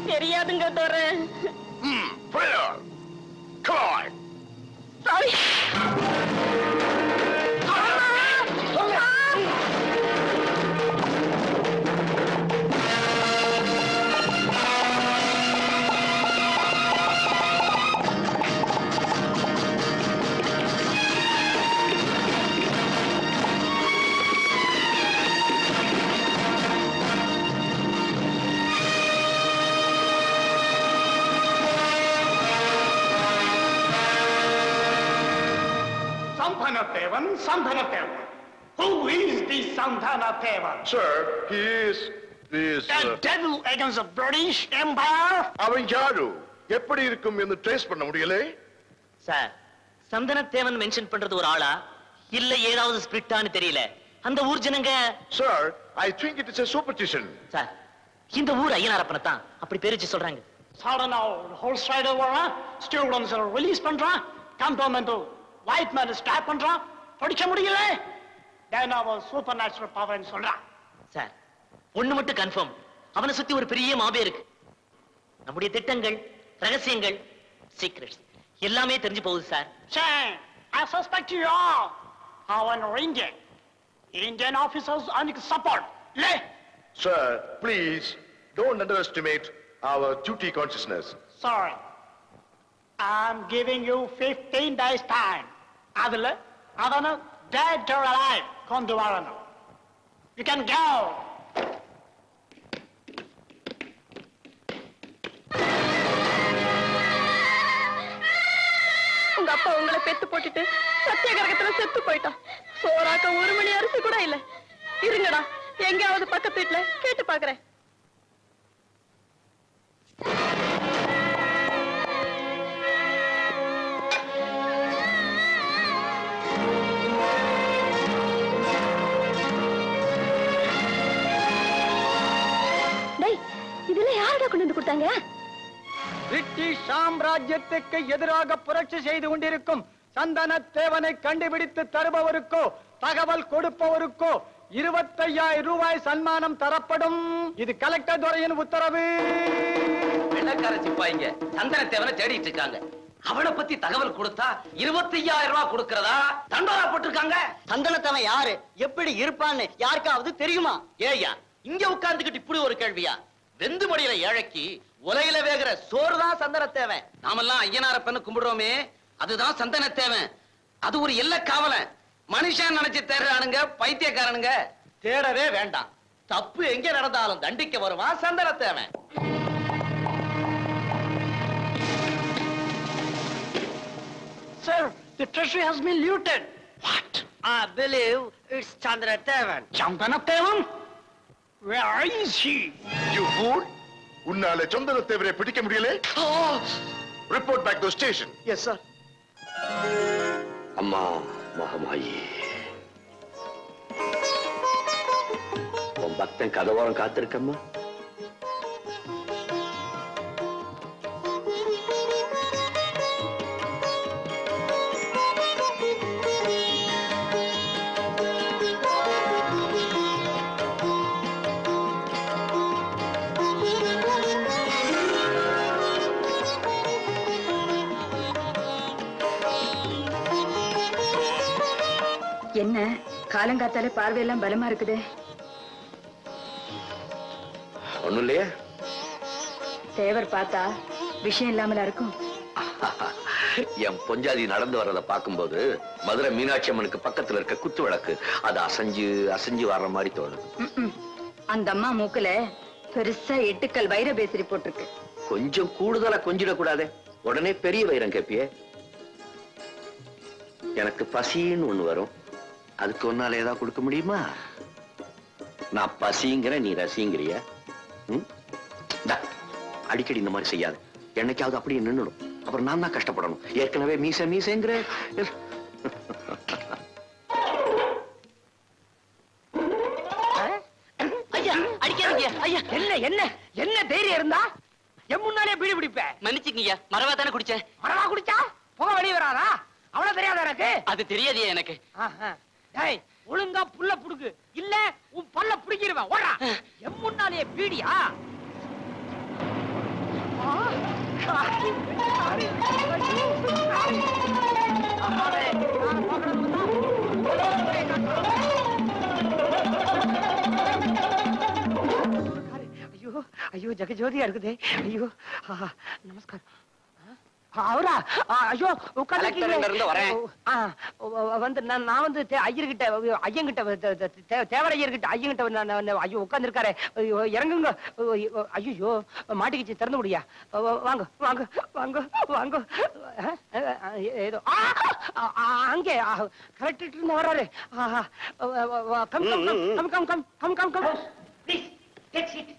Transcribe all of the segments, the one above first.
தெரியாதுங்க தோற Hmm, prayer. Come on. Sorry Santanadevan, Santanadevan. Who is this Santanadevan? Sir, he is this. The uh, devil against the British Empire? அவன் யாரு எப்படி இருக்கும் என்று trace பண்ண முடியலே சார் சந்தனத்தேவன் மென்ஷன் பண்றது ஒரு ஆளா இல்ல ஏதாவது ஸ்பிரிட்டான்னு தெரியல அந்த ஊர் ஜனங்க sir I think it is a superstition sir இந்த ஊர் ஐயனாரப்பனை தான் அப்படி பேர் வச்சு சொல்றாங்க Suddenly, whole side over, students are release பண்றான் cantonment white man ஸ்டாப் பண்றான் படிக்க முடியல then அவன் சூப்பர் நேச்சுரல் பவர் சொல்றான் சார் ஒண்ணு மட்டும் கன்ஃபார்ம் அவனை சுத்தி ஒரு பெரிய மாபே இருக்கு நம்முடைய திட்டங்கள் ரகசியங்கள் சீக்ரெட்ஸ் எல்லாமே தெரிஞ்சு போகுது sir Say, I suspect you all. அவன் Indian. Indian officers அன்னைக்கு support. லே sir please don't underestimate our duty consciousness Sorry. I'm giving you 15 days time. அதுல அவனை dead or alive கொண்டு வரணும். You can go. உங்க அப்பா உங்களை பெத்து போட்டுட்டு சத்தியகிரகத்துல செத்து போயிட்டான் சோறாக்க ஒரு மணி அரிசி கூட இல்ல இருங்கடா எங்கேயாவது பக்கத்து வீட்டுல கேட்டு பாக்குறேன் டேய் இதெல்லாம் யாருடா கொண்டு வந்து கொடுத்தாங்க பிரிட்டிஷ் சாம்ராஜ்யத்துக்கு எதிராக புரட்சி செய்து கொண்டிருக்கும் சந்தன தேவனை கண்டுபிடித்து தருபவருக்கோ தகவல் கொடுப்பவருக்கோ இருபத்தையாயிரம் ரூபாய் சன்மானம் தரப்படும் இது கலெக்டர் துறையின் உத்தரவு வெள்ளக்கார சிப்பாயிங்க சந்தனத்தேவனை தேடிட்டு இருக்காங்க அவனை பத்தி தகவல் கொடுத்தா இருபத்தையாயிரம் ரூபாய் கொடுக்கறதா தண்டோரா போட்டிருக்காங்க சந்தனத்தவன் யாரு எப்படி இருப்பான்னு யாருக்காவது தெரியுமா ஏய்யா இங்க உட்கார்ந்துகிட்டு இப்படி ஒரு கேள்வியா வெந்து மடியில ஏழைக்கு உலையில வேகிற சோறுதான் சந்தனத்தேவன் நாமெல்லாம் ஐயனாரப்பன்னு கும்பிடுறோமே அதுதான் சந்தனத்தேவன் அது ஒரு எல்ல காவலன் மனுஷன் நினைச்சு தேடுறானுங்க பைத்தியக்காரனுங்க தேடவே வேண்டாம் தப்பு எங்க நடந்தாலும் தண்டிக்க வருவான் Santhanathevan Sir, the treasury has been looted. What? I believe it's சந்திரத்தேவன் Chandanathevan? Where is he? you fool உன்னால சந்தனத்தேவரை பிடிக்க முடியலே report back to station yes sir அம்மா மகமாயி உன் பக்தன் கதவோரம் காத்திருக்கம்மா என்ன காலங்காத்தால பார்வையெல்லாம் பலமா இருக்குதே ஒண்ணும் இல்லையே தேவர் பார்த்தா விஷயம் இல்லாமலா இருக்கும் என் பொஞ்சாதி நடந்து வர்றத பார்க்கும்போது மதுரை மீனாட்சி அம்மனுக்கு பக்கத்துல இருக்க குத்து விளக்கு அது அசைஞ்சு அசைஞ்சு வர்ற மாதிரி தோணுது ம்ம். அந்த அம்மா மூக்குல பெருசா எட்டுக்கல் வைர பேசரி போட்டிருக்கு கொஞ்சம் கூடுதலா கொஞ்சிடக்கூடாதே உடனே பெரிய வைரம் கேப்பியே எனக்கு பசின்னு ஒண்ணு வரும் அதுக்கு ஒன்னால ஏதாவது கொடுக்க முடியுமா நான் பசிங்கிற நீ ரசிங்கிறிய ம்? இந்தா, அடிக்கடி இந்த மாதிரி செய்யாது என்னைக்காவது அப்படியே நின்னுடும் அப்புறம் நான் தான் கஷ்டப்படணும் ஏற்கனவே மீச மீசங்கிற ஐயா அடிக்காதீங்க ஐயா என்ன என்ன என்ன தைரியம் இருந்தா என் முன்னாலே பீடி பிடிப்ப மன்னிச்சுக்கீங்க மரவா தானே குடிச்சேன் மரவா குடிச்சா புகை வெளியே வராதா அவ்வளவு தெரியாதா எனக்கு அது தெரியாதியா எனக்கு ஆஹா. டேய் ஒழுங்கா புல்ல புடுக்கு இல்ல உன் பல்ல புடிக்கிருவேன் ஓடா என் முன்னாலே பீடியா ஐயோ ஐயோ ஜெகஜோதியா இருக்குதே ஐயோ ஆஹா, நமஸ்காரம் ஆ, அவரா ஆ, ஐயோ கலெக்டர் எங்க இருந்து வரேன்? உட்காந்து வந்து நான் நான் வந்து தே- ஐயர்கிட்ட ஐயங்கிட்ட தே- தே- தே- தேவர் ஐயர்கிட்ட ஐயங்கிட்ட நான் நான் ஐயோ உட்காந்துருக்காரு இறங்குங்க ஐயோ மாட்டிக்கிச்சு திறந்து முடியா வாங்க வாங்க வாங்க வாங்க ஆ, ஆ, ஏதோ ஆ, ஆ, ஆ, அங்கே கலெக்டர் இருந்து வராரு ஆஹா, come come come come come come come come please take seat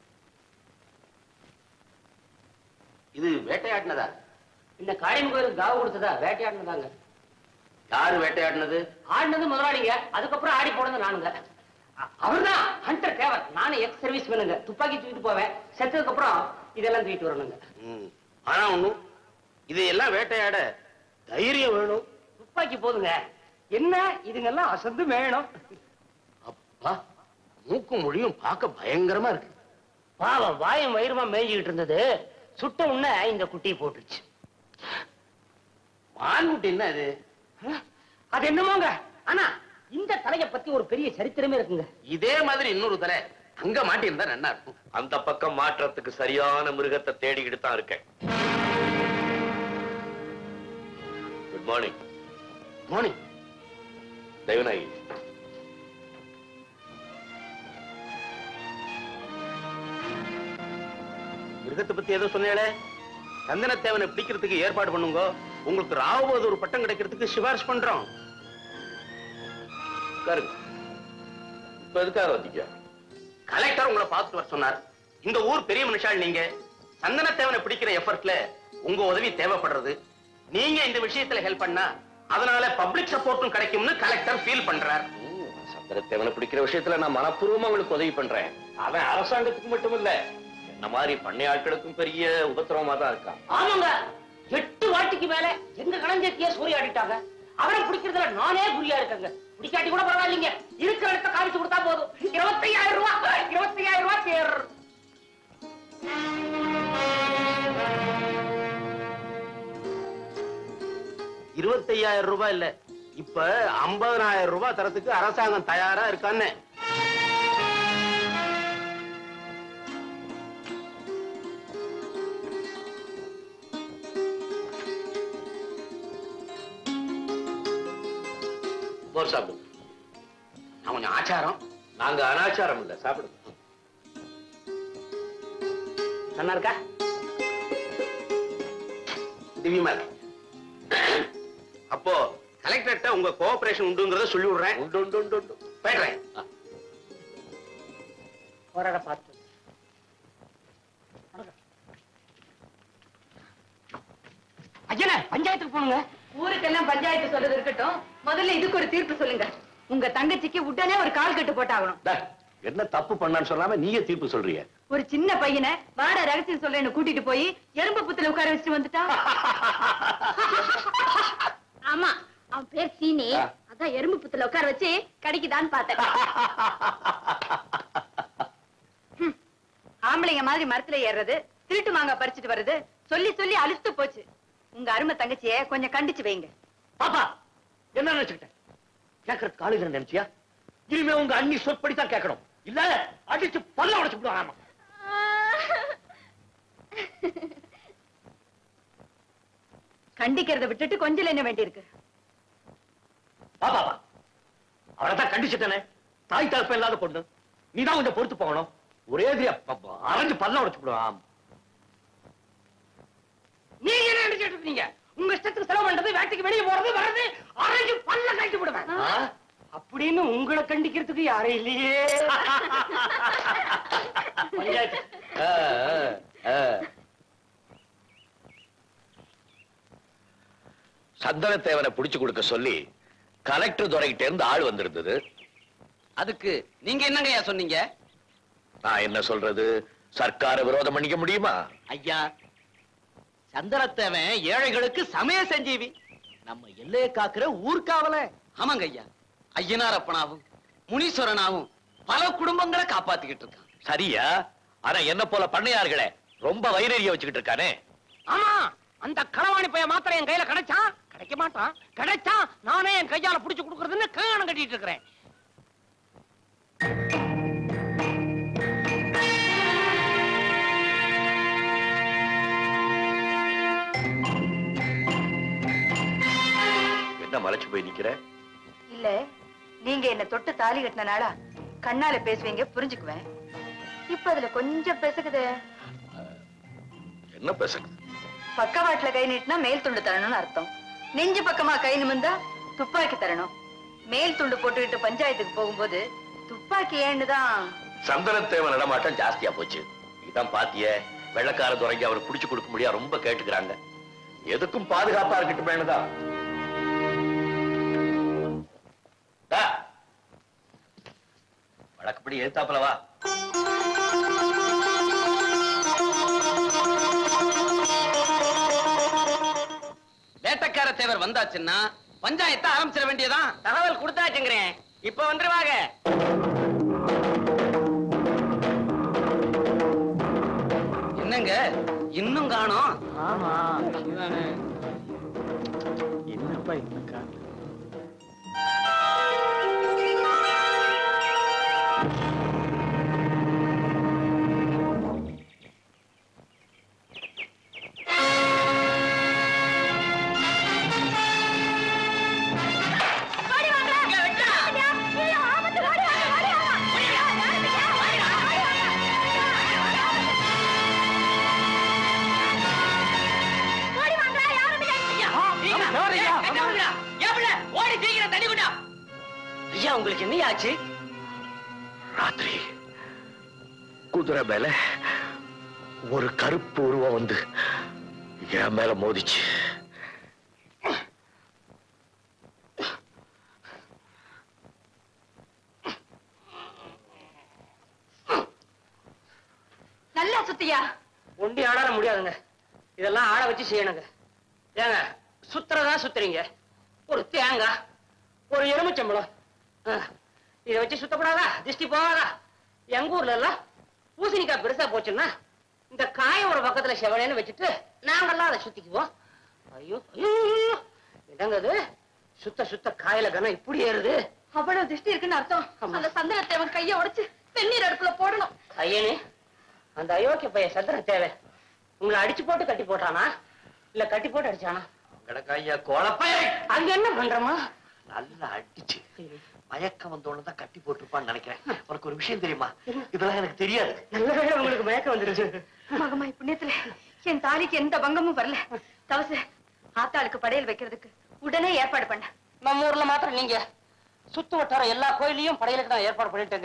இது வேட்டையாடினதா இந்த காளியம்மன் கோயிலுக்கு காவு கொடுத்ததா வேட்டையாடினதாங்க யாரு வேட்டையாடினது ஆடினது முதலாளிங்க அதுக்கப்புறம் ஆடி போனது நானுங்க அ- அவர்தான் ஹண்டர் தேவர் நானும் எக்ஸ் சர்வீஸ் பண்ணுங்க துப்பாக்கி தூக்கிட்டு போவேன் செத்ததுக்கு அப்புறம் இதெல்லாம் தூக்கிட்டு வரணுங்க ம். ஆனா ஒண்ணும் இதையெல்லாம் வேட்டையாட தைரியம் வேணும் துப்பாக்கி போதுங்க என்ன இதுங்கெல்லாம் அசந்து வேணும் அப்பா மூக்கும் மொழியும் பார்க்க பயங்கரமா இருக்கு பாவம் வாயும் வயிறுமா மேய்ஞ்சுக்கிட்டு இருந்தது சுட்ட உடனே இந்த குட்டியை போட்டுருச்சு மான்குட்டி என்ன இது அது என்னமோங்க ஆனா இந்த தலையை பத்தி ஒரு பெரிய சரித்திரமே இருக்குங்க இதே மாதிரி இன்னொரு தலை அங்க மாட்டியிருந்தா நல்லா இருக்கும் அந்த பக்கம் மாற்றத்துக்கு சரியான மிருகத்தை தேடிக்கிட்டு தான் இருக்கேன் குட் மார்னிங் மார்னிங் தெய்வநாயகி மிருகத்தை பத்தி ஏதோ சொன்னேளே சந்தனத்தேவனை பிடிக்கிறதுக்கு ஏற்பாடு பண்ணுங்க உங்களுக்கு ராவுபோது ஒரு பட்டம் கிடைக்கிறதுக்கு சிபாரிசு பண்றோம் உட்காருங்க இப்ப எதுக்காக வந்தீங்க கலெக்டர் உங்களை பார்த்துட்டு வர சொன்னார் இந்த ஊர் பெரிய மனுஷால் நீங்க சந்தனத்தேவனை பிடிக்கிற எஃபர்ட்ல உங்க உதவி தேவைப்படுறது நீங்க இந்த விஷயத்துல ஹெல்ப் பண்ணா அதனால பப்ளிக் சப்போர்ட்டும் கிடைக்கும்னு கலெக்டர் ஃபீல் பண்றார் சந்திரத்தேவனை பிடிக்கிற விஷயத்துல நான் மனப்பூர்வமா உங்களுக்கு உதவி பண்றேன் அவன் அரசாங்கத்துக்கு மட்டும் இல்ல என்ன மாதிரி பண்ணை ஆட்களுக்கும் பெரிய உபத்திரவமா தான் இருக்கான் ஆமாங்க எட்டு வாட்டிக்கு மேல எங்க கணஞ்சத்திய சூறையாடிட்டாங்க அவரை பிடிக்கிறதுல நானே குறியா இருக்கேங்க பிடிக்காட்டி கூட பரவாயில்லைங்க இருக்கிற இடத்த காமிச்சு கொடுத்தா போதும் இருபத்தையாயிரம் ரூபாய் இருபத்தையாயிரம் ரூபாய் தேர் இருபத்தையாயிரம் ரூபாய் இல்ல இப்ப ஐம்பதனாயிரம் ரூபாய் தரத்துக்கு அரசாங்கம் தயாரா இருக்கான்னு மோர் சாப்பிடுங்க நான் கொஞ்சம் ஆச்சாரம் நாங்க அனாச்சாரம் இல்ல சாப்பிடுங்க நல்லா இருக்கா திவ்யமா இருக்கு அப்போ கலெக்டர்கிட்ட உங்க கோஆபரேஷன் உண்டுங்கிறத சொல்லி விடுறேன் உண்டு உண்டு உண்டு உண்டு போயிடுறேன் போராட பார்த்து ஐயனே பஞ்சாயத்துக்கு போனுங்க ஊருக்கெல்லாம் பஞ்சாயத்து சொல்றது இருக்கட்டும் முதல்ல இதுக்கு ஒரு தீர்ப்பு சொல்லுங்க உங்க தங்கச்சிக்கு உடனே ஒரு கால் கட்டு போட்டாகணும் டேய், என்ன தப்பு பண்ணான்னு சொல்லாம நீயே தீர்ப்பு சொல்றிய ஒரு சின்ன பையனை வாட ரகசியம் சொல்றேன்னு கூட்டிட்டு போய் எறும்பு புத்துல உட்கார வச்சுட்டு வந்துட்டா ஆமா அவன் பேர் சீனி ஆ. அதான் எறும்பு புத்துல உட்கார வச்சு கடிக்குதான்னு பார்த்தேன் ஹம். ஆம்பளைங்க மாதிரி மரத்துல ஏறுறது திருட்டு மாங்காய் பறிச்சுட்டு வர்றது சொல்லி சொல்லி அழுத்து போச்சு உங்க அருமை தங்கச்சிய கொஞ்சம் கண்டிச்சு வைங்க பாப்பா என்ன நினைச்சுக்கிட்டேன் கேட்கறதுக்கு ஆளுங்க நினைச்சியா இனிமே உங்க அண்ணி சொற்படி தான் கேட்கணும் இல்ல அடிச்சு பல்ல உடைச்சு விடுவாங்க ஆமா கண்டிக்கிறத விட்டுட்டு கொஞ்சம் என்ன வேண்டியிருக்கு வா பாப்பா அவளை தான் கண்டிச்சுட்டனே தாய் தகப்ப இல்லாத பொண்ணு நீ தான் கொஞ்சம் பொறுத்து போகணும் ஒரே அரைஞ்சு பல்ல உடைச்சு விடுவான் நீங்க என்ன நினைச்சிட்டு இருக்கீங்க உங்க இஷ்டத்துக்கு செலவு பண்றது வேட்டைக்கு வெளியே போறது வர்றது அரைஞ்சு பல்ல கழிச்சு விடுவேன் ஆ? அப்படின்னு உங்களை கண்டிக்கிறதுக்கு யாரும் இல்லையே பஞ்சாயத்து சந்தனத்தேவனை புடிச்சு கொடுக்க சொல்லி கலெக்டர் துறைகிட்ட இருந்து ஆள் வந்திருந்தது அதுக்கு நீங்க என்னங்கய்யா சொன்னீங்க நான் என்ன சொல்றது சர்க்கார விரோதம் பண்ணிக்க முடியுமா ஐயா சந்தனத்தேவன் ஏழைகளுக்கு சமய செஞ்சீவி நம்ம எல்லையை காக்குற ஊர்காவல ஆமாங்க ஐயா ஐயனாரப்பனாவும் முனீஸ்வரனாவும் பல குடும்பங்களை காப்பாத்திக்கிட்டு இருக்கான் சரியா ஆனா என்ன போல பண்ணையார்களே ரொம்ப வைரறிய வச்சுக்கிட்டு இருக்கானே ஆமா அந்த களவாணி பைய மாத்திரம் என் கையில கிடைச்சான் கிடைக்க மாட்டான் கிடைச்சா நானே என் கையால புடிச்சு கொடுக்கறதுன்னு கங்கணம் கட்டிட்டு இருக்கிறேன் என்ன மலைச்சு போய் நிக்கிற இல்ல நீங்க என்ன தொட்டு தாலி கட்டினால கண்ணால பேசுவீங்க புரிஞ்சுக்குவேன் இப்ப அதுல கொஞ்சம் பேசுக்குதே என்ன பேசுறது பக்கவாட்டுல கை நீட்டினா மேல் துண்டு தரணும்னு அர்த்தம் நெஞ்சு பக்கமா கை நிமிந்தா துப்பாக்கி தரணும் மேல் துண்டு போட்டுக்கிட்டு பஞ்சாயத்துக்கு போகும்போது துப்பாக்கி ஏன்னு தான் சந்தனத்தேவன் நடமாட்டம் ஜாஸ்தியா போச்சு இதான் பாத்திய வெள்ளக்கார துறைக்கு அவர் புடிச்சு கொடுக்க முடியா ரொம்ப கேட்டுக்கிறாங்க எதுக்கும் பாதுகாப்பா இருக்கட்டும் தான் வழக்கப்படி எழுத்தாப்புல வா வேட்டக்கார தேவர் வந்தாச்சுன்னா பஞ்சாயத்தை ஆரம்பிச்சிட வேண்டியதான் தகவல் கொடுத்தாச்சுங்கிறேன் இப்ப வந்துருவாங்க என்னங்க இன்னும் காணோம் ஆமா இதானே என்னப்பா இன்னக்கா ஓடி சீக்கிரம் தண்ணி கொண்டா ஐயா உங்களுக்கு என்ன ஆச்சு ராத்திரி குதிரை மேல ஒரு கருப்பு உருவம் வந்து என் மேல மோதிச்சு நல்லா சுத்தியா ஒண்டி ஆடாட முடியாதுங்க இதெல்லாம் ஆட வச்சு செய்யணுங்க ஏங்க சுத்துறதா சுத்துறீங்க ஒரு தேங்காய் ஒரு எலுமிச்சம்பழம் ஆ, இதை வச்சு சுத்தப்படாதா திஷ்டி போகாதா எங்க ஊர்ல எல்லாம் பூசணிக்காய் பெருசா போச்சுன்னா இந்த காய ஒரு பக்கத்துல செவனேன்னு வச்சுட்டு நாங்கெல்லாம் அதை சுத்திக்குவோம் ஐயோ ஐயோ ஐயோ, என்னங்க இது சுத்த சுத்த காயில கனம் இப்படி ஏறுது அவ்வளவு திருஷ்டி இருக்குன்னு அர்த்தம் அந்த சந்தனத்தை அவன் கைய உடைச்சு வெந்நீர் அடுப்புல போடணும் ஐயனே அந்த அயோக்கிய பையன் சந்திர தேவை உங்களை அடிச்சு போட்டு கட்டி போட்டானா இல்ல கட்டி போட்டு அடிச்சானா கடக்காயா கோலப்பைய அங்க என்ன பண்றமா நல்லா அடிச்சு மயக்கம் வந்தோன்னு தான் கட்டி போட்டிருப்பான்னு நினைக்கிறேன் உனக்கு ஒரு விஷயம் தெரியுமா இதெல்லாம் எனக்கு தெரியாது நல்ல வேளை உங்களுக்கு மயக்கம் வந்துருச்சு மகமாய் புண்ணியத்துல என் தாலிக்கு எந்த பங்கமும் வரல தவசு ஆத்தாளுக்கு படையல் வைக்கிறதுக்கு உடனே ஏற்பாடு பண்ண நம்ம ஊர்ல மாத்திரம் நீங்க சுத்து வட்டாரம் எல்லா கோயிலையும் படையலுக்கு நான் ஏற்பாடு பண்ணிட்டேங்க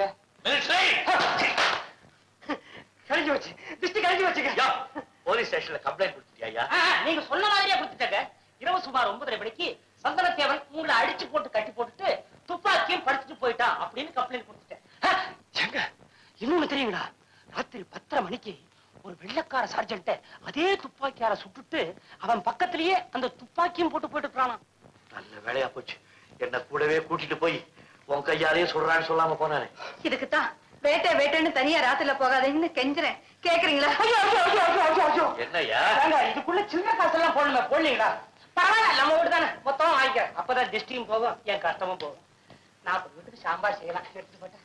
கழிஞ்சு வச்சு திருஷ்டி கழிஞ்சு வச்சுக்க போலீஸ் ஸ்டேஷன்ல கம்ப்ளைண்ட் கொடுத்துட்டியா ஆ, நீங்க சொன்ன மாதிரியே கொடுத்துட்டேங்க இரவு சுமார் ஒன்பதரை மணிக்கு சந்தனத்தேவன் உங்களை அடிச்சு போட்டு கட்டி போட்டுட்டு துப்பாக்கியும் படுத்துட்டு போயிட்டான் அப்படின்னு கம்ப்ளைண்ட் கொடுத்துட்டேன் ஆ, ஏங்க இன்னொன்னு தெரியுங்களா ராத்திரி பத்தரை மணிக்கு ஒரு வெள்ளக்கார சார்ஜென்ட்ட அதே துப்பாக்கியார சுட்டுட்டு அவன் பக்கத்திலேயே அந்த துப்பாக்கியும் போட்டு போயிட்டு இருக்கானாம் நல்ல வேலையா போச்சு என்ன கூடவே கூட்டிட்டு போய் உன் கையாலேயே சொல்றான்னு சொல்லாம போனானே இதுக்குத்தான் வேட்டை வேட்டைன்னு தனியா ராத்திரில போகாதீங்கன்னு கெஞ்சுறேன் கேக்குறீங்களா ஐயோ, ஐயோ, ஐயோ, ஐயோ, ஐயோ, ஐயோ. என்னய்யா ஏங்க, இதுக்குள்ள சின்ன காசெல்லாம் போடணுமே போடலீங்களா பரவாயில்ல நம்ம வீடு தானே மொத்தம் வாங்கிக்கிறேன் அப்பதான் திருஷ்டியும் போகும் என் கஷ்டமும் போகும் நாற்பது வீட்டுக்கு சாம்பார் செய்யலாம் எடுத்து போட்டேன்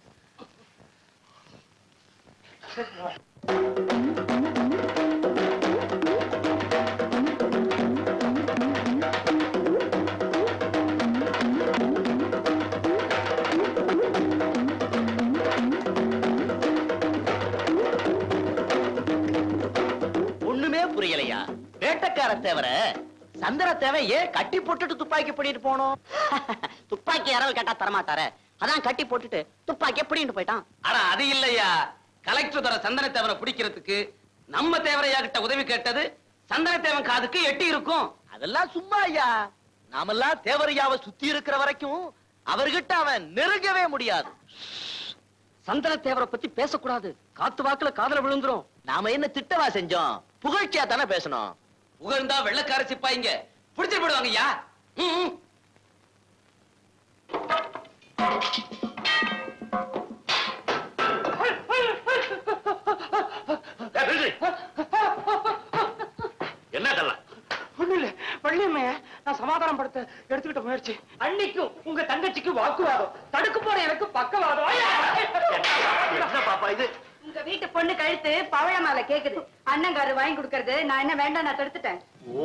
ஒண்ணுமே புரியலையா வேட்டக்கார தேவர சந்திர தேவை ஏன் கட்டி போட்டுட்டு துப்பாக்கி பண்ணிட்டு போனோம் துப்பாக்கி யாராவது கேட்டா தரமாட்டார அதான் கட்டி போட்டுட்டு துப்பாக்கி பிடிட்டு போயிட்டான் ஆனா அது இல்லையா கலெக்டர் தர சந்தன தேவரை பிடிக்கிறதுக்கு நம்ம தேவரையா கிட்ட உதவி கேட்டது சந்தன தேவன் காதுக்கு எட்டி இருக்கும் அதெல்லாம் சும்மா ஐயா நாமெல்லாம் தேவரையாவை சுத்தி இருக்கிற வரைக்கும் அவர்கிட்ட அவன் நெருங்கவே முடியாது சந்தன தேவரை பத்தி பேசக்கூடாது காத்து வாக்குல காதல விழுந்துரும் நாம என்ன திட்டவா செஞ்சோம் புகழ்ச்சியா தானே பேசணும் புகழ்ந்தா வெள்ளக்கார சிப்பாயிங்க பிடிச்சிட்டு போடுவாங்க ஐயா ம், ம். என்ன இதெல்லாம் ஒண்ணு இல்ல வள்ளியம்மைய நான் சமாதானப்படுத்த எடுத்துக்கிட்ட முயற்சி அன்னைக்கும் உங்க தங்கச்சிக்கு வாக்குவாதம் தடுக்க போற எனக்கு பக்கவாதம் என்ன பாப்பா இது உங்க வீட்டு பொண்ணு கழுத்து பவழ மாலை கேக்குது அண்ணங்காரு வாங்கி கொடுக்கறது நான் என்ன வேண்டாம் நான் தடுத்துட்டேன் ஓ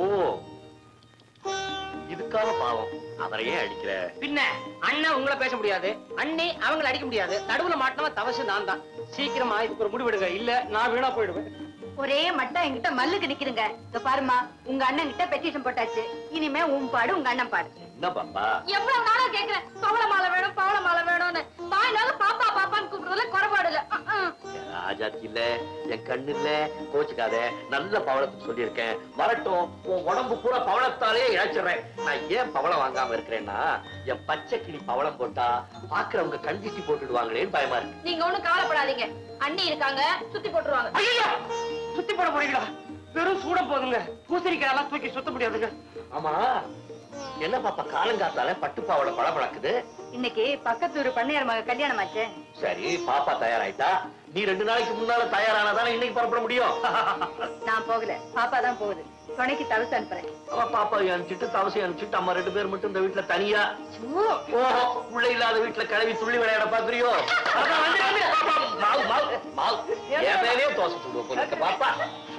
இதுக்காக பாவம் அவரையே அடிக்கிற பின்ன அண்ணன் உங்களை பேச முடியாது அண்ணி அவங்கள அடிக்க முடியாது நடுவுல மாட்டினவ தவசு நான் தான் சீக்கிரமா இதுக்கு ஒரு முடிவெடுங்க இல்ல நான் வீணா போயிடுவேன் ஒரே மட்டும் என்கிட்ட மல்லுக்கு நிக்கிறீங்க இதோ பாருமா உங்க அண்ணன் கிட்ட பெட்டிஷன் போட்டாச்சு இனிமே உன் பாடு உங்க அண்ணன் பாடு என்ன பாப்பா எவ்வளவு நாளா கேக்குறேன் பவள மாலை வேணும் பவள மாலை வேணும்னு வாயினால பாப்பா பாப்பான்னு கூப்பிடுறதுல குறைபாடு இல்ல அஹ், அஹ். ராஜாத்தி இல்ல என் கண்ணு இல்ல கோச்சுக்காத நல்ல பவளத்துக்கு சொல்லியிருக்கேன் வரட்டும் உன் உடம்பு பூரா பவளத்தாலே இழைச்சிடுறேன் நான் ஏன் பவளம் வாங்காம இருக்கிறேன்னா என் பச்சை கிளி பவளம் போட்டா பாக்குறவங்க கண் திட்டி போட்டுடுவாங்களேன்னு பயமா இருக்கு நீங்க ஒண்ணும் கவலைப்படாதீங்க அண்ணி இருக்காங்க சுத்தி போட்டுருவாங்க ஐயோ சுத்தி போட போறீங்களா வெறும் சூட போதுங்க பூசணிக்காய் எல்லாம் தூக்கி சுத்த முடியாதுங்க ஆமா என்ன பாப்பா காலங்காத்தால பட்டு பாவளை பளபளக்குது இன்னைக்கு பக்கத்து ஊரு பண்ணையார் மக கல்யாணம் ஆச்சு சரி பாப்பா தயாராயிட்டா நீ ரெண்டு நாளைக்கு முன்னால தயாரானதானே இன்னைக்கு புறப்பட முடியும் நான் போகல பாப்பா தான் போகுது துணைக்கு தவிசு அனுப்புறேன் அவ பாப்பா அனுப்பிச்சிட்டு தவசை அனுப்பிச்சிட்டு அம்மா ரெண்டு பேர் மட்டும் இந்த வீட்டுல தனியா ஓஹோ உள்ள இல்லாத வீட்டுல கிளவி துள்ளி விளையாட பாக்குறியோ மாவு மாவு மாவு என் மேலேயே தோசை சுடுவோம் பொண்ணுக்கு பாப்பா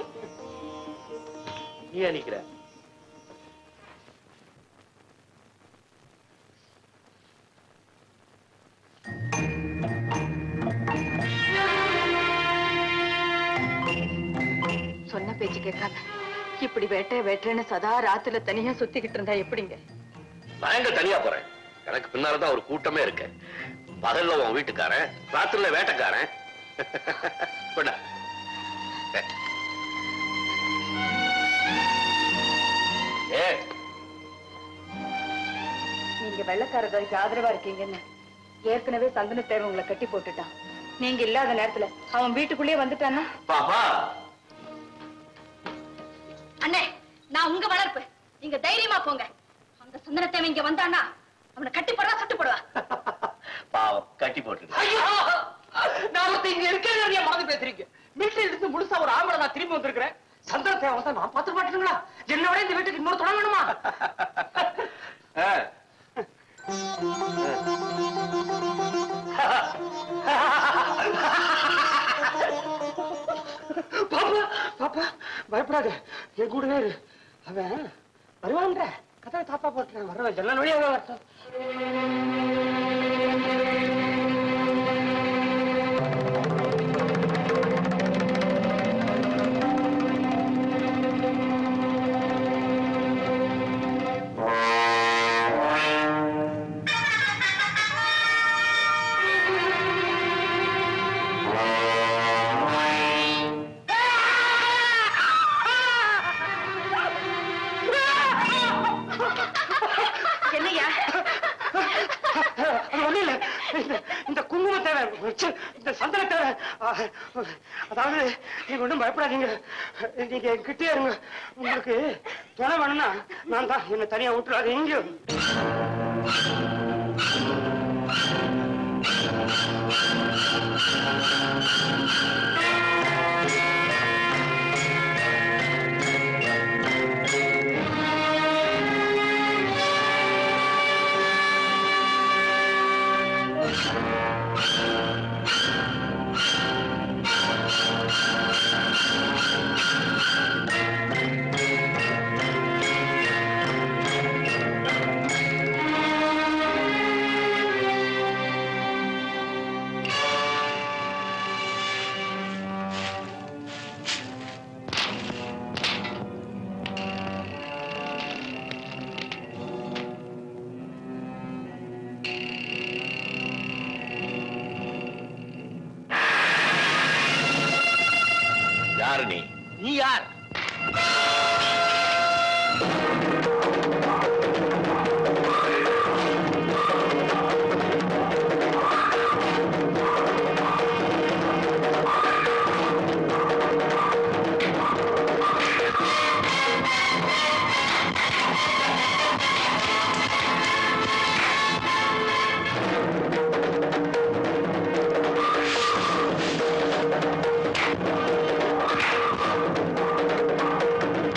நீ நிக்கிற சொன்ன பேச்சு கேட்காம இப்படி வேட்டை வேட்டைன்னு சதா ராத்துல தனியா சுத்திக்கிட்டு இருந்தா எப்படிங்க நான் எங்க தனியா போறேன் எனக்கு பின்னாலதான் ஒரு கூட்டமே இருக்கு பகல்ல உன் வீட்டுக்காரன் ராத்திரில வேட்டைக்காரன் கொண்டா. ஏ நீங்க வெள்ளக்காரருக்கு ஆதரவா இருக்கீங்கன்னு ஏற்கனவே சந்தன தேவை உங்களை கட்டி போட்டுட்டான் நீங்க இல்லாத நேரத்துல அவன் வீட்டுக்குள்ளேயே வந்துட்டானா பாப்பா அண்ணே நான் உங்க வளர்ப்பு நீங்க தைரியமா போங்க அந்த சந்தனத்தேவை இங்க வந்தானா அவனை கட்டி போடுவா சுட்டு போடுவா பாவம் கட்டி போட்டு ஐயோ நான் ஒருத்தன் இங்க இருக்கேன் நீங்க மறந்து பேசுறீங்க வீட்டுல இருந்து முழுசா ஒரு ஆம்பளை நான் திரும்பி வந்திருக்கிறேன் சந்தன வந்தா நான் பார்த்து மாட்டேங்களா என்ன விட இந்த வீட்டுக்கு இன்னொரு துணை வேணுமா பாப்பா பாப்பா பயப்படாத என் கூடவே இரு அவன் வருவான்ற கதவை தாப்பா போட்டுறேன் வர்றவன் ஜன்னல் வழியாக வரட்டும் என்னையா அது ஒண்ணும் இல்ல இந்த- இந்த குங்குமத்தேவை ச்சே, இந்த சந்தனத்தேவை அதாவது நீங்க ஒண்ணும் பயப்படாதீங்க நீங்க என்கிட்டயே இருங்க உங்களுக்கு துணை வேணும்னா நான் தான் என்ன தனியா விட்டுறாது எங்கேயும் யாரு நீ நீ யார் ஆ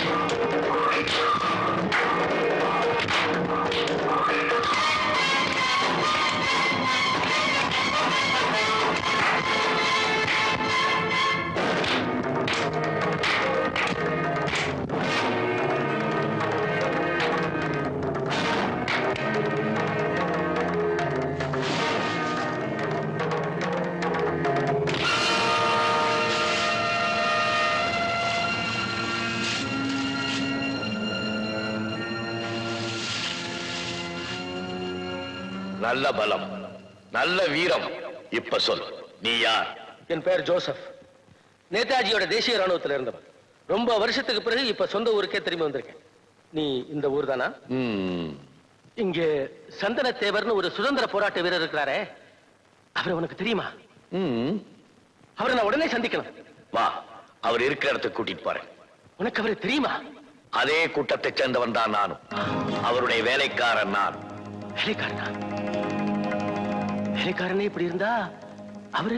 நல்ல பலம் நல்ல வீரம் இப்ப சொல் நீ யார் என் பெயர் ஜோசப் நேதாஜியோட தேசிய ராணுவத்துல இருந்தவன் ரொம்ப வருஷத்துக்கு பிறகு இப்ப சொந்த ஊருக்கே திரும்பி வந்திருக்கேன் நீ இந்த ஊர் தானா ம், இங்க சந்தன தேவர்னு ஒரு சுதந்திர போராட்ட வீரர் இருக்கிறாரே அவர் உனக்கு தெரியுமா ம். அவரை நான் உடனே சந்திக்கணும் வா அவர் இருக்கிற இடத்துக்கு கூட்டிட்டு போறேன் உனக்கு அவரை தெரியுமா அதே கூட்டத்தை சேர்ந்தவன் தான் நானும் அவருடைய வேலைக்காரன் நான் வேலைக்காரனா வேலைக்காரனே இப்படி இருந்தா அவரு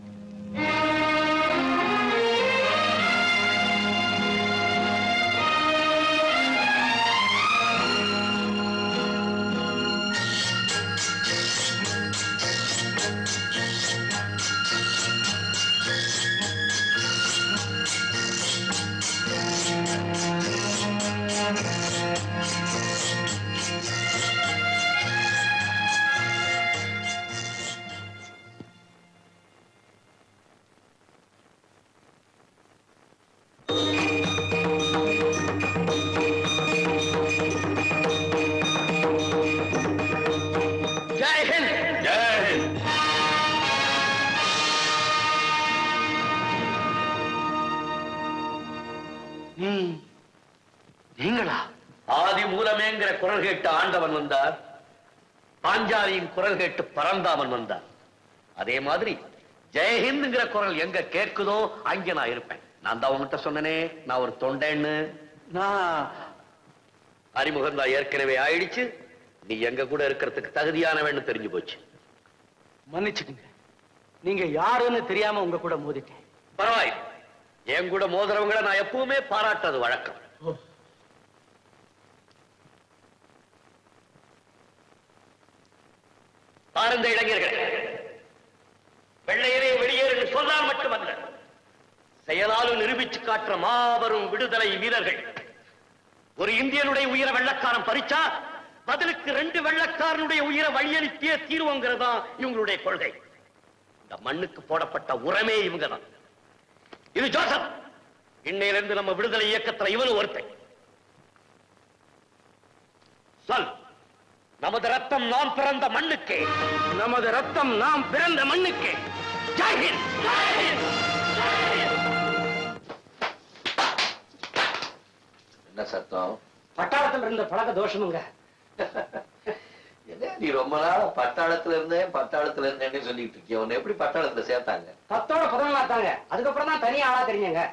ஜெய் ஹிந்த் ஜெய் ஹிந்த். நீ நீங்களா ஆதி மூலமேங்கிற குரல் கேட்டு ஆண்டவன் வந்தார் பாஞ்சாலியின் குரல் கேட்டு பரந்தாமன் வந்தார் அதே மாதிரி ஜெயஹிந்துங்கிற குரல் எங்க கேட்குதோ அங்க நான் இருப்பேன் நான் தான் உங்ககிட்ட சொன்னனே நான் ஒரு தொண்டைன்னு நான் அறிமுகம் தான் ஏற்கனவே ஆயிடுச்சு நீ எங்க கூட இருக்கிறதுக்கு தகுதியானவன்னு தெரிஞ்சு போச்சு மன்னிச்சுக்குங்க நீங்க யாருன்னு தெரியாம உங்க கூட மோதிட்டேன் பரவாயில்லை என் கூட மோதுறவங்களை நான் எப்பவுமே பாராட்டுறது வழக்கம் பாருங்க இளைஞர்களே வெள்ளையரே வெளியேறு சொன்னால் மட்டுமல்ல செயலாலும் நிரூபிச்சு காட்டுற மாபெரும் விடுதலை வீரர்கள் ஒரு இந்தியனுடைய உயிரை வெள்ளக்காரன் பறிச்சா பதிலுக்கு ரெண்டு வெள்ளக்காரனுடைய உயிரை வழியளித்தே தீர்வோங்கிறதா இவங்களுடைய கொள்கை இந்த மண்ணுக்கு போடப்பட்ட உரமே இவங்க தான் இது ஜோசப் இன்னையிலிருந்து நம்ம விடுதலை இயக்கத்துல இவனு ஒருத்தன் சொல் நமது ரத்தம் நாம் பிறந்த மண்ணுக்கே நமது ரத்தம் நாம் பிறந்த மண்ணுக்கே ஜெய்ஹிந்த் ஜெய்ஹிந்த் என்ன சத்தம் பட்டாளத்தில் இருந்த பழக்க தோஷமுங்க என்ன நீ ரொம்ப நாள் பட்டாளத்துல இருந்தேன் பட்டாளத்துல இருந்தேன்னு சொல்லிட்டு இருக்கிய உன்னை எப்படி பட்டாளத்துல சேர்த்தாங்க பத்தோட பதினொன்னா தாங்க அதுக்கப்புறம் தான் தனி ஆளா தெரிஞ்சங்க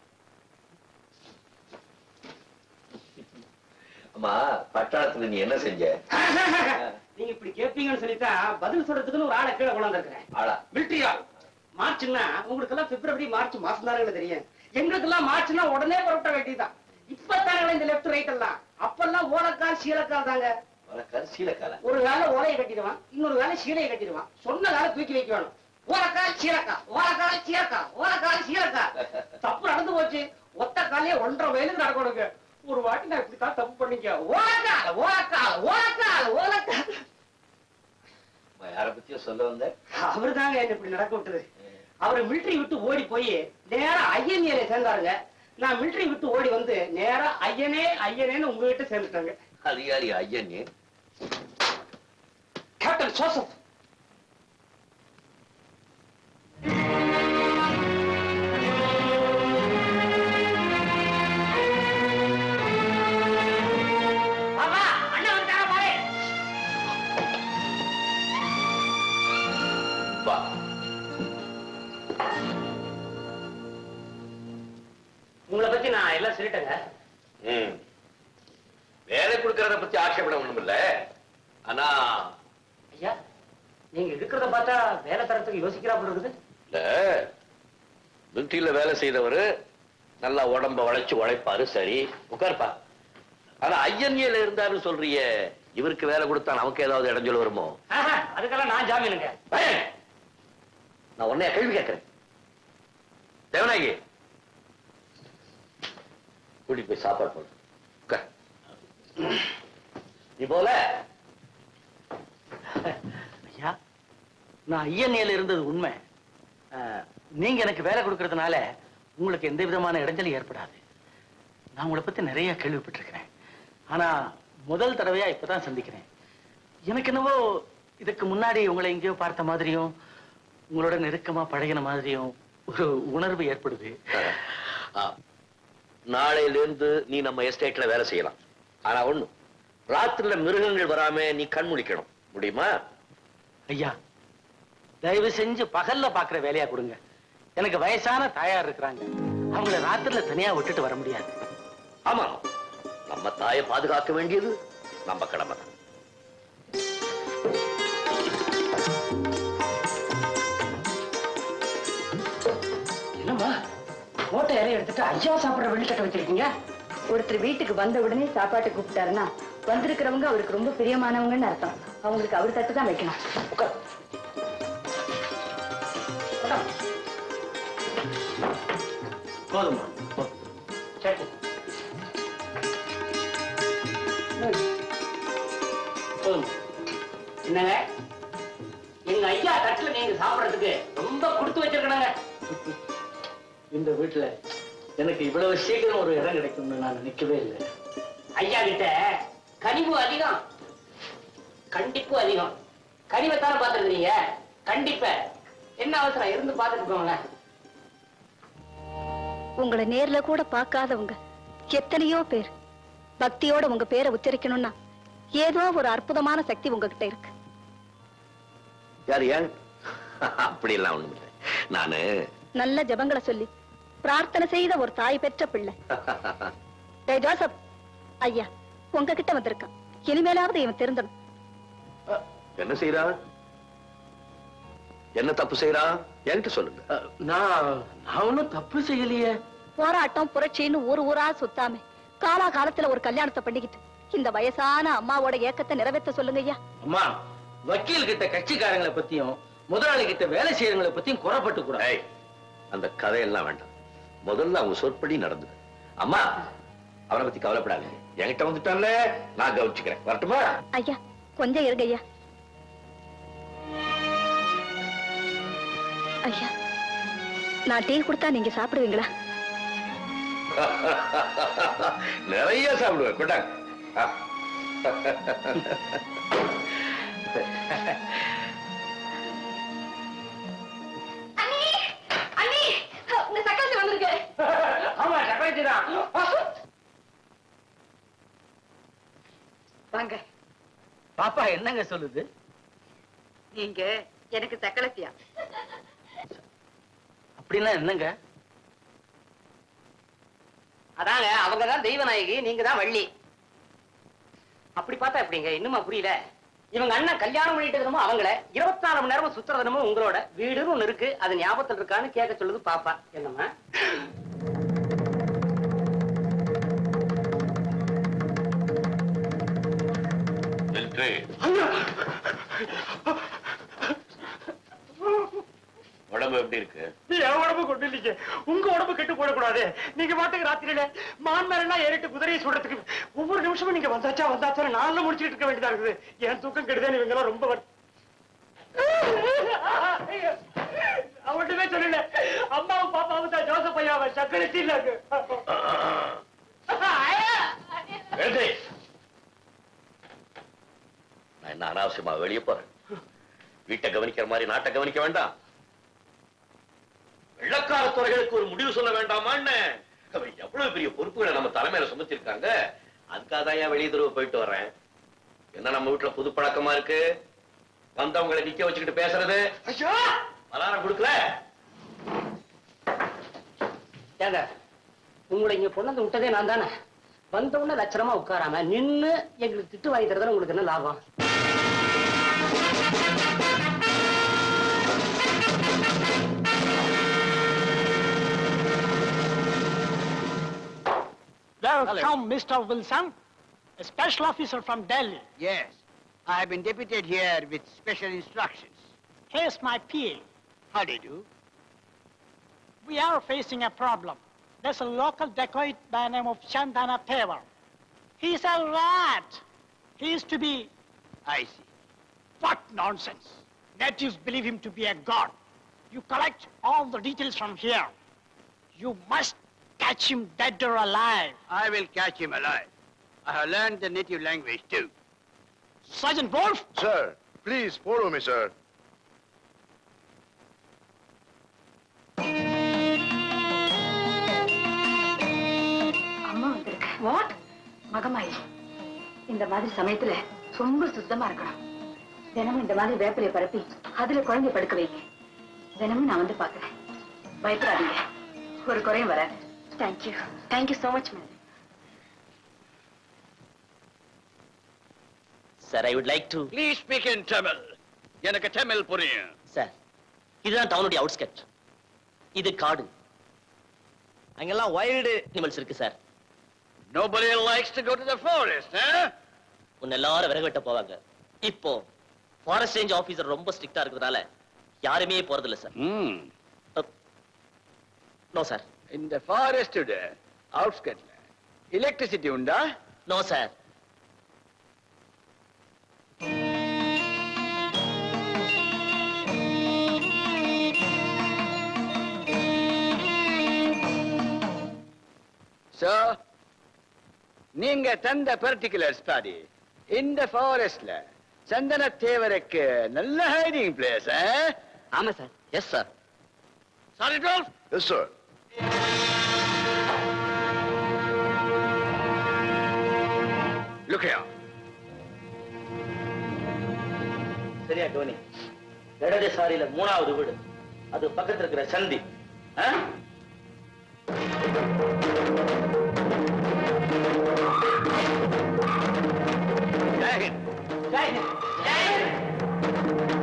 அம்மா பட்டாளத்துல நீ என்ன செஞ்ச நீங்க இப்படி கேட்பீங்கன்னு சொல்லித்தான் பதில் சொல்றதுக்குன்னு ஒரு ஆளை கீழே கொண்டாந்துருக்கிறேன் ஆளா மிலிட்டரி ஆள் மார்ச்னா உங்களுக்கு எல்லாம் பிப்ரவரி மார்ச் மாசம் தானே தெரியும் எங்களுக்கு எல்லாம் மார்ச்னா உடனே புறப்பட வேண்டியதுதான் இப்ப தானே இந்த லெப்ட் ரைட் எல்லாம் அப்பெல்லாம் ஓலக்கால் சீலக்கால் தாங்க வழக்கால் சீலக்கால ஒரு வேலை ஓலையை கட்டிடுவான் இன்னொரு வேலை சீலையை கட்டிடுவான் சொன்ன வேலை தூக்கி வைக்க வேணும் ஓலக்கால் சீலக்கா ஓலக்கால் சீலக்கா ஓலக்கால் சீலக்கா தப்பு நடந்து போச்சு ஒத்த காலையே ஒன்றரை வயலுக்கு நடக்கணுங்க ஒரு வாட்டி நான் இப்படித்தான் தப்பு பண்ணிக்க ஓலக்கால் ஓலக்கால் ஓலக்கால் ஓலக்கால் அம்மா, யார பத்தியும் சொல்ல வந்த அவர் தாங்க என்ன இப்படி நடக்க விட்டது அவர் மிலிட்டரி விட்டு ஓடி போய் நேரா ஐஎன்ஏல சேர்ந்தாருங்க நான் மிலிட்டரி விட்டு ஓடி வந்து நேரா ஐயனே ஐயனேன்னு உங்ககிட்ட சேர்ந்துட்டாங்க அதிகாரி ஐயன் கேப்டன் ஜோசப் பாப்பா, அண்ணன் வந்துட்டாரா பாரு. வா உங்களை பத்தி நான் எல்லாம் சொல்லிட்டேங்க ம். வேலை கொடுக்கறத பத்தி ஆட்சேபணம் ஒண்ணும் இல்ல ஆனா ஐயா நீங்க இருக்கிறத பார்த்தா வேலை தரத்துக்கு யோசிக்கிறாப்புல இருக்குது இல்ல மிலிட்டரியில வேலை செய்தவரு நல்லா உடம்ப வளைச்சு உழைப்பாரு சரி உட்காருப்பா ஆனா ஐஎன்ஏல இருந்தாருன்னு சொல்றிய இவருக்கு வேலை கொடுத்தா நமக்கு ஏதாவது இடைஞ்சல் வருமோ ஆஹா, அதுக்கெல்லாம் நான் ஜாமீனுங்க ஏய், நான் உன்னைய கேள்வி கேட்கிறேன் தேவநாயகி கூட்டிட்டு போய் சாப்பாடு போடு உட்கார். நீ போல ஐயா நான் ஐஎன்ஏல இருந்தது உண்மை அஹ், நீங்க எனக்கு வேலை கொடுக்கறதுனால உங்களுக்கு எந்த விதமான இடைஞ்சலும் ஏற்படாது நான் உங்களை பத்தி நிறைய கேள்விப்பட்டிருக்கிறேன் ஆனா முதல் தடவையா இப்பதான் சந்திக்கிறேன் எனக்கு என்னவோ இதுக்கு முன்னாடி உங்களை எங்கேயோ பார்த்த மாதிரியும் உங்களோட நெருக்கமா பழகின மாதிரியும் ஒரு உணர்வு ஏற்படுது ஆ. நாளையில இருந்து நீ நம்ம எஸ்டேட்ல வேலை செய்யலாம் ஆனா ஒண்ணு ராத்திரில மிருகங்கள் வராம நீ கண் முழிக்கணும் முடியுமா ஐயா தயவு செஞ்சு பகல்ல பாக்குற வேலையா கொடுங்க எனக்கு வயசான தாயார் இருக்கிறாங்க அவங்கள ராத்திரில தனியா விட்டுட்டு வர முடியாது ஆமா நம்ம தாயை பாதுகாக்க வேண்டியது நம்ம கடமை தான் என்னம்மா கோட்டை இலைய எடுத்துட்டு ஐயா சாப்பிடுற வெள்ளிக்கட்டை வச்சிருக்கீங்க ஒருத்தர் வீட்டுக்கு வந்த உடனே சாப்பாட்டு கூப்பிட்டாருன்னா வந்திருக்கிறவங்க அவருக்கு ரொம்ப பிரியமானவங்கன்னு அர்த்தம் அவங்களுக்கு அவர் தட்டு தான் வைக்கணும் உட்கார் உட்கார். போதுமா சரி போதும் என்னங்க எங்க ஐயா தட்டுல நீங்க சாப்பிடுறதுக்கு ரொம்ப கொடுத்து வச்சிருக்கணுங்க இந்த வீட்டுல எனக்கு இவ்வளவு சீக்கிரம் ஒரு இடம் கிடைக்கும்னு நான் நினைக்கவே இல்லை ஐயா கிட்ட கனிவு அதிகம் கண்டிப்பு அதிகம் கனிவை தானே பார்த்துருக்கீங்க கண்டிப்ப என்ன அவசரம் இருந்து பார்த்துட்டு போங்களேன் உங்களை நேர்ல கூட பார்க்காதவங்க எத்தனையோ பேர் பக்தியோட உங்க பேரை உச்சரிக்கணும்னா ஏதோ ஒரு அற்புதமான சக்தி உங்ககிட்ட இருக்கு யார் ஏன் அப்படி எல்லாம் ஒண்ணும் இல்லை நானு நல்ல ஜபங்களை சொல்லி பிரார்த்தனை செய்த ஒரு தாய் பெற்ற பிள்ளை டேய் ஜோசப் ஐயா உங்ககிட்ட வந்திருக்கான் இனிமேலாவது இவன் திருந்தணும் என்ன செய்யறான் என்ன தப்பு செய்யறான் என்கிட்ட சொல்லுங்க அஹ், நான் நான் ஒன்றும் தப்பு செய்யலையே போராட்டம் புரட்சின்னு ஊர் ஊரா சுத்தாம காலா காலத்துல ஒரு கல்யாணத்தை பண்ணிக்கிட்டு இந்த வயசான அம்மாவோட ஏக்கத்தை நிறைவேற்ற சொல்லுங்க ஐயா அம்மா வக்கீல் கிட்ட கட்சிக்காரங்களை பத்தியும் முதலாளி கிட்ட வேலை செய்யறவங்களை பத்தியும் குறப்பட்டு கூடாது ஏய், அந்த கதையெல்லாம் வேண்டாம் முதல்ல அவங்க சொற்படி நடந்தது அம்மா அவரை பத்தி கவலைப்படாதீங்க என்கிட்ட வந்துட்டான்ல நான் கவனிச்சுக்கிறேன் வரட்டுமா ஐயா கொஞ்சம் இருங்க ஐயா ஐயா நான் டீ கொடுத்தா நீங்க சாப்பிடுவீங்களா நிறைய சாப்பிடுவேன் கொண்டாங்க ஆ. அண்ணி அண்ணி உங்க சக்கரத்து வந்திருக்கு ஆமா சக்கரவர்த்தி தான் வாங்க பாப்பா என்னங்க சொல்லுது நீங்க எனக்கு சக்களத்தியா அப்படின்னா என்னங்க அதாங்க அவங்க தான் தெய்வ நாயகி நீங்க தான் வள்ளி அப்படி பார்த்தா எப்படிங்க இன்னுமா புரியல இவங்க அண்ணன் கல்யாணம் பண்ணிட்டு இருக்கணுமோ அவங்கள இருபத்தி நாலு மணி நேரமும் சுத்துறதுனமோ உங்களோட வீடுன்னு ஒண்ணு இருக்கு அது ஞாபகத்தில் இருக்கான்னு கேட்க சொல்லுது பாப்பா என்னம்மா நின்று. உடம்பு எப்படி இருக்கு என் உடம்பு கொண்டு இல்லைங்க உங்க உடம்பு கெட்டு போடக்கூடாது நீங்க பாட்டுக்கு ராத்திரியில மான் மேலாம் ஏறிட்டு குதிரையை சுடுறதுக்கு ஒவ்வொரு நிமிஷமும் நீங்க வந்தாச்சா வந்தாச்சா நானும் முடிச்சுட்டு இருக்க வேண்டியதா இருக்குது என் தூக்கம் கெடுதே இவங்க எல்லாம் ரொம்ப வரு- அவன்கிட்டவே சொல்லல அம்மாவும் பாப்பாவும் தான் ஜோசப் ஐயாவை சக்கரத்தி இல்லாங்க எழுந்து. நான் என்ன அனாவசியமா வெளியே போறேன் வீட்டை கவனிக்கிற மாதிரி நாட்டை கவனிக்க வேண்டாம் வெள்ளக்கார துறைகளுக்கு ஒரு முடிவு சொல்ல வேண்டாமான்னு அவர் எவ்வளவு பெரிய பொறுப்புகளை நம்ம தலைமையில சுமத்திருக்காங்க அதுக்காக தான் ஏன் வெளியே தெருவு போயிட்டு வர்றேன் என்ன நம்ம வீட்டுல புது பழக்கமா இருக்கு வந்தவங்களை நிக்க வச்சுக்கிட்டு பேசுறது ஐயா அலாரம் கொடுக்கல ஏங்க உங்களை இங்க கொண்டு வந்து விட்டதே நான் தானே வந்த உடனே லட்சணமா உட்காராம நின்னு எங்களுக்கு திட்டு வாங்கி தரதுல உங்களுக்கு என்ன லாபம் Welcome, Mr. Wilson, a special officer from Delhi. Yes, I have been deputed here with special instructions. Here's my PA. How do you do? We are facing a problem. There's a local dacoit by the name of Chandana Pevar. He's a rat. He is to be... I see. What nonsense. Natives believe him to be a god. You collect all the details from here. You must catch him dead or alive. I will catch him alive. I have learned the native language too. Sergeant Wolf, Sir, Please follow me, sir. அம்மா வந்திருக்க what மகமாயி இந்த மாதிரி சமயத்துல ரொம்ப சுத்தமா இருக்கணும் தினமும் இந்த மாதிரி வேப்பிலைய பரப்பி அதுல குழந்தை படுக்க வைங்க தினமும் நான் வந்து பாக்குறேன் பயப்படாதீங்க ஒரு குறையும் வராது thank you thank you so much ma'am sir I would like to Please speak in Tamil. எனக்கு தமிழ் புரியும் சார் இதுதான் டவுனுடைய அவுட்ஸ்கட் இது காடு அங்கெல்லாம் வைல்டு அனிமல்ஸ் இருக்கு sir Nobody likes to go to the forest, huh? உன்னை எல்லாரும் விறகு வெட்ட போவாங்க இப்போ ஃபாரஸ்ட் ரேஞ்ச் ஆபீசர் ரொம்ப ஸ்ட்ரிக்டா இருக்கிறதுனால யாருமே போறது இல்ல சார் Hmm. நோ சார் இந்த ஃபாரஸ்ட் அவுட்ஸ்கட்ல எலக்ட்ரிசிட்டி உண்டா நோ சார் சோ நீங்க தந்த பர்டிகுலர் ஸ்டடி இந்த ஃபாரஸ்ட்ல சந்தன தேவருக்கு நல்ல ஹைடிங் பிளேஸ் ஆமா sir yes sir sorry Dolph Yes, sir. Look here சரியா டோனி இடது சாரியில மூணாவது வீடு அது பக்கத்துல இருக்கிற சந்தி ஆ? ஜெய் ஹிந்த். ஜெய் ஹிந்த். ஜெய் ஹிந்த்.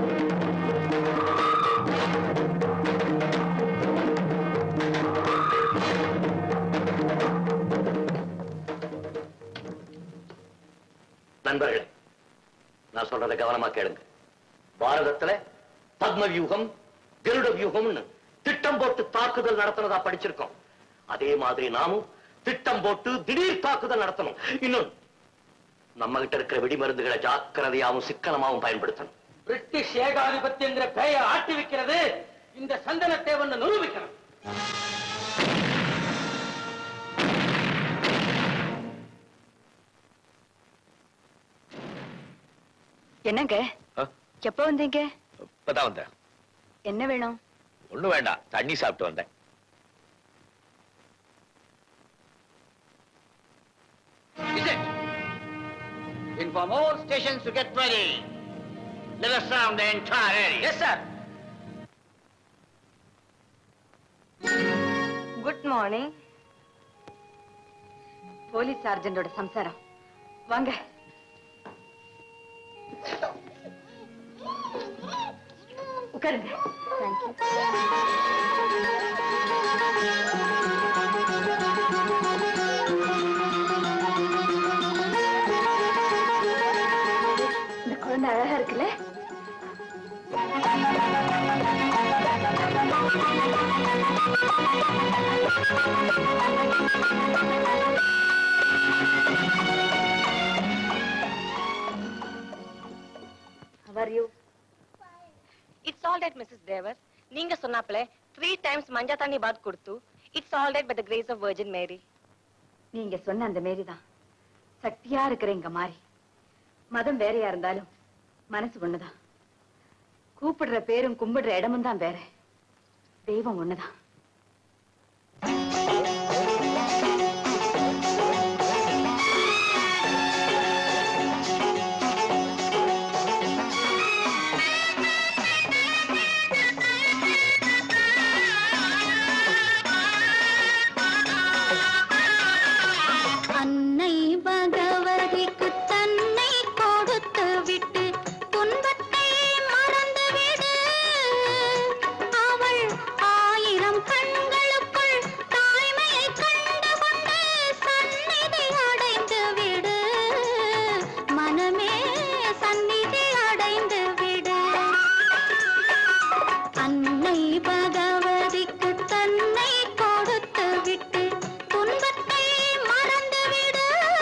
நண்பர்களே நான் சொல்றதை கவனமா கேளுங்க பாரதத்துல பத்ம வியூகம் கருட வியூகம்னு திட்டம் போட்டு தாக்குதல் நடத்துனதா படிச்சிருக்கோம் அதே மாதிரி நாமும் திட்டம் போட்டு திடீர் தாக்குதல் நடத்தணும் இன்னும் நம்ம கிட்ட இருக்கிற வெடிமருந்துகளை ஜாக்கிரதையாவும் சிக்கனமாவும் பயன்படுத்தணும் பிரிட்டிஷ் ஏகாதிபத்தியங்கிற பெயரை ஆட்டி வைக்கிறது இந்த சந்தன தேவன் நிரூபிக்கணும் என்னங்க எப்ப வந்தீங்க இப்பதான் வந்தேன் என்ன வேணும் ஒண்ணு வேண்டாம் தண்ணி சாப்பிட்டு வந்தேன் Is it? Inform all stations to get ready. Let us sound the entire area. Yes sir good morning police சார்ஜென்டோட சம்சாரம் வாங்க உட்காருங்க இந்த குழந்தை அழகா இருக்குல்ல How are you? It's all right Mrs Thevar நீங்க சொன்னாப்ல த்ரீ டைம்ஸ் மஞ்சா தண்ணி பாத் கொடுத்து it's all right by the grace of Virgin Mary நீங்க சொன்ன அந்த மாரி தான் சக்தியா இருக்கிற இங்க மாறி மதம் வேறையா இருந்தாலும் மனசு ஒண்ணுதான் கூப்பிடுற பேரும் கும்பிடுற இடமும் தான் வேற தெய்வம் ஒண்ணுதான் அன்னை பகவதிக்கு தன்னை கொடுத்து விட்டு துன்பத்தை மறந்து விடு அவள் ஆயிரம் கண்களுக்குள் தாய்மையை கண்டு கொண்டு சந்நிதி அடைந்து விடு மனமே சந்நிதி அடைந்து விடு அன்னை பகவதிக்கு தன்னை கொடுத்து விட்டு துன்பத்தை மறந்து விடு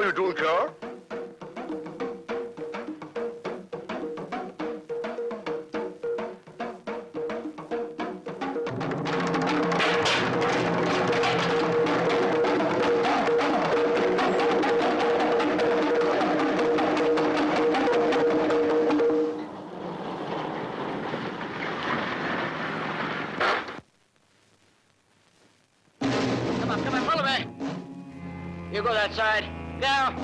are you doing, Carl? Come on, come on, follow me. You go that side. Go.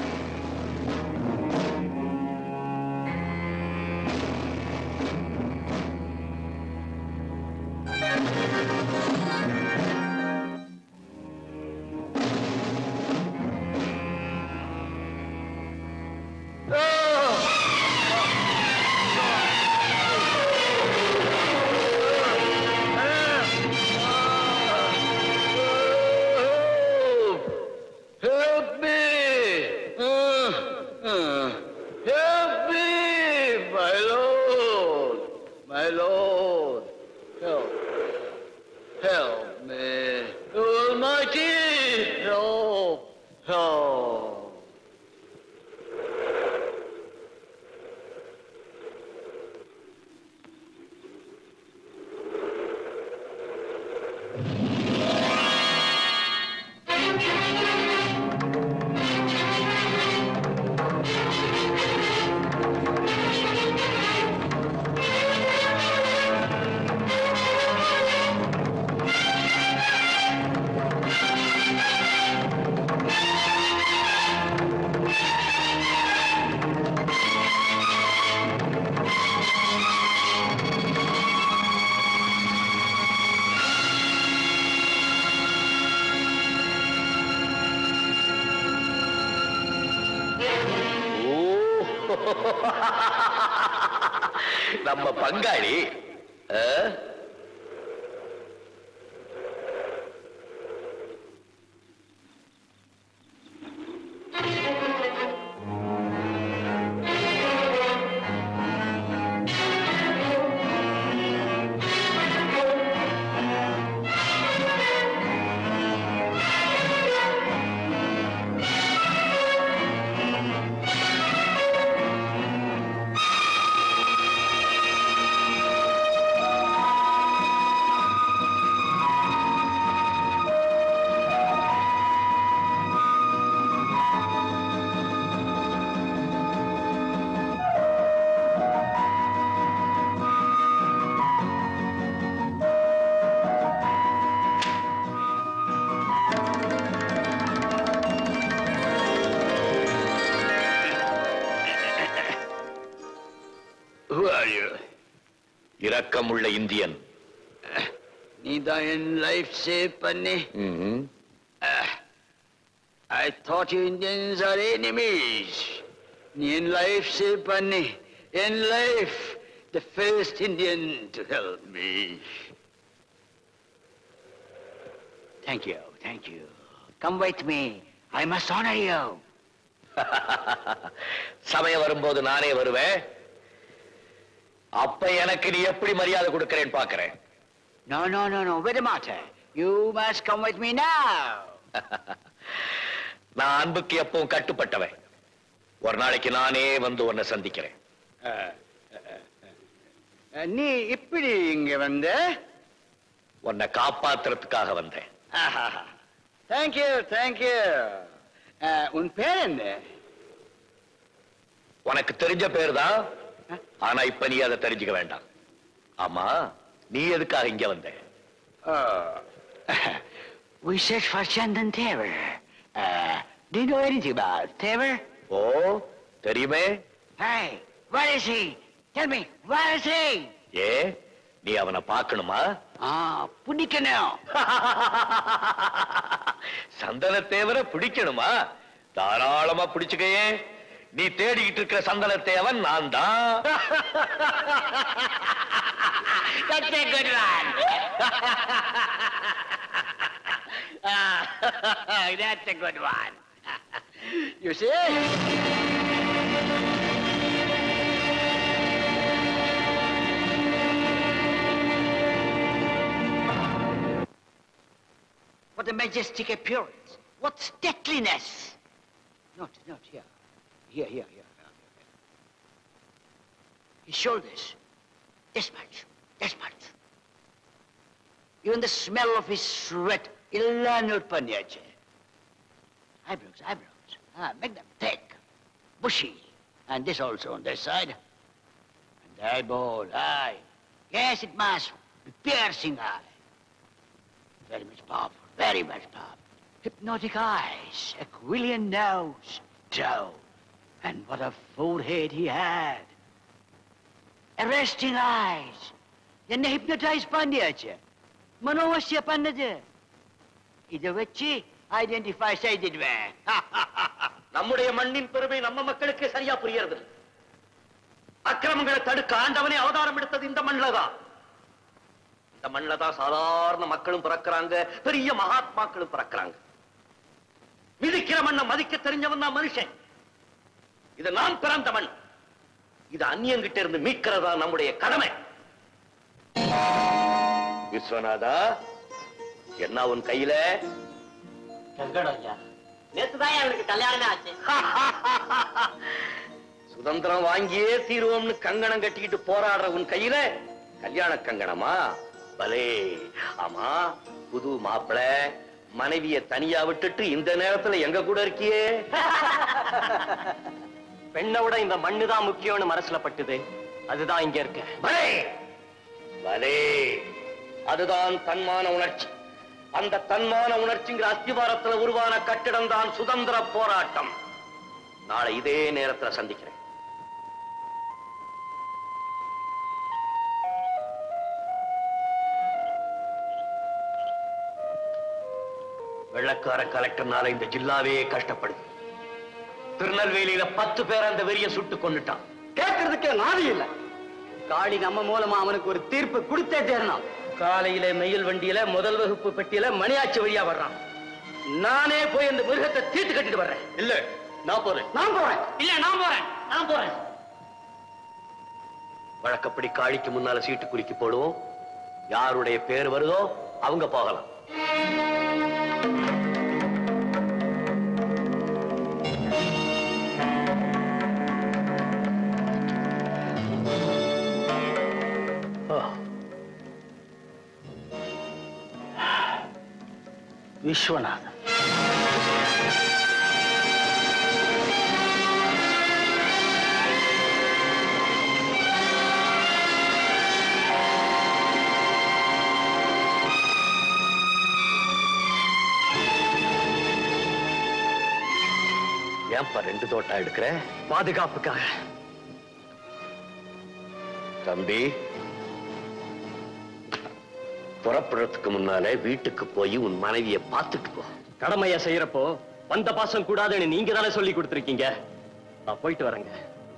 Help me! Uh, uh, help me, my Lord! My Lord! Help! Help me! Almighty! Help! Help! நம்ம பங்காளி ஆ? Who are you? இரக்கமுள்ள Indian நீதான் என் life save பண்ணி ம்ஹும். I thought you Indians are enemies. நீ என் life save பண்ணி என் life the first Indian to help me. Thank you, thank you. Come with me. I must honor you. சமயம் வரும்போது நானே வருவேன் அப்ப எனக்கு நீ எப்படி மரியாதை கொடுக்கறேன்னு பாக்குறேன் No, no, no, no. Wait a matter. You must come with me now. நான் அன்புக்கு எப்பவும் கட்டுப்பட்டவன் ஒரு நாளைக்கு நானே வந்து உன்னை சந்திக்கிறேன் நீ இப்படி இங்க வந்த உன்னை காப்பாத்துறதுக்காக வந்தேன் தேங்க்யூ தேங்க்யூ உன் பேர் என்ன உனக்கு தெரிஞ்ச பேர் தான் ஆனா இப்ப நீ அதை தெரிஞ்சுக்க வேண்டாம் ஆமா நீ எதுக்காக இங்க வந்த Oh. we search for Chandan Taylor. Uh, do you know anything about Taylor? ஓ தெரியுமே Hey, where is he? Tell me, where is he? ஏ நீ அவனை பார்க்கணுமா Ah, பிடிக்கணும். சந்தனத்தேவரை பிடிக்கணுமா தாராளமா பிடிச்சுக்கையே நீ தேடிக்கிட்டு இருக்கிற சந்தனத்தேவன் நான் தான் That's a good one. Ah, That's a good one. You see? What a majestic appearance. What stateliness. not, not here. Here, here, here. His shoulders. This much, this much. Even the smell of his sweat, Ilanur Panyache. Eyebrows, eyebrows. Ah, make them thick, bushy. And this also on this side. And the eyeball, eye. Yes, it must be piercing eye. Very much powerful, very much powerful. Hypnotic eyes, Aquilian nose, toe. And what a forehead he had. Arresting eyes. என்ன hypnotize பண்ணியாச்சு மனோவசிய பண்ணது இதை வச்சு identify செய்திடுவேன் நம்முடைய மண்ணின் பெருமை நம்ம மக்களுக்கு சரியா புரியறது இல்ல. அக்கிரமங்களை தடுக்க ஆண்டவனே அவதாரம் எடுத்தது இந்த மண்ணில தான் இந்த மண்ணில தான் சாதாரண மக்களும் பிறக்கிறாங்க பெரிய மகாத்மாக்களும் பிறக்கிறாங்க மிதிக்கிற மண்ணை மதிக்க தெரிஞ்சவன் தான் மனுஷன் இது நாம் பிறந்த மண் இது அந்நியங்கிட்ட இருந்து மீட்கிறதா நம்முடைய கடமை விஸ்வநாதா என்ன உன் கையில கங்கடம் ஐயா நேத்துதான் எனக்கு கல்யாணமே ஆச்சு சுதந்திரம் வாங்கியே தீருவோம்னு கங்கணம் கட்டிக்கிட்டு போராடுற உன் கையில கல்யாண கங்கணமா பலே ஆமா புது மாப்பிள மனைவிய தனியா விட்டுட்டு இந்த நேரத்துல எங்க கூட இருக்கியே பெண்ணை விட இந்த மண்ணு தான் முக்கியம்னு மனசுல பட்டுது அதுதான் இங்க இருக்க பலே பலே அதுதான் தன்மான உணர்ச்சி அந்த தன்மான உணர்ச்சிங்கிற அஸ்திவாரத்துல உருவான கட்டிடம் தான் சுதந்திர போராட்டம் நாளை இதே நேரத்துல சந்திக்கிறேன் வெள்ளக்கார கலெக்டர்னால இந்த ஜில்லாவே கஷ்டப்படுது திருநெல்வேலியில பத்து பேர் அந்த வெறிய சுட்டு கொண்டுட்டான் கேட்கறதுக்கே நாதி இல்ல காளி நம்ம மூலமா அவனுக்கு ஒரு தீர்ப்பு கொடுத்தே தேரணும் காலையில மெயில் வண்டியில முதல் வகுப்பு பெட்டியில மணியாச்சி வழியா வர்றான் நானே போய் அந்த மிருகத்தை தீட்டு கட்டிட்டு வர்றேன் இல்ல நான் போறேன் நான் போறேன் இல்ல நான் போறேன் நான் போறேன் வழக்கப்படி காளிக்கு முன்னால சீட்டு குலுக்கி போடுவோம் யாருடைய பேர் வருதோ அவங்க போகலாம் விஸ்வநாதன் ஏன்பா ரெண்டு தோட்டா எடுக்கிற பாதுகாப்புக்காக தம்பி புறப்படுறதுக்கு முன்னால வீட்டுக்கு போய் உன் மனைவியை பார்த்துட்டு போ கடமைய செய்யறப்போ வந்த பாசம் கூடாதுன்னு நீங்க தானே சொல்லி கொடுத்துருக்கீங்க நான் போயிட்டு வரேங்க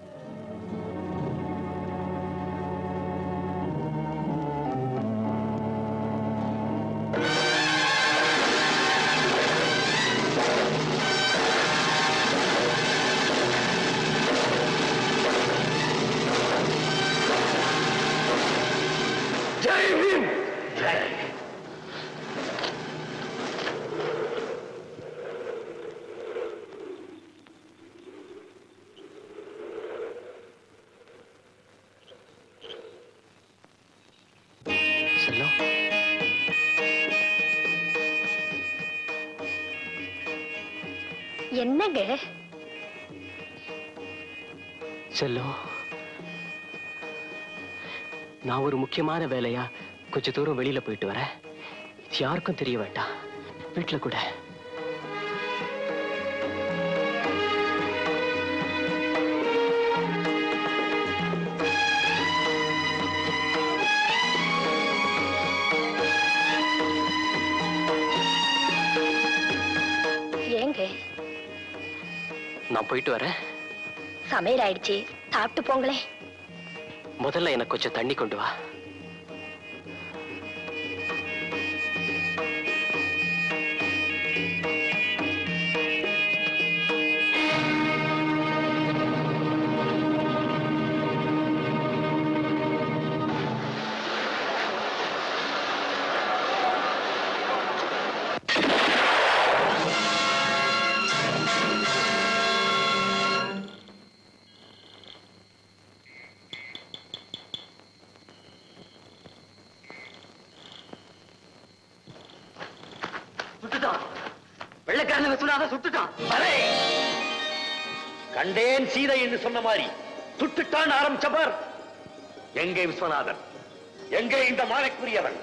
ஜெய் ஹிந்த் செல்லம் என்னங்க செல்லம் நான் ஒரு முக்கியமான வேலையா கொஞ்ச தூரம் வெளியில போயிட்டு வரேன் இது யாருக்கும் தெரிய வேண்டாம் வீட்டுல கூட ஏங்க நான் போயிட்டு வரேன் சமையல் ஆயிடுச்சு சாப்பிட்டு போங்களேன் முதல்ல எனக்கு கொஞ்சம் தண்ணி கொண்டு வா ஆ சுட்டுட்டான் வெள்ளைக்காரன் விஸ்வநாதன் சுட்டுட்டான் அரே கண்டேன் சீதை என்று சொன்ன மாதிரி சுட்டுட்டான் ஆரம்பிச்சவர் எங்கே விஸ்வநாதன் எங்கே இந்த மாலைக்குரியவன்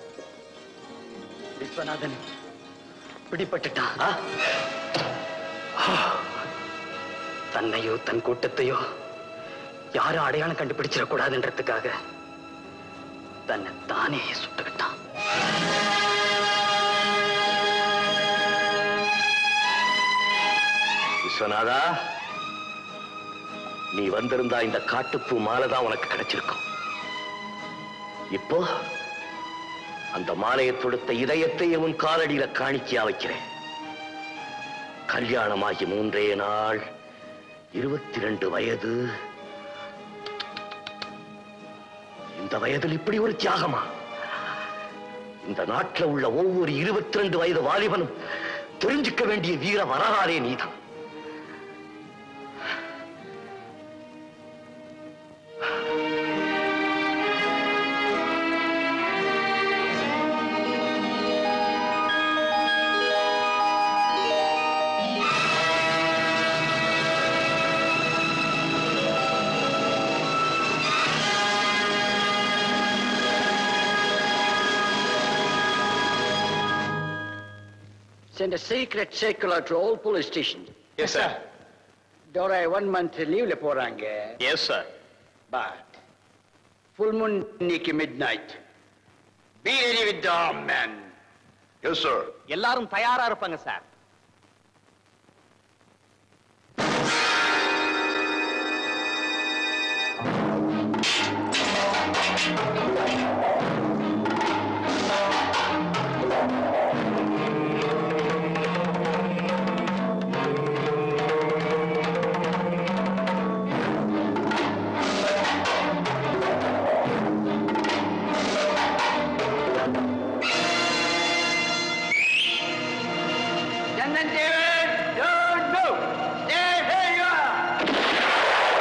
விஸ்வநாதன் பிடிபட்டுட்டான் தன்னையோ தன் கூட்டத்தையோ யாரும் அடையாளம் கண்டுபிடிச்சிடக் கூடாதுன்றதுக்காக தன்னை தானே சுட்டுக்கிட்டான் விஸ்வநாதா நீ வந்திருந்தா இந்த காட்டுப்பூ மாலை தான் உனக்கு கிடைச்சிருக்கும் இப்போ அந்த மாலையை தொடுத்த இதயத்தை உன் காலடியில காணிக்கையா வைக்கிறேன் கல்யாணமாகி மூன்றே நாள் இருபத்தி ரெண்டு வயது இந்த வயதில் இப்படி ஒரு தியாகமா இந்த நாட்டில் உள்ள ஒவ்வொரு இருபத்தி ரெண்டு வயது வாலிபனும் தெரிஞ்சுக்க வேண்டிய வீர வரலாறே நீதான் Send a secret circular to all police stations. Yes, sir. Dora one month leave le போறாங்க. Yes, sir. But full moon இன்னைக்கு midnight. Be ready with the arm, man. Yes, sir. எல்லாரும் தயாரா இருப்பாங்க sir Chandan David, don't move. Stay where you are.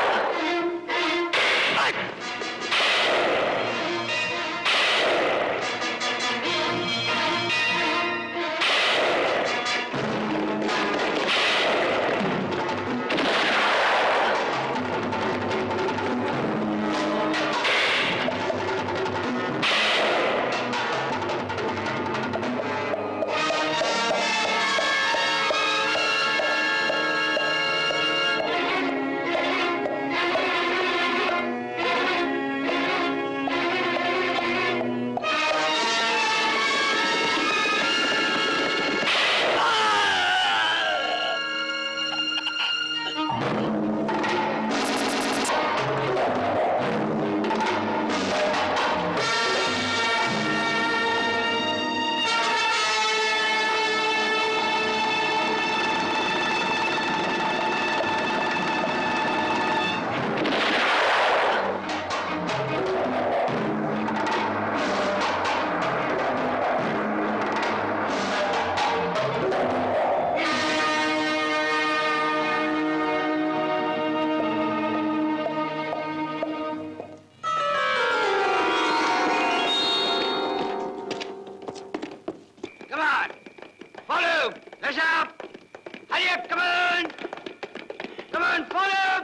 Come on. Follow. Let's up. Hurry up. Come on. Come on. Follow.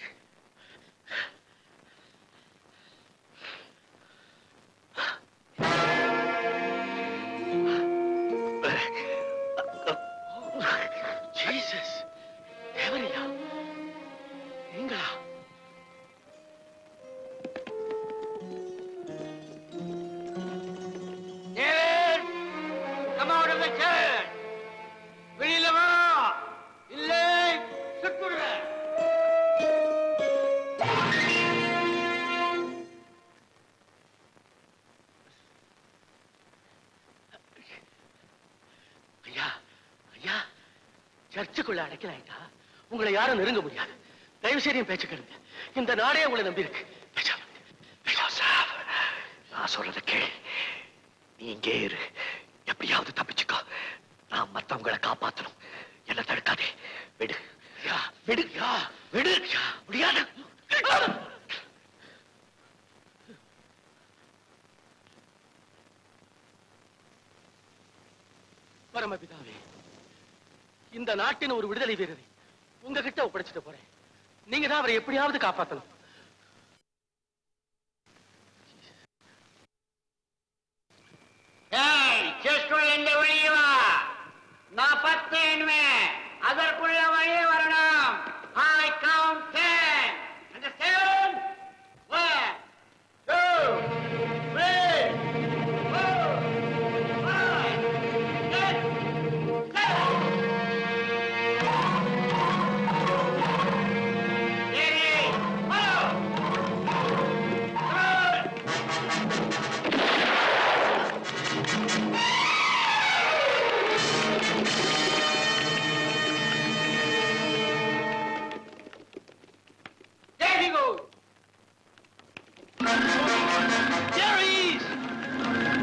Jesus. தேவனையா நீங்களா David, come out of the church. வெளியில வா. இல்லை சுட்டுடுவேன். ஐயா ஐயா சர்ச்சுக்குள்ள அடைக்கலாயிட்டா உங்களை யாரும் நெருங்க முடியாது தயவு செய்து என் பேச்சு கேளுங்க இந்த நாடே உங்களை நம்பி இருக்கு நான் சொல்றத கேள் நீ இங்கே இரு எப்படியாவது தப்பிச்சுக்கோ நான் மத்தவங்களை காப்பாத்தணும் என்ன தடுக்காதே விடு யா விடு யா விடு யா முடியாது பரமபிதாவே இந்த நாட்டின் ஒரு விடுதலை வீரரை உங்ககிட்ட ஒப்படைச்சிட்டு போறேன் நீங்க தான் அவரை எப்படியாவது காப்பாத்தணும் ஏய் செஸ்குள் இந்த வழியே வா நான் பத்து எண்ணுவேன் அதற்குள்ள வழியே வரணும் I count ten understand one two three four five six seven Ready, follow! Good! There he goes! There he is!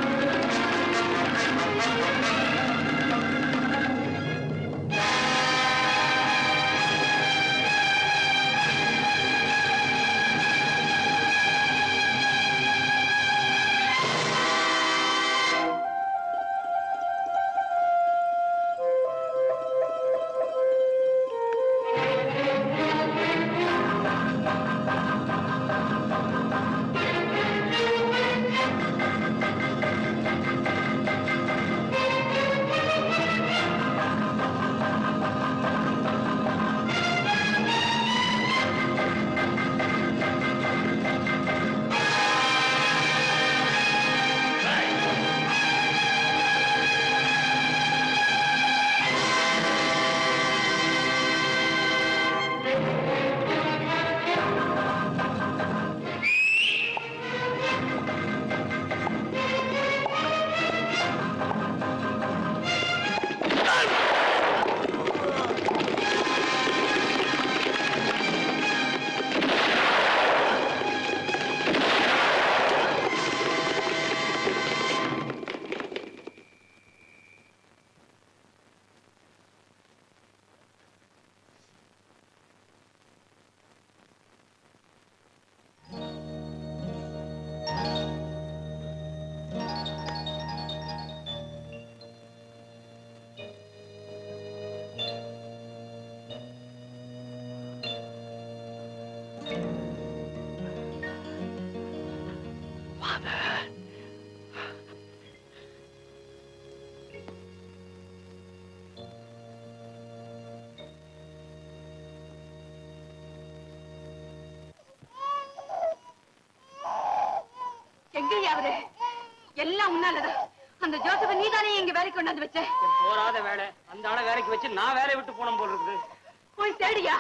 எங்கய்யா அவரு எல்லாம் உன்னாலதான் அந்த ஜோசப் நீதானே இங்க வேலைக்கு கொண்டாந்து வச்ச போராத வேலை அந்த ஆளை வேலைக்கு வச்சு நான் வேலையை விட்டு போன போல இருக்குது போய் தேடியா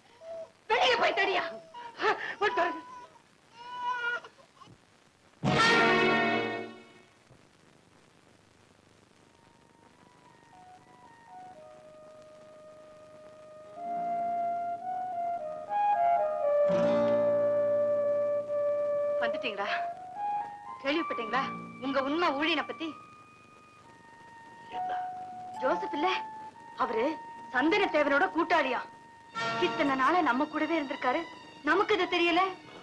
வெளியே போய் தேடியா வந்துட்டீங்களா கேள்விப்பட்டீங்களா உங்க உண்மை ஊழியனை பத்தி ஜோசப் இல்ல அவரு சந்தன தேவனோட கூட்டாளியா இத்தனை நாளா நம்ம கூடவே இருந்திருக்காரு நமக்கு இது தெரியல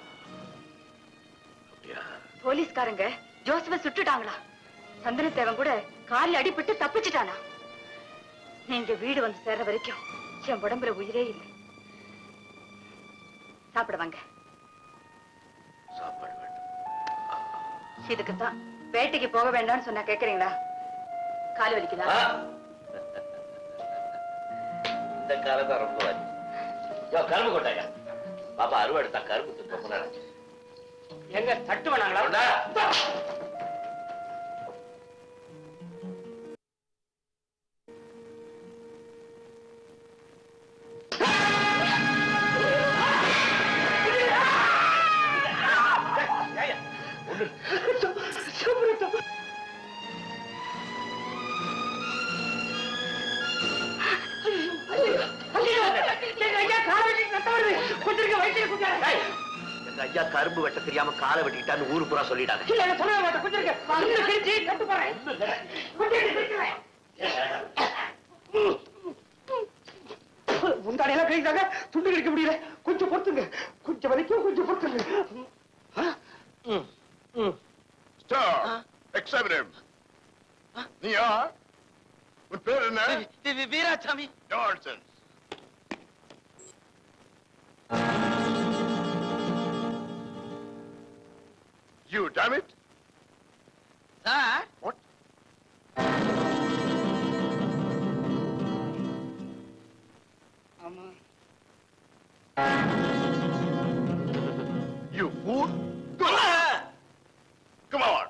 போலீஸ்காரங்க ஜோசப்ப சுட்டுட்டாங்களா சந்தன தேவன் கூட காலில் அடிபட்டு தப்பிச்சிட்டானா நீங்க வீடு வந்து சேர்ற வரைக்கும் என் உடம்புல உயிரே இல்லை சாப்பிட வாங்க சாப்பாடு இதுக்குத்தான் வேட்டைக்கு போக வேண்டாம்னு சொன்னா கேக்குறீங்களா கால் வலிக்குதா இந்த காலம் தான் ரொம்ப வலி யோ கரும்பு கொட்டாயா பாப்பா அருவா எடுத்தா கரும்பு தின்னு ரொம்ப நேரம் எங்க தட்டு வேணாங்களா எங்க ஐயா கரும்பு வெட்ட தெரியாம காலை வெட்டிட்டான்னு ஊரு பூரா சொல்லிட்டாங்க முந்தாடியெல்லாம் கழித்தாங்க துண்டு கிடைக்க முடியல கொஞ்சம் பொறுத்துங்க கொஞ்சம் வலிக்கும் கொஞ்சம் பொறுத்துங்க Stop! Examine him. நீ யார் உன் பேர் என்ன Veerasamy Nonsense. You damn it! Sir What? ஆமா You fool! Go! Come on!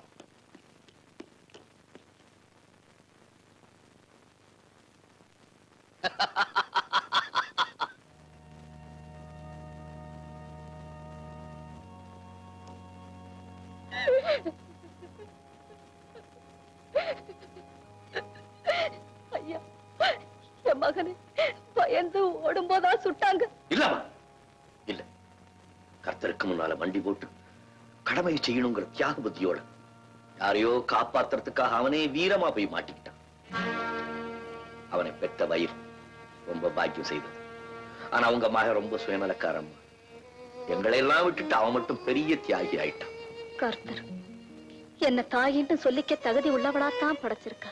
ஐயா என் மகனை பயந்து ஓடும்போதா சுட்டாங்க இல்லம்மா இல்ல கர்த்தருக்கு முன்னால வண்டி போட்டு கடமையை செய்யணுங்கிற தியாக புத்தியோட யாரையோ காப்பாத்துறதுக்காக அவனே வீரமா போய் மாட்டிக்கிட்டான் அவனை பெற்ற வயிறு ரொம்ப பாக்கியம் செய்தது ஆனா அவங்க மகன் ரொம்ப சுயநலக்காரம்மா எங்களை எல்லாம் விட்டுட்டு அவன் மட்டும் பெரிய தியாகி ஆயிட்டான் கர்த்தர் என்ன தாயின்னு சொல்லிக்க தகுதி உள்ளவளாத்தான் படைச்சிருக்கார்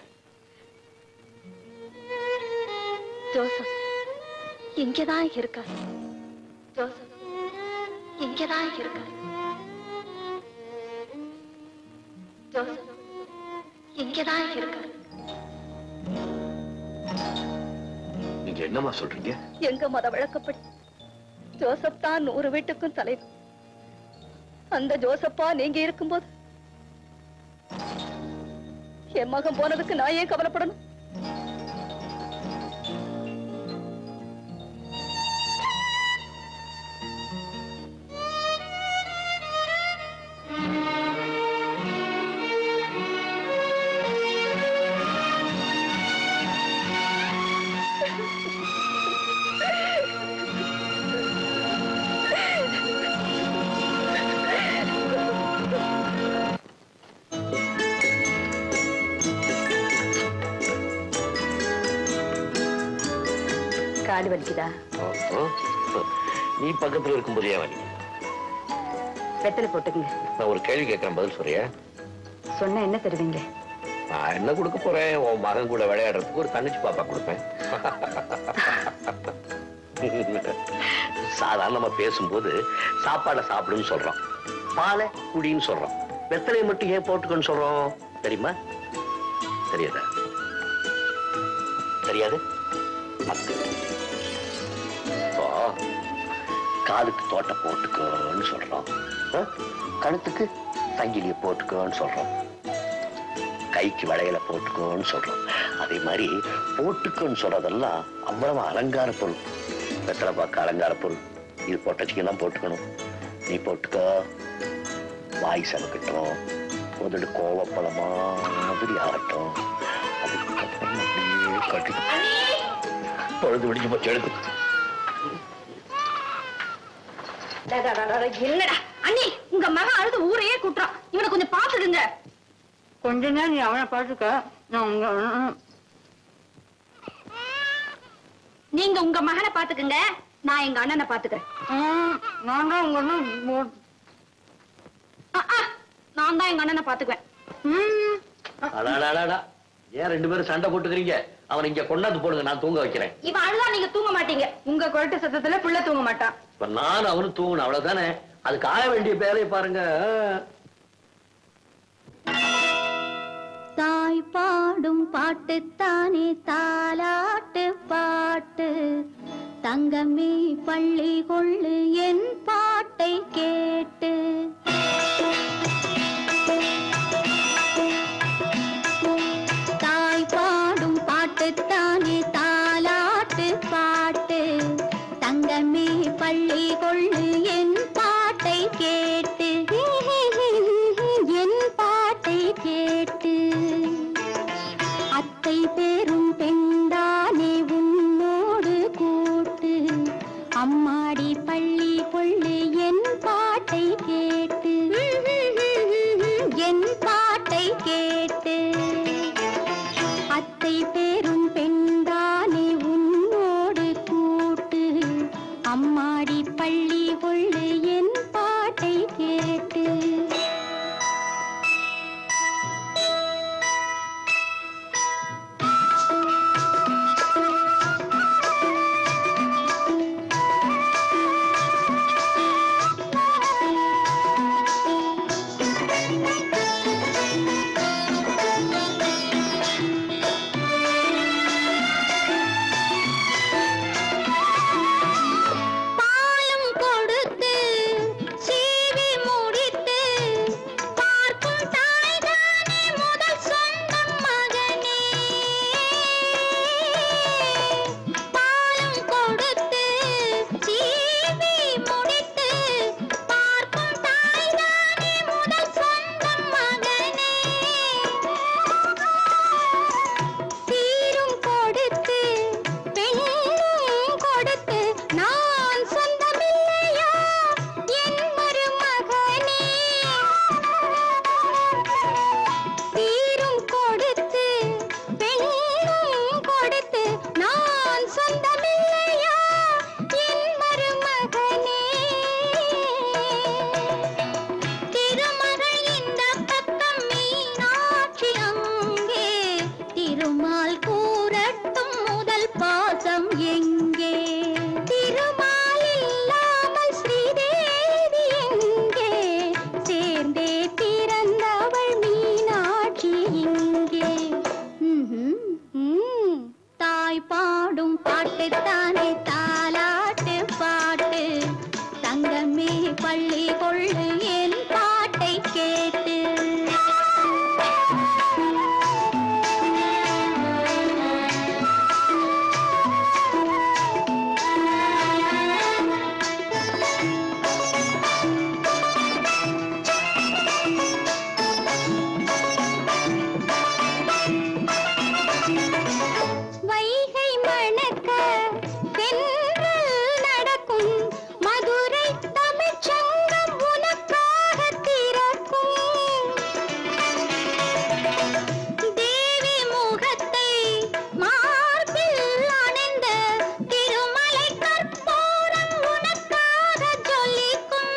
ஜோசப் இங்கதான் இருக்கார் ஜோசப் இங்கதான் இருக்கார் ஜோசப் இங்கதான் இருக்கார் நீங்க என்னம்மா சொல்றீங்க எங்க மத வழக்கப்படி ஜோசப் தான் நூறு வீட்டுக்கும் தலைவர் அந்த ஜோசப்பா நீங்க இருக்கும்போது என் மகன் போனதுக்கு நான் ஏன் கவலைப்படணும் காடு வலிக்குதா நீ பக்கத்துல இருக்கும்போது ஏன் வலி வெத்தலை போட்டுக்குங்க நான் ஒரு கேள்வி கேட்கிறேன் பதில் சொல்றியா சொன்னா என்ன தருவீங்க நான் என்ன கொடுக்க போறேன் உன் மகன் கூட விளையாடுறதுக்கு ஒரு தங்கச்சி பாப்பா கொடுப்பேன் சாதாரணமா பேசும்போது சாப்பாடை சாப்பிடுன்னு சொல்றோம் பாலை குடின்னு சொல்றோம் வெத்தலையை மட்டும் ஏன் போட்டுக்கன்னு சொல்றோம் தெரியுமா தெரியாதா தெரியாது மக்கு. இப்போ காலுக்கு தோட்டை போட்டுக்கோன்னு சொல்றோம் ஆ? கழுத்துக்கு சங்கிலியை போட்டுக்கோன்னு சொல்றோம் கைக்கு வளையல போட்டுக்கோன்னு சொல்றோம் அதே மாதிரி போட்டுக்கோன்னு சொல்றதெல்லாம் அவ்வளவு அலங்கார பொருள் வெத்தலை பார்க்க அலங்கார பொருள் இது பொட்டச்சிக்கு தான் போட்டுக்கணும் நீ போட்டுக்கோ வாய் சமக்கட்டும் உதடு கோவப்பழமா மாதிரி ஆகட்டும் அதுக்கப்புறம் அப்படியே கட்டி பொழுது விடிஞ்சு போச்சு எடுத்து டா, டா, டா, டா, டா, என்னடா அண்ணி உங்க மகன் அழுது ஊரையே கூட்டுறான் இவனை கொஞ்சம் பாத்துடுங்க கொஞ்ச நேரம் நீ அவனை பார்த்துக்க நான் உங்க நீங்க உங்க மகனை பாத்துக்குங்க நான் எங்க அண்ணனை பாத்துக்கிறேன் நான் தான் உங்க அண்ணன் ஆ, ஆ, நான் தான் எங்க அண்ணனை பாத்துக்குவேன் ம். அடாடாடாடா ஏன் ரெண்டு பேரும் சண்டை போட்டுக்கிறீங்க அவனை இங்க கொண்டாந்து போடுங்க நான் தூங்க வைக்கிறேன் இவன் அழுதா நீங்க தூங்க மாட்டீங்க உங்க கொரட்டு சத்தத்துல புள்ள தூங்க மாட்டான் இப்ப நானும் அவனும் தூங்கணும் அவ்வளவுதானே அதுக்கு ஆய வேண்டிய வேலையை பாருங்க தாய் பாடும் பாட்டுத்தானே தாலாட்டு பாட்டு தங்கமே பள்ளி கொள்ளு என் பாட்டை கேட்டு தாய் பாடும் பாட்டுத்தானே தாலாட்டு பாட்டு தங்கமே பள்ளி கொள்ளு என் பாட்டை கேட்டு என் பாட்டை கேட்டு அத்தை பேரும் பெண்டானே உன்னோடு கூட்டு அம்மாடி பள்ளி கொள்ளு என் பாட்டை கேட்டு தாய் பாடும் பாட்டுத்தானே தாலாட்டு பாட்டு தங்கமே பள்ளி கொள்ளு என் பாட்டை கேட்டு வைகை மணக்க தென்றல் நடக்கும் மதுரை தமிழ்ச்சங்கம் உனக்காக திறக்கும் தேவி முகத்தை மார்பில் அணிந்த திருமலை கற்பூரம் உனக்காக ஜொலிக்கும்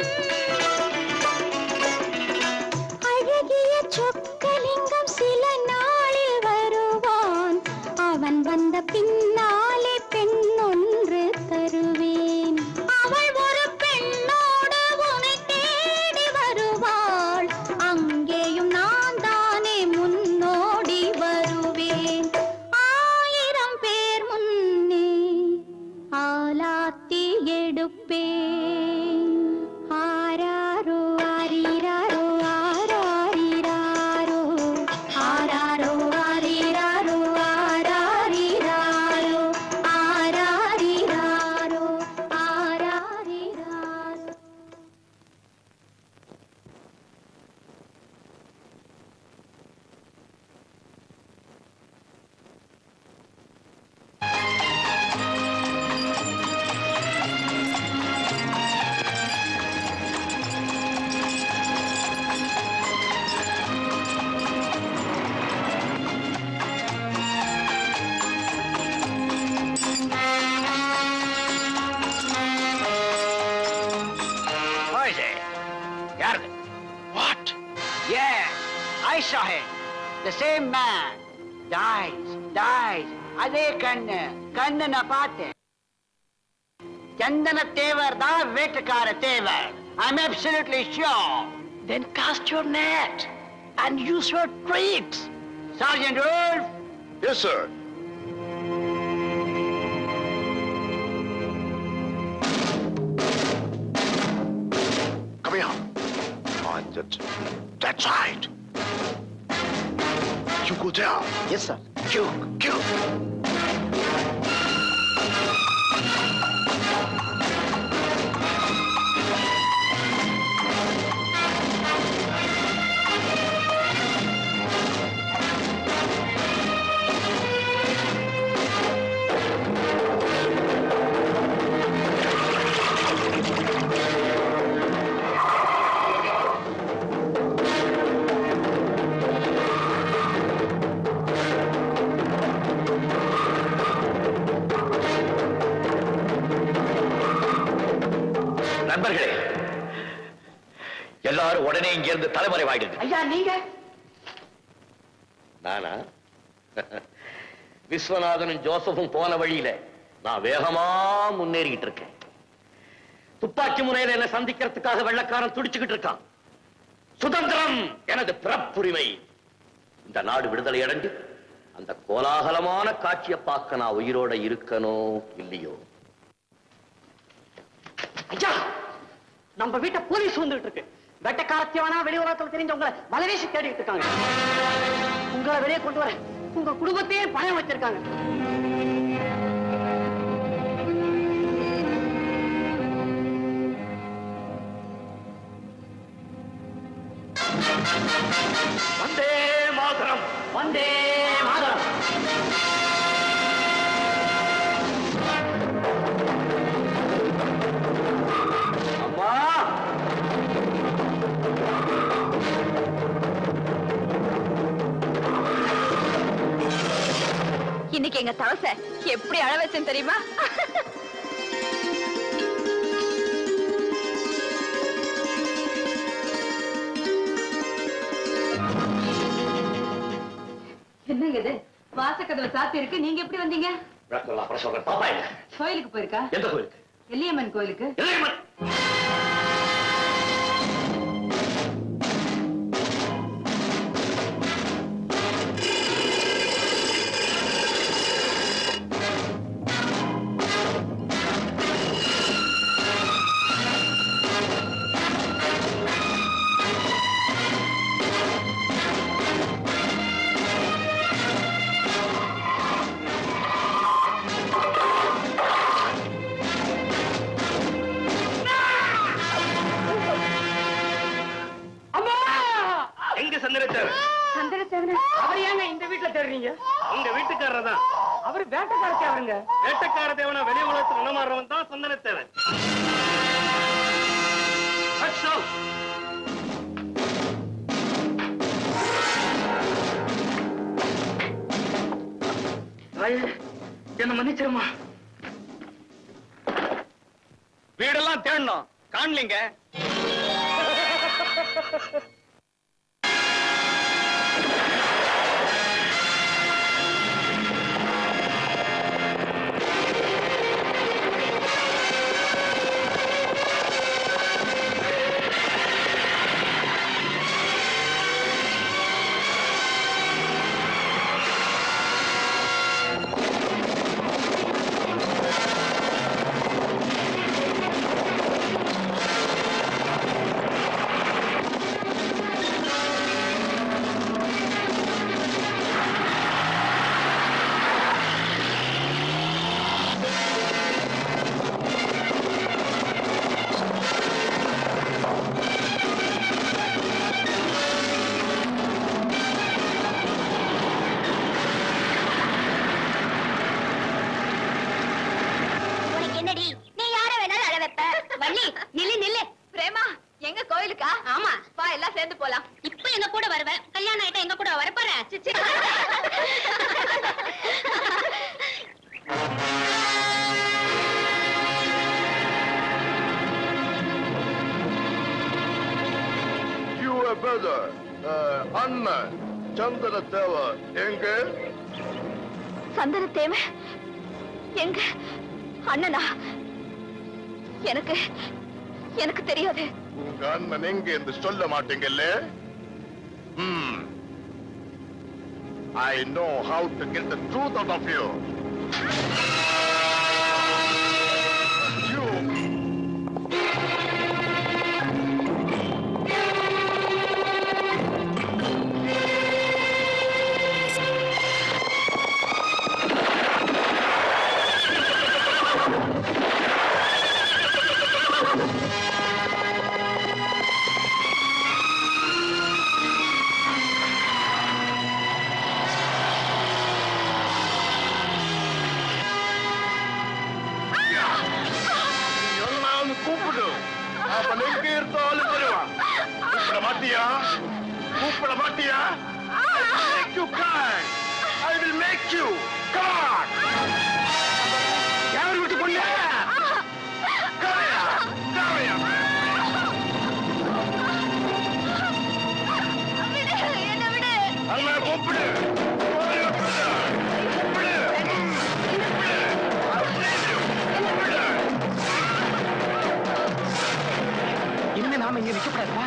அழகிய சொக்கலிங்கம் சில நாளில் வருவான் அவன் வந்த பின்னாலே பெண் ஒன்று தருவேன் அவள் ஒரு பெண்ணோடு உன்னை தேடி வருவாள் அங்கேயும் நான் தானே முன்னோடி வருவேன் ஆயிரம் பேர் முன்னே ஆலாத்தி எடுப்பேன் ஆராரோ ஆரிராரோ ஆராரிராரோ ஆராரோ ஆரிராரோ ஆராரிராரோ ஆராரிராரோ ஆராரிராரோ Who is it? யாருது? What? Yeah, I saw him. The same man. Dies, dies. அதே கண்ணு கண்ணு நான் பார்த்தேன் சந்தன தேவர் தான் வேட்டுக்கார தேவர் I'm absolutely sure. Then cast your net and use your tricks. Sergeant Wolf. Yes, sir. Come here. On that, that side. You go there. Yes, sir. You, you. நண்பர்களே எல்லாரும் உடனே இங்க இருந்து தலைமறைவாயிடுங்க ஐயா நீங்க நானா விஸ்வநாதனும் ஜோசப்பும் போன வழியில நான் வேகமா முன்னேறிக்கிட்டு இருக்கேன் துப்பாக்கி முனையில என்ன சந்திக்கிறதுக்காக வெள்ளக்காரன் துடிச்சுக்கிட்டு இருக்கான் சுதந்திரம் எனது பிறப்புரிமை இந்த நாடு விடுதலை அடைஞ்சு அந்த கோலாகலமான காட்சியை பார்க்க நான் உயிரோட இருக்கனோ இல்லையோ ஐயா நம்ம வீட்டை போலீஸ் வந்துட்டு இருக்கு வெட்டக்காரத்தியவனா வெளி உலகத்துல தெரிஞ்சவங்களை வலவேசி தேடிட்டு இருக்காங்க உங்களை வெளியே கொண்டு வர உங்க குடும்பத்தையே பணம் வச்சிருக்காங்க வந்தே மாதரம் வந்தே மாதரம் அம்மா இன்னைக்கு எங்க தவச எப்படி அழ வச்சேன் தெரியுமா என்னங்க இது வாசக்கதவை சாத்தி இருக்கு நீங்க எப்படி வந்தீங்க விளக்கம் அப்புறம் சொல்றேன் பாப்பா இல்ல கோயிலுக்கு போயிருக்கா எந்த கோயிலுக்கு எல்லியம்மன் கோயிலுக்கு தான் அவர் வேட்டைக்கார தேவருங்க வேட்டக்கார தேவனை வெளி உலகத்துக்கு உணமாறுறவன் தான் சந்தன தேவன் That's all. தாயே, என்ன மன்னிச்சிருமா வீடெல்லாம் தேடணும் காணலீங்க உனக்கு என்னடி நீ யார வேணாலும் அழ வைப்ப வள்ளி நில்லு நில்லு பிரேமா எங்க கோயிலுக்கா ஆமா வா எல்லாம் சேர்ந்து போலாம் இப்ப எங்க கூட வருவேன் கல்யாணம் ஆயிட்டா எங்க கூட வர போறேன் சிச்சி Your brother, uh, அண்ணன் சந்தன தேவ எங்க சந்தன தேவ எங்க அண்ணனா எனக்கு எனக்கு தெரியாது உங்க அண்ணன் எங்க என்று சொல்ல மாட்டீங்கல்ல Hmm. I know how to get the truth out of you. You. எல்லாரும் கூப்பிடு அவன் எங்க இருந்தாலும் வருவான் கூப்பிட மாட்டியா கூப்பிட மாட்டியா I will make you cry. I will make you. Come on. யார் விட்டு கொண்டு அண்ணா கூப்பிடு இனிமே நாம இங்க நிக்கப்படாதா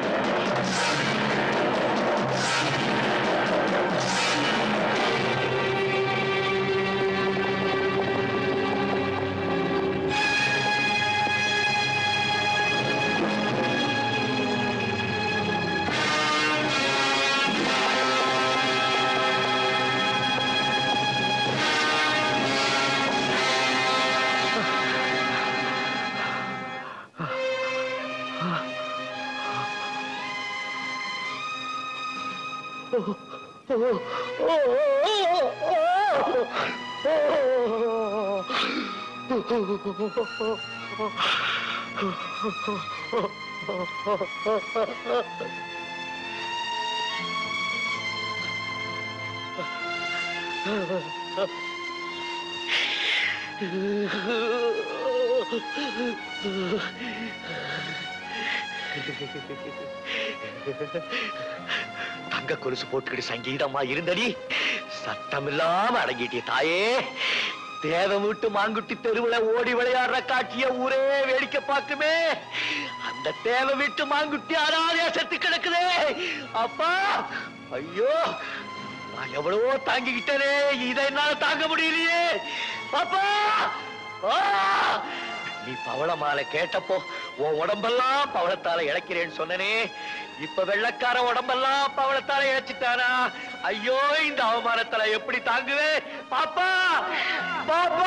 தங்க கொலுசு போட்டுக்கிட்டு சங்கீதமா இருந்தடி சத்தம் இல்லாம அடங்கிட்டிய தாயே தேவம் விட்டு மாங்குட்டி தெருவுல ஓடி விளையாடுற காட்சிய ஊரே வேடிக்கை பார்க்குமே அந்த தேவை விட்டு மாங்குட்டி அனாதையா செத்து கிடக்குதே அப்பா ஐயோ நான் எவ்வளவோ தாங்கிக்கிட்டேனே இதை என்னால தாங்க முடியலையே அப்பா ஆ! நீ பவள மாலை கேட்டப்போ உன் உடம்பெல்லாம் பவளத்தால இழக்கிறேன்னு சொன்னனே இப்ப வெள்ளக்கார உடம்பெல்லாம் பவளத்தால இழைச்சிட்டானா ஐயோ இந்த அவமானத்தால எப்படி தாங்குவே பாப்பா பாப்பா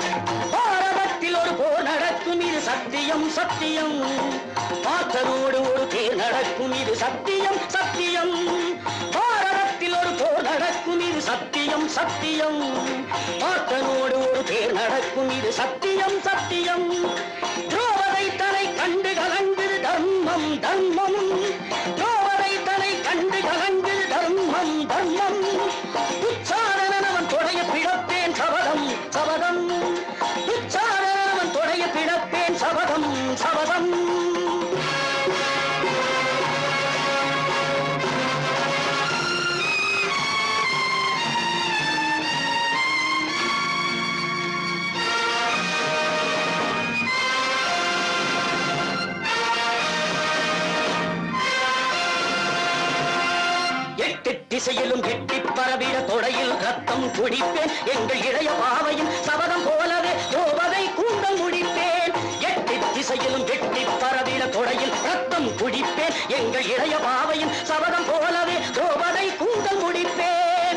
பாரதத்தில் ஒரு போர் நடக்கும் இது சத்தியம் சத்தியம் பார்த்தனோடு ஒரு தேர் நடக்கும் இது சத்தியம் சத்தியம் பாரதத்தில் ஒரு போர் நடக்கும் இது சத்தியம் சத்தியம் பார்த்தனோடு ஒரு தேர் நடக்கும் இது சத்தியம் சத்தியம் துரோவதை தலை கண்டு கலங்குது தர்மம் தர்மம் துரோவதை தலை கண்டு கலங்குது தர்மம் தர்மம் உச்சாரணன் அவன் தொடைய பிழப்பேன் சபதம் சபதம் உச்சாரணன் அவன் தொடைய பிழப்பேன் சபதம் சபதம் எட்டு திசையிலும் எட்டி பரவிட தொடையில் ரத்தம் குடிப்பேன் எங்கள் இளைய பாவையின் சபதம் போலவே கோவதை கூந்தல் முடிப்பேன் எட்டு திசையிலும் எட்டி பரவிட தொடையில் ரத்தம் குடிப்பேன் எங்கள் இளைய பாவையின் சபதம் போலவே கோவதை கூந்தல் முடிப்பேன்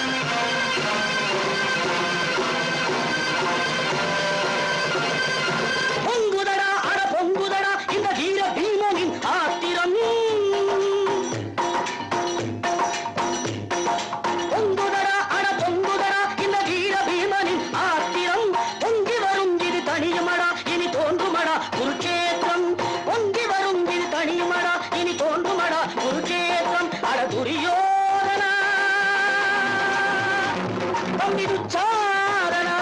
பொங்குதடா அட பொங்குதடா இந்த வீர பீமனின் ஆத்திரம் பொங்குதடா அட பொங்குதடா இந்த வீர பீமனின் ஆத்திரம் பொங்கி வரும் இது தனியுமடா இனி தோன்றுமடா குருச்சேத்திரம் பொங்கி வரும் இது தனியுமடா இனி தோன்றுமடா குருச்சேத்திரம் அட துரியோதனா தம்பி துச்சாரணா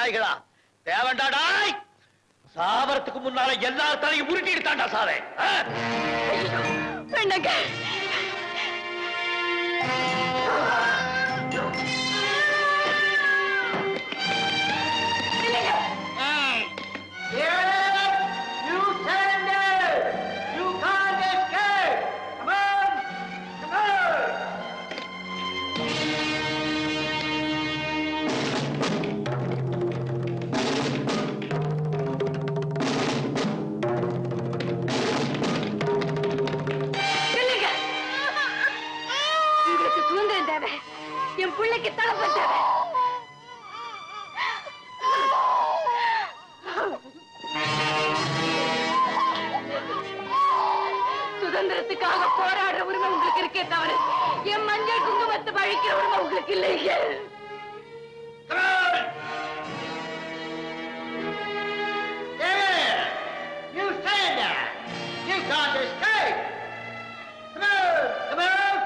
நாய்களா தேவண்டாடாய் சாவறதுக்கு முன்னால எல்லா தலையும் உருட்டிட்டு தாண்டா சாவே வேண்டாங்க You surrender! You can't escape! Come on! Come on! இல்லைங்க. உங்களுக்கு சுதந்திரம் தேவை என் பிள்ளைக்கு தலைமை தேவை சுதந்திரத்துக்காக போராடுற உரிமை உங்களுக்கு இருக்கே தவிர என் மஞ்சள் குங்குமத்தை பழிக்கிற உரிமை உங்களுக்கு இல்லைங்க There! You stand there! You can't escape! Come out! Come out!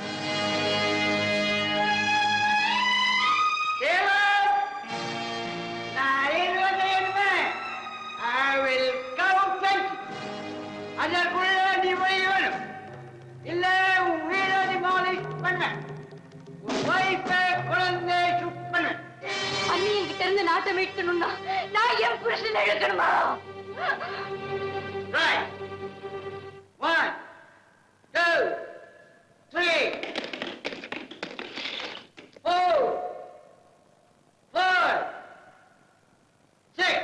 Taylor! நான் இருபது என்பேன் I will count twenty. அதற்குள்ள நீ போய் வேணும் இல்ல உன் வீட demolish பண்ணுவேன் உன் வைஃபை குழந்தை சுட் பண்ணுவேன் அண்ணி என்கிட்ட இருந்து நாட்டை மீட்கணும்னா நான் என் புருஷனை இழக்கணுமா Right. One, two, three, four, five, six,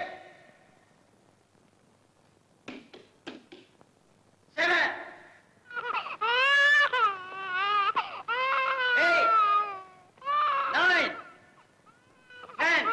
seven, eight, nine, ten.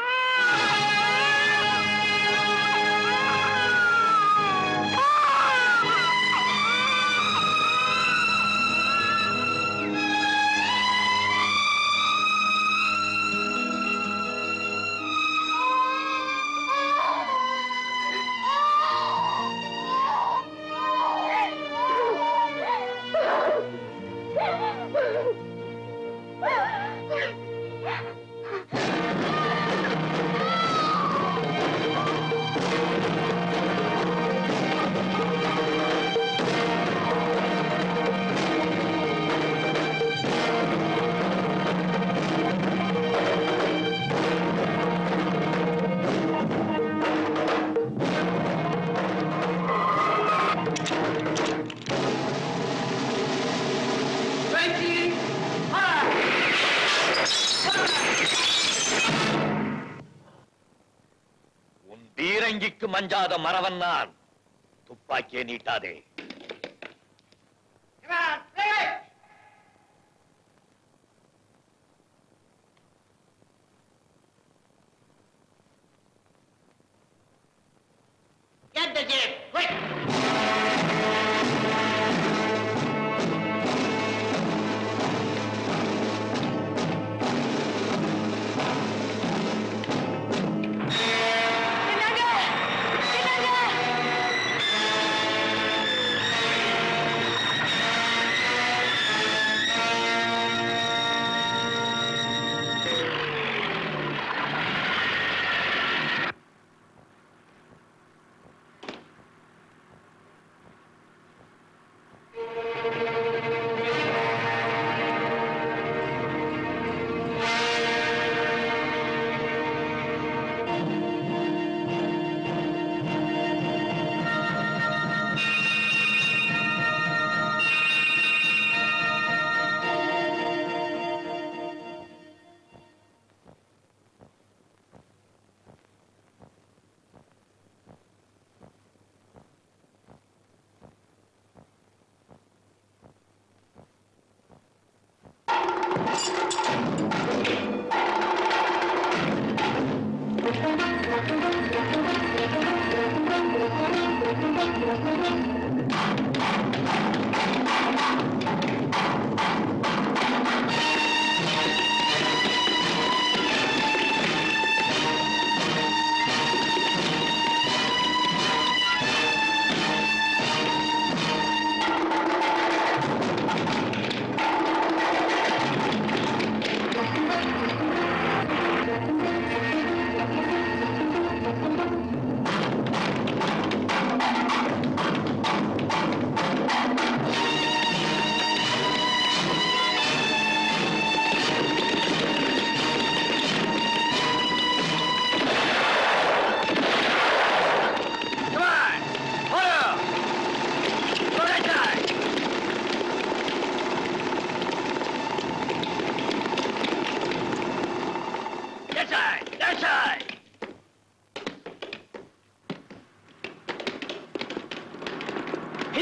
உன் பீரங்கிக்கு மஞ்சாத மறவன் நான் துப்பாக்கியை நீட்டாதே Come on, play it! Get the jeep, quick!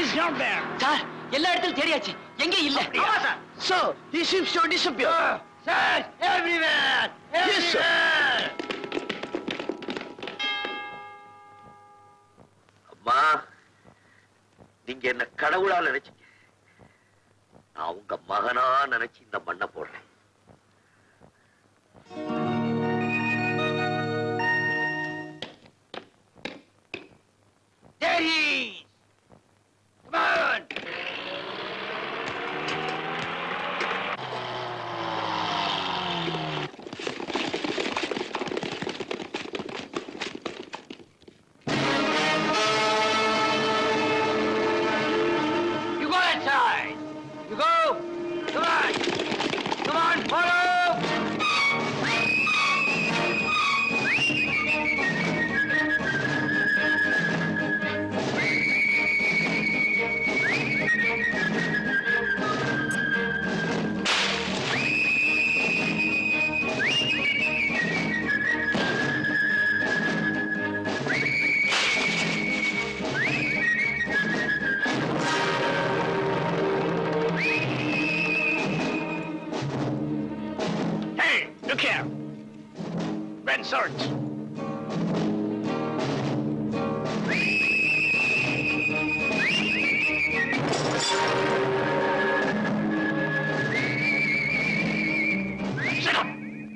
He's not there. Sir எல்லா இடத்துலயும் தேடியாச்சு எங்க இல்ல ஆமா sir. So, he seems to have disappeared. Search everywhere. Yes, sir. Everywhere. அம்மா நீங்க என்ன கடவுளா நினைச்சீங்க நான் உங்க மகனா நினைச்சு இந்த மண்ணை போடுறேன் There he is. Come on. You go inside. You go. Come on. Come on, follow. Hey, look here. Red search. Sit up.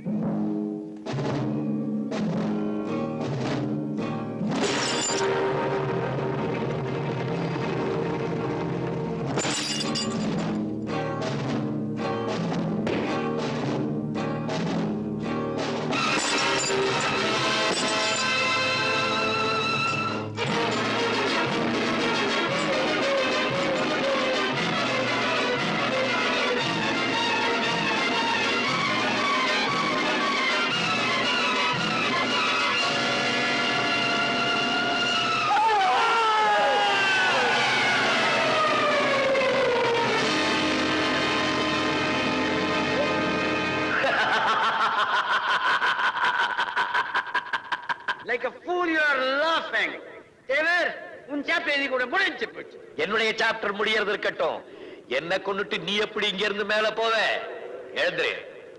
Like a fool you are laughing. தேவர் உன் சாப்டர் எழுதி கூட முடிஞ்சு போச்சு என்னுடைய சாப்டர் முடியறது இருக்கட்டும் என்ன கொண்டுட்டு நீ எப்படி இங்க இருந்து மேல போவ எழுந்துரு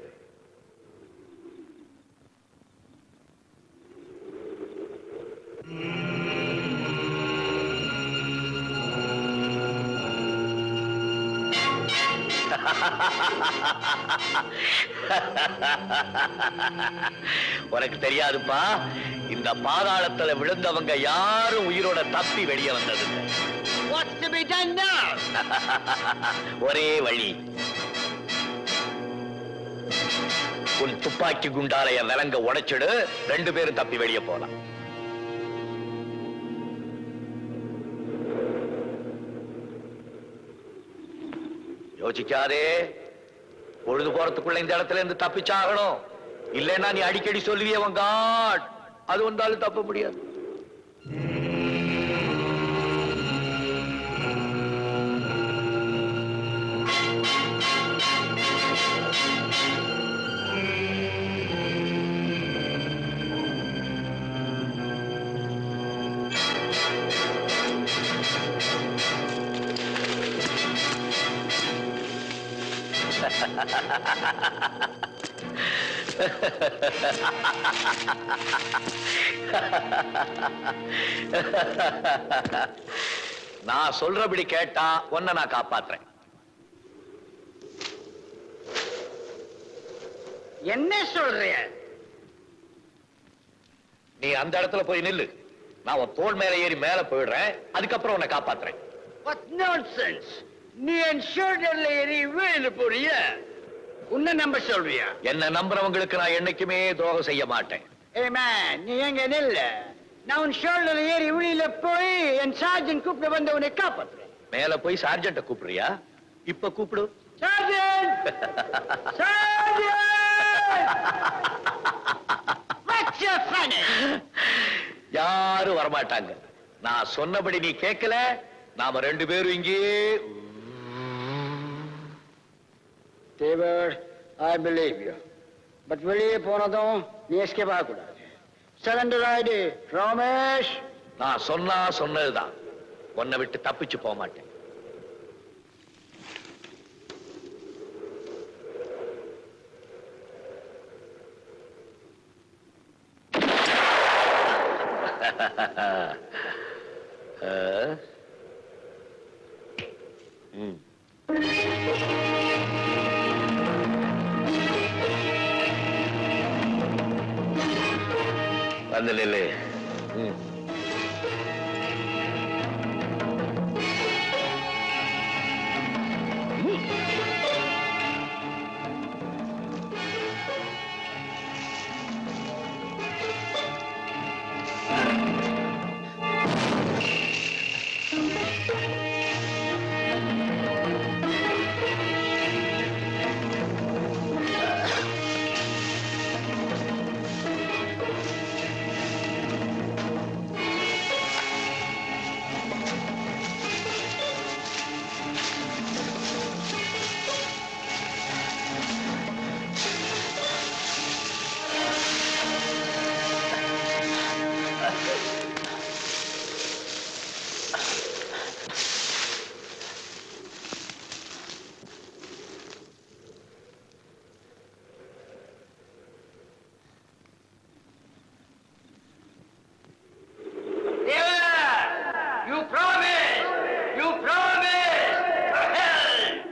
உனக்கு தெரியாதுப்பா இந்த பாதாளத்துல விழுந்தவங்க யாரும் உயிரோட தப்பி வெளியே வந்தது What's to be done now? ஒரே வழி உன் துப்பாக்கி குண்டாலைய விலங்க உடைச்சிடு ரெண்டு பேரும் தப்பி வெளியே போலாம் யோசிக்காதே பொழுது போறதுக்குள்ள இந்த இடத்துல இருந்து தப்பிச்சாகணும் இல்லைன்னா நீ அடிக்கடி சொல்லுவியே உன் காட் அது வந்தாலும் தப்ப முடியாது நான் சொல்றபடி கேட்டா உன்னை நான் காப்பாத்துறேன் என்ன சொல்றிய நீ அந்த இடத்துல போய் நில்லு நான் உன் தோள் மேல ஏறி மேல போயிடுறேன் அதுக்கப்புறம் உன்னை காப்பாத்துறேன் வாட் நான்சென்ஸ் நீ என் ஷோல்டர்ல ஏறி வீடு போறிய உன்னை நம்ப சொல்றியா என்ன நம்புறவங்களுக்கு நான் என்னைக்குமே துரோகம் செய்ய மாட்டேன் ஏ மேன் நீ எங்க நில்ல நான் உன் ஷோல்டர்ல ஏறி வெளியில போய் என் சார்ஜன் கூப்பிட வந்து உன்னை காப்பாத்துறேன் மேல போய் சார்ஜென்ட்ட கூப்பிடுறியா இப்ப கூப்பிடு sergeant sergeant What's your funny? யாரும் வரமாட்டாங்க நான் சொன்னபடி நீ கேட்கல நாம ரெண்டு பேரும் இங்கேயே Thevar I believe you but வெளியே போனதும் நீ எஸ்கேப் ஆகக்கூடாது சரண்டர் ஆயிடு ரமேஷ் நான் சொன்னா சொன்னதுதான் உன்னை விட்டு தப்பிச்சு போக மாட்டேன் ஆ? ம். வந்து நில்லு ம். You promise! You promise! Hell!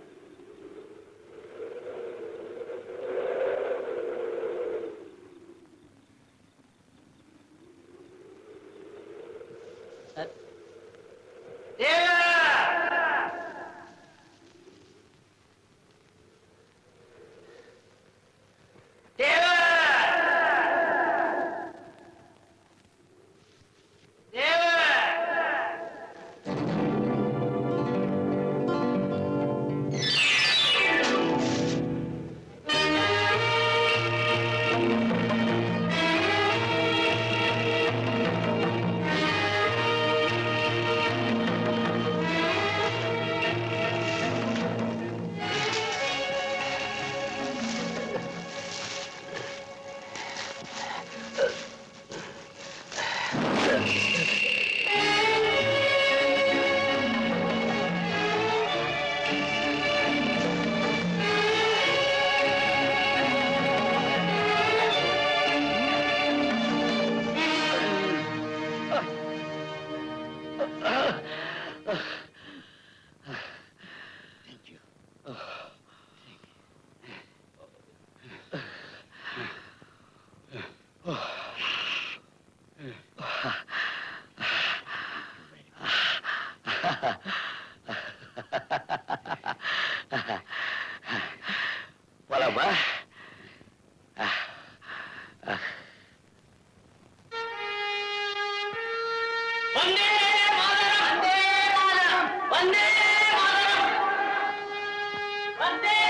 போலாமா வந்தே மாதரம் வந்தே மாதரம் வந்தே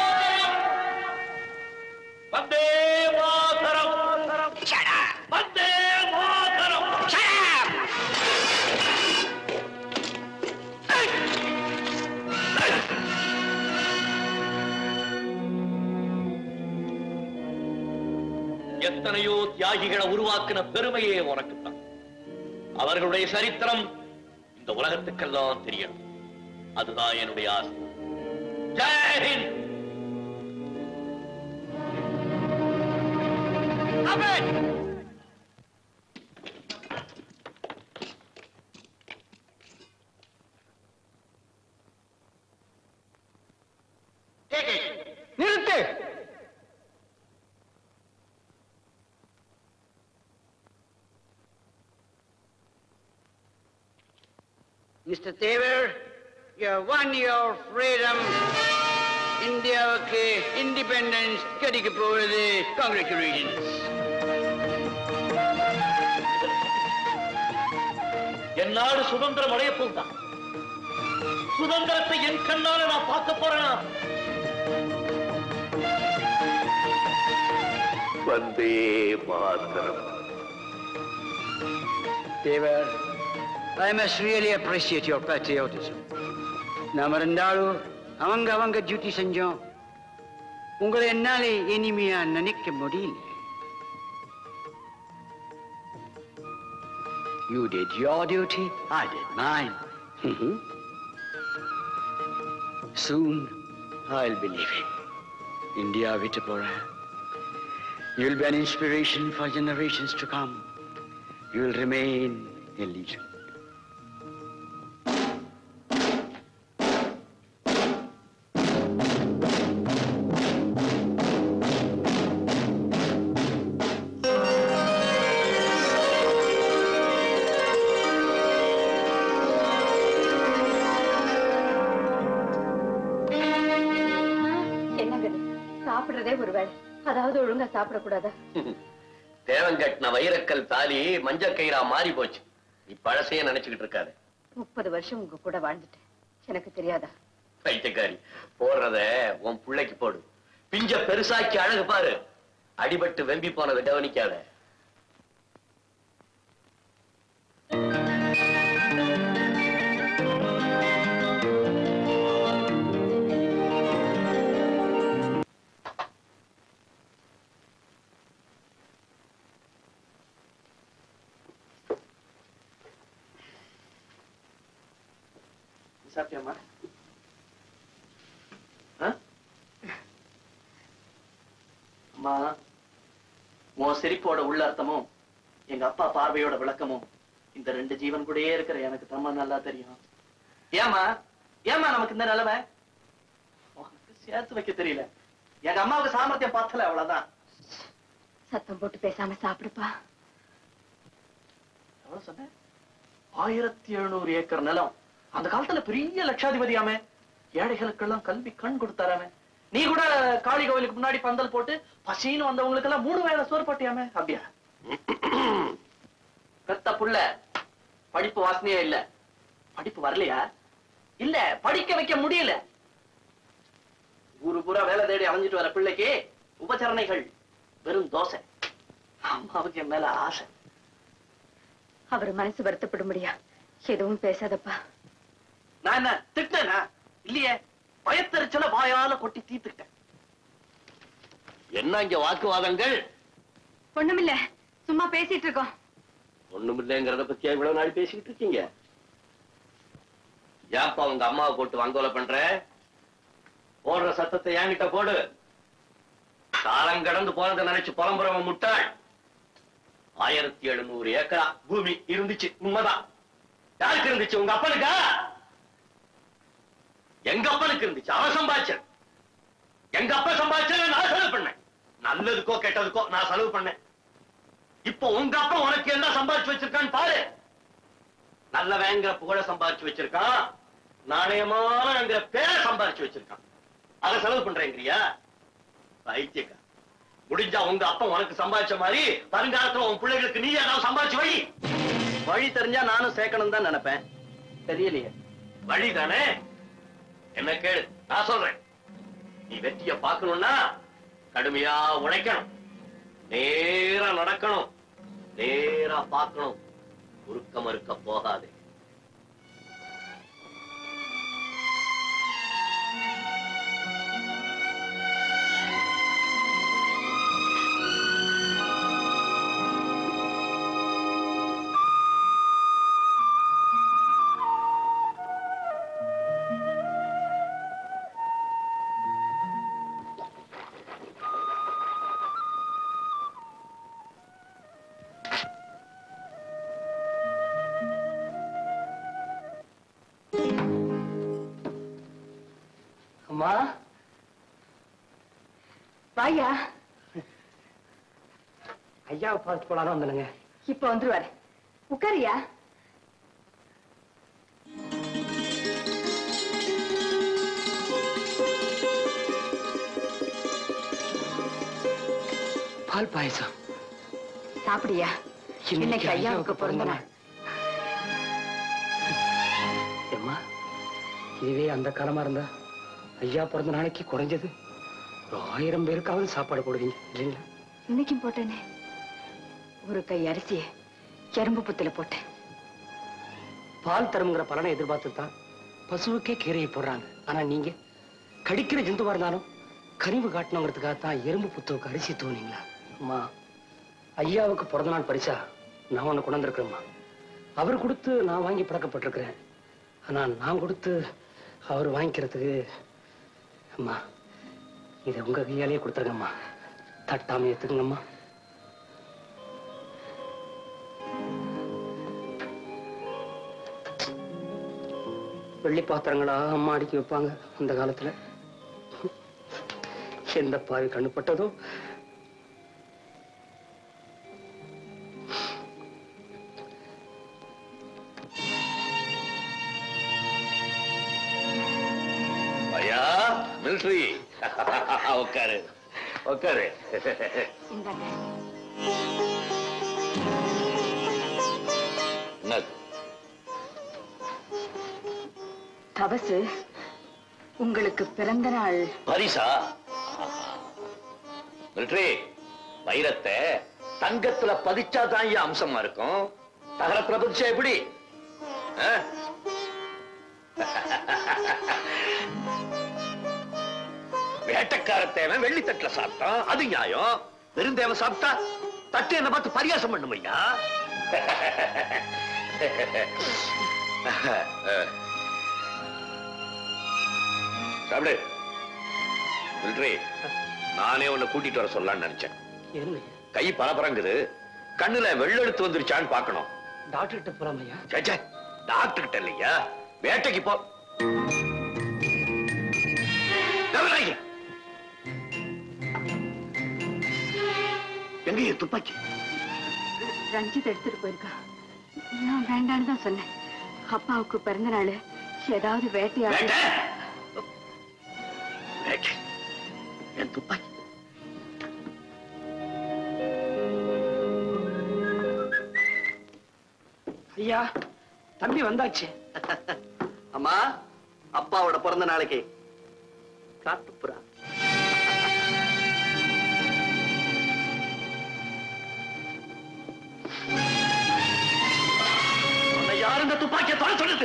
மாதரம் வந்தே மாதரம் வந்தே மாதரம் எத்தனையோ தியாகிகளை உருவாக்கின பெருமையே உனக்குத்தான் அவர்களுடைய சரித்திரம் இந்த உலகத்துக்கெல்லாம் தெரியணும் அதுதான் என்னுடைய ஆசை ஜெயஹிந்த் நிறுத்து Mr. Taylor, you won your freedom. இந்தியாவுக்கு இண்டிபெண்டன்ஸ் கிடைக்க போகிறது congratulations என் நாடு சுதந்திரம் அடைய போகுதான் சுதந்திரத்தை என் கண்ணால நான் பார்க்க போறேனா வந்தே மாதரம் தேவர் I must really appreciate your patriotism. நாம ரெண்டாலும் அவங்க அவங்க டியூட்டி செஞ்சோம் உங்களை என்னாலே இனிமையா நினைக்க முடியல You did your duty, I did mine. Mhm. Soon, I'll be leaving. India Vitapura. You'll be an inspiration for generations to come. You'll remain a legend. என்னங்க இது? சாப்பிடுறதே ஒரு வேலை அதாவது ஒழுங்கா சாப்பிடக்கூடாதா தேவங்கட்டின வைரக்கல் தாலி மஞ்ச கயிறா மாறி போச்சு நீ பழசையே நினைச்சுக்கிட்டு இருக்காத முப்பது வருஷம் உங்க கூட வாழ்ந்துட்டேன் எனக்கு தெரியாதா பைத்தியக்காரி போடுறத உன் பிள்ளைக்கு போடு பிஞ்ச பெருசாக்கி அழகு பாரு அடிபட்டு வெம்பி போனதை கவனிக்காத சாப்பிட்டியாமா அம்மா உன் சிரிப்போட உள்ளர்த்தமும் எங்க அப்பா பார்வையோட விளக்கமும் இந்த ரெண்டு ஜீவன் கூடயே இருக்கிற எனக்கு தம்ம நல்லா தெரியும் ஏமா ஏமா நமக்கு இந்த நிலைமை உனக்கு சேர்த்து வைக்க தெரியல எங்க அம்மாவுக்கு சாமர்த்தியம் பார்த்தல அவ்வளவுதான் சத்தம் போட்டு பேசாம சாப்பிடுப்பா எவ்வளவு சொன்ன ஆயிரத்தி எழுநூறு ஏக்கர் நிலம் அந்த காலத்துல பெரிய லட்சாதிபதியாமே ஏழைகளுக்கெல்லாம் கல்வி கண் கொடுத்தாராமே நீ கூட காளி கோவிலுக்கு முன்னாடி பந்தல் போட்டு பசின்னு வந்தவங்களுக்கு எல்லாம் மூணு வேளை சோறு போட்டியாமே அப்படியா பெத்த புள்ள படிப்பு வாசனையே இல்ல படிப்பு வரலையா இல்ல படிக்க வைக்க முடியல ஊரு பூரா வேலை தேடி அலைஞ்சிட்டு வர பிள்ளைக்கு உபச்சரணைகள் வெறும் தோசை அம்மாவுக்கு என் மேல ஆசை அவர் மனசு வருத்தப்பட முடியா எதுவும் பேசாதப்பா நான் என்ன திட்டேனா இல்லையே பயத்தறிச்சல வாயால கொட்டி தீத்துட்டேன் என்ன இங்க வாக்குவாதங்கள் ஒண்ணுமில்ல சும்மா பேசிட்டு இருக்கோம் ஒண்ணுமில்லைங்கிறத பத்தி இவ்வளவு நாள் பேசிக்கிட்டு இருக்கீங்க ஏப்பா உங்க அம்மாவை போட்டு வங்கோல பண்ற போடுற சத்தத்தை என்கிட்ட போடு காலம் கடந்து போனதை நினைச்சு புலம்புறவன் முட்டாள் ஆயிரத்தி எழுநூறு ஏக்கரா பூமி இருந்துச்சு உண்மைதான் யாருக்கு இருந்துச்சு உங்க அப்பனுக்கா எங்க அப்பனுக்கு இருந்துச்சு அவன் சம்பாதிச்சன் எங்க அப்பா சம்பாதிச்சத நான் செலவு பண்ணேன் நல்லதுக்கோ கெட்டதுக்கோ நான் செலவு பண்ணேன் இப்போ உங்க அப்பா உனக்கு என்ன சம்பாதிச்சு வச்சிருக்கான்னு பாரு நல்லவங்கிற புகழ சம்பாதிச்சு வச்சிருக்கான் நாணயமானங்கிற பேரை சம்பாதிச்சு வச்சிருக்கான் அதை செலவு பண்றேங்கிறியா பைத்தியக்கா முடிஞ்சா உங்க அப்பா உனக்கு சம்பாதிச்ச மாதிரி வருங்காலத்துல உன் பிள்ளைகளுக்கு நீ ஏதாவது சம்பாதிச்சு வை வழி தெரிஞ்சா நானும் சேர்க்கணும் தான் நினைப்பேன் தெரியலையே வழி தானே என்ன கேளு நான் சொல்றேன் நீ வெற்றிய பார்க்கணும்னா கடுமையா உழைக்கணும் நேரா நடக்கணும் நேரா பார்க்கணும் குறுக்க மறுக்க போகாதே அம்மா வாயா ஐயாவை பார்த்து போலான்னு வந்தனுங்க இப்ப வந்துருவாரு உட்காரியா பால் பாயசம் சாப்பிடியா இன்னைக்கு ஐயாவுக்கு பிறந்த நாள் அம்மா இதுவே அந்த காலமா இருந்தா ஐயா பிறந்த நாளைக்கு குறைஞ்சது ஒரு ஆயிரம் பேருக்காவது சாப்பாடு போடுவீங்க இல்லைங்களா இன்னைக்கும் போட்டேனே ஒரு கை அரிசியை எறும்பு புத்துல போட்டேன் பால் தருங்கிற பலனை எதிர்பார்த்து தான் பசுவுக்கே கீரையை போடுறாங்க ஆனா நீங்க கடிக்கிற ஜந்துவா இருந்தாலும் கனிவு காட்டணுங்கிறதுக்காக தான் எறும்பு புத்துவுக்கு அரிசி தூணிங்களா அம்மா ஐயாவுக்கு பிறந்த நாள் பரிசா நான் ஒண்ணு கொண்டு வந்திருக்கிறேம்மா அவர் கொடுத்து நான் வாங்கி பழக்கப்பட்டிருக்கிறேன் ஆனா நான் கொடுத்து அவர் வாங்கிக்கிறதுக்கு அம்மா இதை உங்க கையாலேயே கொடுத்துருங்கம்மா தட்டாம ஏத்துக்குங்கம்மா வெள்ளி பாத்திரங்களா அம்மா அடுக்கி வைப்பாங்க அந்த காலத்துல எந்த பாவி கண்ணுப்பட்டதோ ஐயா மிலிட்ரி உட்காரு உட்காரு இந்தாங்க என்னது தவசு உங்களுக்கு பிறந்த நாள் பரிசா மிலிட்ரி வைரத்தை தங்கத்துல பதிச்சா தான் ஐயா அம்சமா இருக்கும் தகரத்துல பதிச்சா எப்படி ஆ? வேட்டக்கார தேவன் வெள்ளி தட்டுல சாப்பிட்டான் அது நியாயம் பெருந்தேவன் சாப்பிட்டா தட்டு என்ன பார்த்து பரியாசம் பண்ணும் ஐயா சாப்பிடு மிலிட்ரி நானே உன்னை கூட்டிட்டு வர சொல்லலாம்னு நினைச்சேன் என்ன கை பரபரங்குது கண்ணுல வெள்ளெடுத்து வந்துருச்சான்னு பார்க்கணும் டாக்டர் கிட்ட போலாம் ஐயா சேச்சே டாக்டர் கிட்ட இல்லையா வேட்டைக்கு போ கவலைங்க. எங்கேயே துப்பாக்கி ரஞ்சித் எடுத்துட்டு போயிருக்கா நான் வேண்டான்னு தான் சொன்னேன் அப்பாவுக்கு பிறந்த நாள் ஏதாவது வேட்டையா வேட்டை வேட்டை என் துப்பாக்கி ஐயா தம்பி வந்தாச்சு அம்மா அப்பாவோட பிறந்த நாளைக்கு காட்டுப்புறா உன்னை யார் இந்த துப்பாக்கியை தொலை சொல்லுது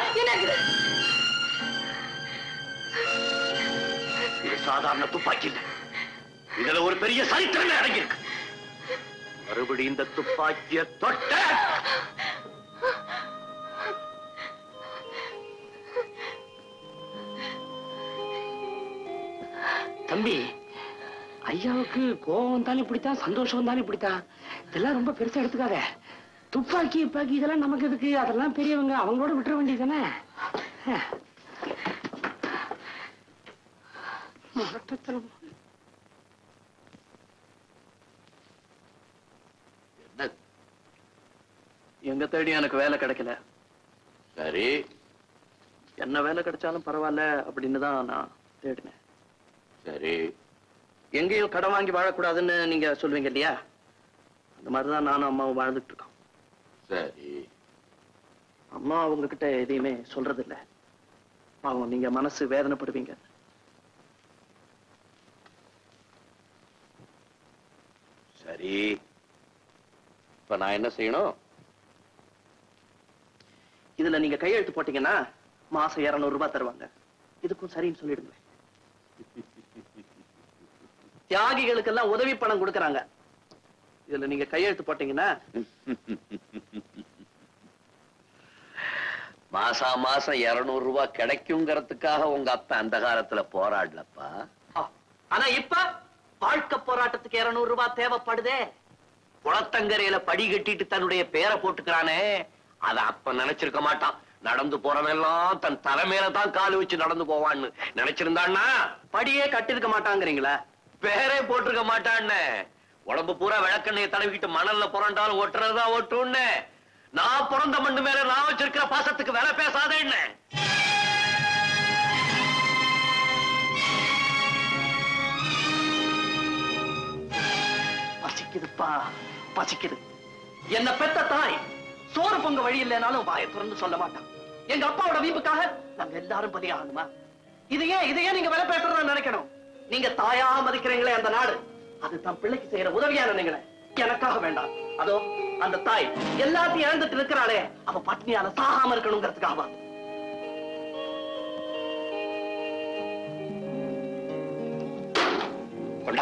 இது சாதாரண துப்பாக்கி இல்ல இதுல ஒரு பெரிய சரித்திரமே அடங்கியிருக்கு மறுபடி இந்த துப்பாக்கிய தொட்ட தம்பி ஐயாவுக்கு கோபம் வந்தாலும் இப்படித்தான் சந்தோஷம் வந்தாலும் இப்படித்தான் இதெல்லாம் ரொம்ப பெருசா எடுத்துக்காத துப்பாக்கி துப்பாக்கி இதெல்லாம் நமக்கு எதுக்கு அதெல்லாம் பெரியவங்க அவங்களோட விட்டுற வேண்டியதானே முரட்டத்தனம் எங்க தேடி எனக்கு வேலை கிடைக்கல சரி என்ன வேலை கிடைச்சாலும் பரவாயில்ல அப்படின்னு தான் நான் தேடினேன் சரி எங்கேயும் கடன் வாங்கி வாழக்கூடாதுன்னு நீங்க சொல்லுவீங்க இல்லையா அந்த மாதிரிதான் நானும் அம்மாவும் வாழ்ந்துட்டு இருக்கோம் சரி அம்மா உங்ககிட்ட எதையுமே சொல்றது இல்ல பாவம் நீங்க மனசு வேதனைப்படுவீங்க சரி இப்ப நான் என்ன செய்யணும் இதுல நீங்க கையெழுத்து போட்டீங்கன்னா மாசம் 200 ரூபாய் தருவாங்க இதுக்கும் சரின்னு சொல்லிடுங்க தியாகிகளுக்கெல்லாம் உதவி பணம் கொடுக்கறாங்க இதுல நீங்க கையெழுத்து போட்டீங்கன்னா மாசா மாசம் இருநூறு ரூபாய் கிடைக்குங்கிறதுக்காக உங்க அப்பா அந்த காலத்துல போராடலப்பா ஆனா இப்ப வாழ்க்கை போராட்டத்துக்கு 200 ரூபாய் தேவைப்படுதே குளத்தங்கரையில படி கட்டிட்டு தன்னுடைய பேரை போட்டுக்கிறானே அத அப்ப நினைச்சிருக்க மாட்டான் நடந்து போறவெல்லாம் தன் தலைமையில தான் கால் வச்சு நடந்து போவான்னு நினைச்சிருந்தான்னா படியே கட்டிருக்க மாட்டாங்கிறீங்களா பேரே போட்டிருக்க மாட்டான்னு உடம்பு பூரா விளக்கெண்ணைய தடவிக்கிட்டு மணல்ல புரண்டாலும் ஒட்டுறதுதான் ஒட்டுன்னு நான் பிறந்த மண்ணு மேல நான் வச்சிருக்கிற பாசத்துக்கு விலை பேசாத என்ன பசிக்குதுப்பா பசிக்குது என்ன பெத்த தாய் சோறு பொங்க வழி இல்லைனாலும் வாயை திறந்து சொல்ல மாட்டான் எங்க அப்பாவோட வீம்புக்காக நாங்க எல்லாரும் பதியாகணுமா இதையே இதையே நீங்க விலை பேசுறதா நினைக்கணும் நீங்க தாயா மதிக்கிறீங்களே அந்த நாடு அது தன் பிள்ளைக்கு செய்யற உதவியா நினைங்களேன் எனக்காக வேண்டாம் அதோ அந்த தாய் எல்லாத்தையும் இழந்துட்டு இருக்கிறாளே அவ பட்னியால சாகாம இருக்கணுங்கிறதுக்காக கொண்டா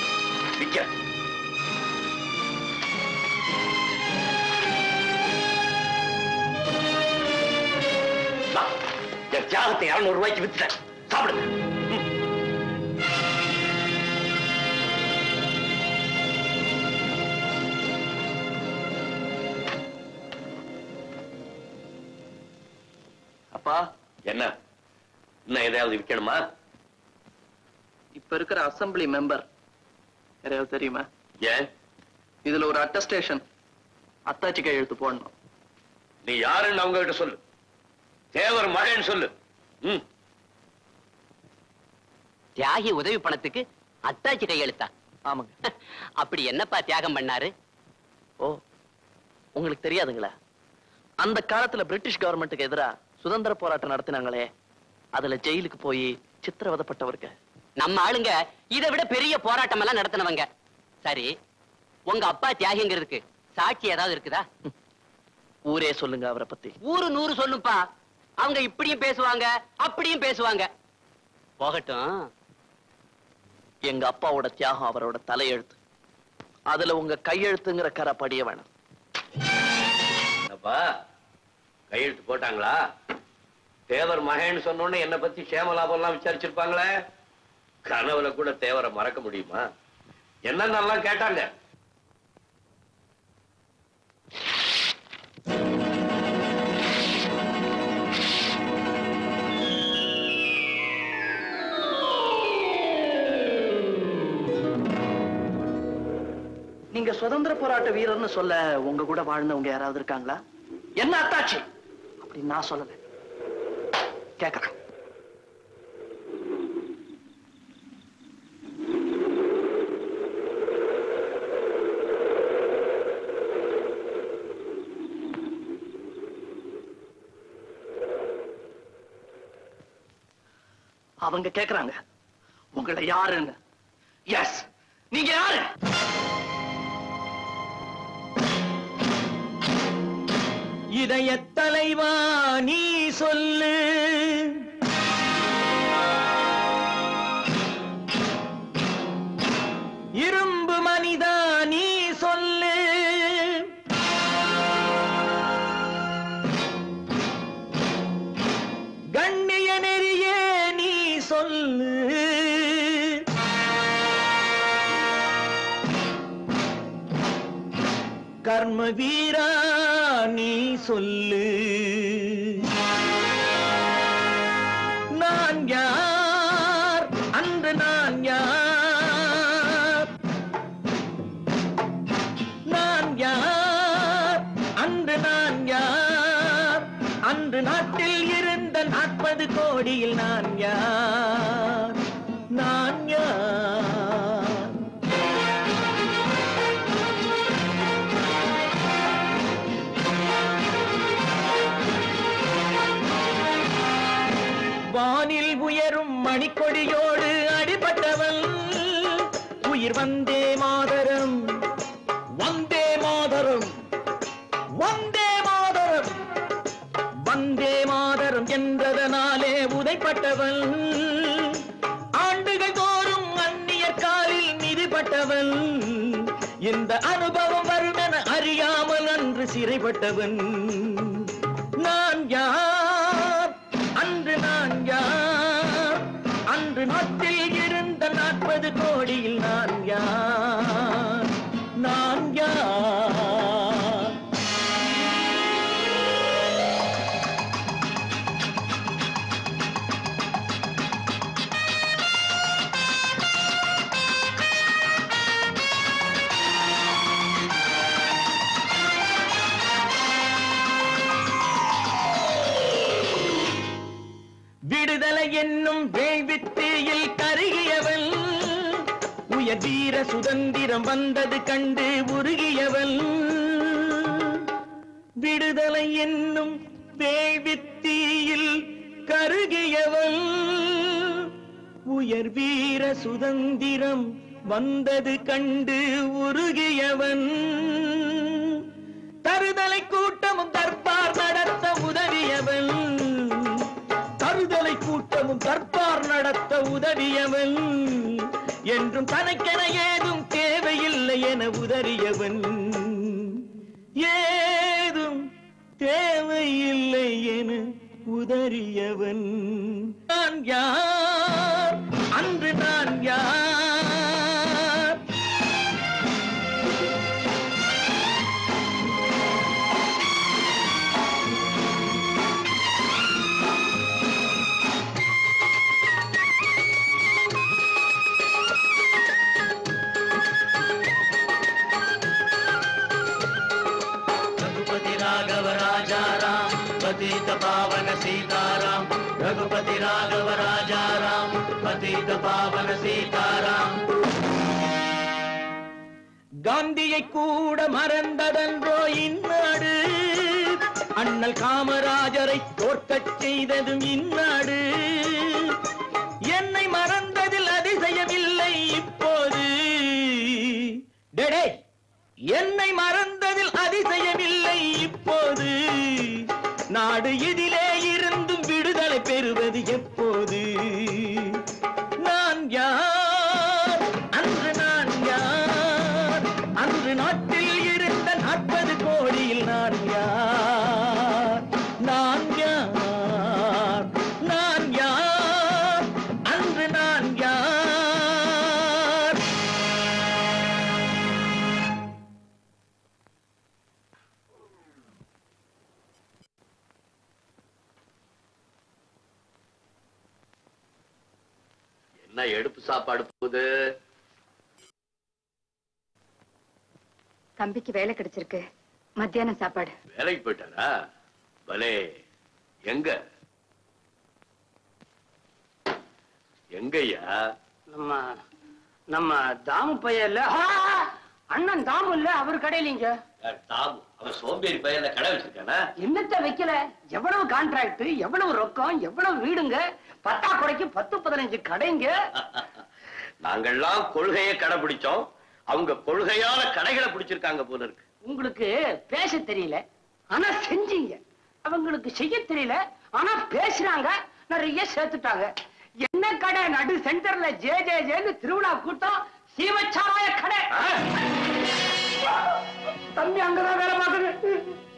நிக்க நானூறு ரூபாய்க்கு வித்துட்டேன் சாப்பிடுங்க அப்பா என்ன இன்னும் எதையாவது விற்கணுமா இப்ப இருக்கிற அசெம்பிளி மெம்பர் யாரையாவது தெரியுமா ஏன் இதுல ஒரு அட்டஸ்டேஷன் அத்தாச்சி கையெழுத்து போடணும் நீ யாருன்னு அவங்க கிட்ட சொல்லு தேவர் மகன் சொல்லு ம் தியாகி உதவி பணத்துக்கு அத்தாச்சி கையெழுத்தா ஆமாங்க அப்படி என்னப்பா தியாகம் பண்ணாரு ஓ உங்களுக்கு தெரியாதுங்களா அந்த காலத்துல பிரிட்டிஷ் கவர்மெண்ட்டுக்கு எதிரா சுதந்திர போராட்டம் நடத்தினாங்களே அதுல ஜெயிலுக்கு போய் சித்திரவதப்பட்டவருங்க நம்ம ஆளுங்க இதை விட பெரிய போராட்டம் எல்லாம் நடத்தினவங்க சரி உங்க அப்பா தியாகிங்கிறதுக்கு சாட்சி ஏதாவது இருக்குதா ஊரே சொல்லுங்க அவரை பத்தி ஊரு நூறு சொல்லுப்பா அவங்க இப்படியும் பேசுவாங்க அப்படியும் பேசுவாங்க போகட்டும் எங்க அப்பாவோட தியாகம் அவரோட தலையெழுத்து அதுல உங்க கையெழுத்துங்கிற கரை படிய வேணாம் அப்பா கையெழுத்து போட்டாங்களா தேவர் மகன் சொன்னோன்னே என்ன பத்தி சேமலாபம் எல்லாம் விசாரிச்சிருப்பாங்களே கனவுல கூட தேவரை மறக்க முடியுமா என்னென்னலாம் கேட்டாங்க நீங்க சுதந்திர போராட்ட வீரர்னு சொல்ல உங்க கூட வாழ்ந்தவங்க யாராவது இருக்காங்களா என்ன அத்தாச்சி அப்படி நான் சொல்லல கேக்குறேன் அவங்க கேக்குறாங்க உங்களை யாருன்னு எஸ் நீங்க யாரு இதய தலைவா நீ சொல்லு இரும்பு மனிதா நீ சொல்லு கண்ணிய நெறியே நீ சொல்லு கர்ம வீரா நீ சொல்லு நான் யார் அன்று நான் யார் நான் யார் அன்று நான் யார் அன்று நாட்டில் இருந்த நாற்பது கோடியில் நான் யார் நான் யார் வானில் உயரும் மணிக்கொடியோடு அடிபட்டவன் உயிர் வந்தே மாதரம் வந்தே மாதரம் வந்தே மாதரம் வந்தே மாதரம் என்றதனாலே உதைப்பட்டவன் ஆண்டுகள் தோறும் அந்நியர் காலில் மிதிப்பட்டவன் இந்த அனுபவம் வரும் என அறியாமல் அன்று சிறைப்பட்டவன் நான் யார் அன்று நான் யார் அன்று நாட்டில் இருந்த நாற்பது கோடியில் நான் யார் நான் யார் விடுதலை என்னும் வேள்வித்தீயில் கருகியவன் உயர் வீர சுதந்திரம் வந்தது கண்டு உருகியவன் விடுதலை என்னும் வேள்வித்தீயில் கருகியவன் உயர் வீர சுதந்திரம் வந்தது கண்டு உருகியவன் தருதலை கூட்டமும் தர்பார் நடத்த உதவியவன் தருதலை கூட்டமும் தர்பார் நடத்த உதவியவன் என்றும் தனக்கென ஏதும் தேவையில்லை என உதறியவன் ஏதும் தேவையில்லை என உதறியவன் நான் யார் அன்று நான் யார் रघुपति राघव राजा राम पतित पावन सीताराम रघुपति राघव राजा राम पतित पावन सीताराम காந்தியை கூட மறந்ததன்றோ இந்நாடு அண்ணல் காமராஜரை தோற்கச் செய்ததும் இந்நாடு என்னை மறந்ததில் அதிசயமில்லை இப்போது டேடே என்னை மறந்ததில் அதிசயமில்லை இப்போது நாடு இதிலே இருந்தும் விடுதலை பெறுவது எப்போது நான் யார் அன்று நான் யார் அன்று நாட்டில் இருந்த நாற்பது கோடியில் நான் யார் நான் யார் நான் யார் அன்று நான் யார் என்ன எடுப்பு சாப்பாடு போகுது தம்பிக்கு வேலை கிடைச்சிருக்கு மத்தியான சாப்பாடு வேலைக்கு போயிட்டாரா பலே எங்க எங்கய்யா நம்ம நம்ம தாமு பையன் இல்ல ஆ, அண்ணன் தாமு இல்ல அவர் கடையிலீங்க யார் தாமு அவன் சோம்பேறி பையன்ல கடை வச்சிருக்கானா என்னத்த வைக்கல எவ்வளவு கான்ட்ராக்ட் எவ்வளவு ரொக்கம் எவ்வளவு வீடுங்க பத்தாக்குறைக்கு பத்து பதினஞ்சு கடைங்க நாங்கெல்லாம் கொள்கையை கடைபிடிச்சோம் அவங்க கொள்கையான கடைகளை பிடிச்சிருக்காங்க போல இருக்கு உங்களுக்கு பேச தெரியல ஆனா செஞ்சீங்க அவங்களுக்கு செய்ய தெரியல ஆனா பேசுறாங்க நிறைய சேர்த்துட்டாங்க என்ன கடை நடு சென்டர்ல ஜே ஜே ஜேன்னு திருவிழா கூட்டம் சீவச்சாராய கடை தம்பி அங்கதான் வேலை பார்க்குது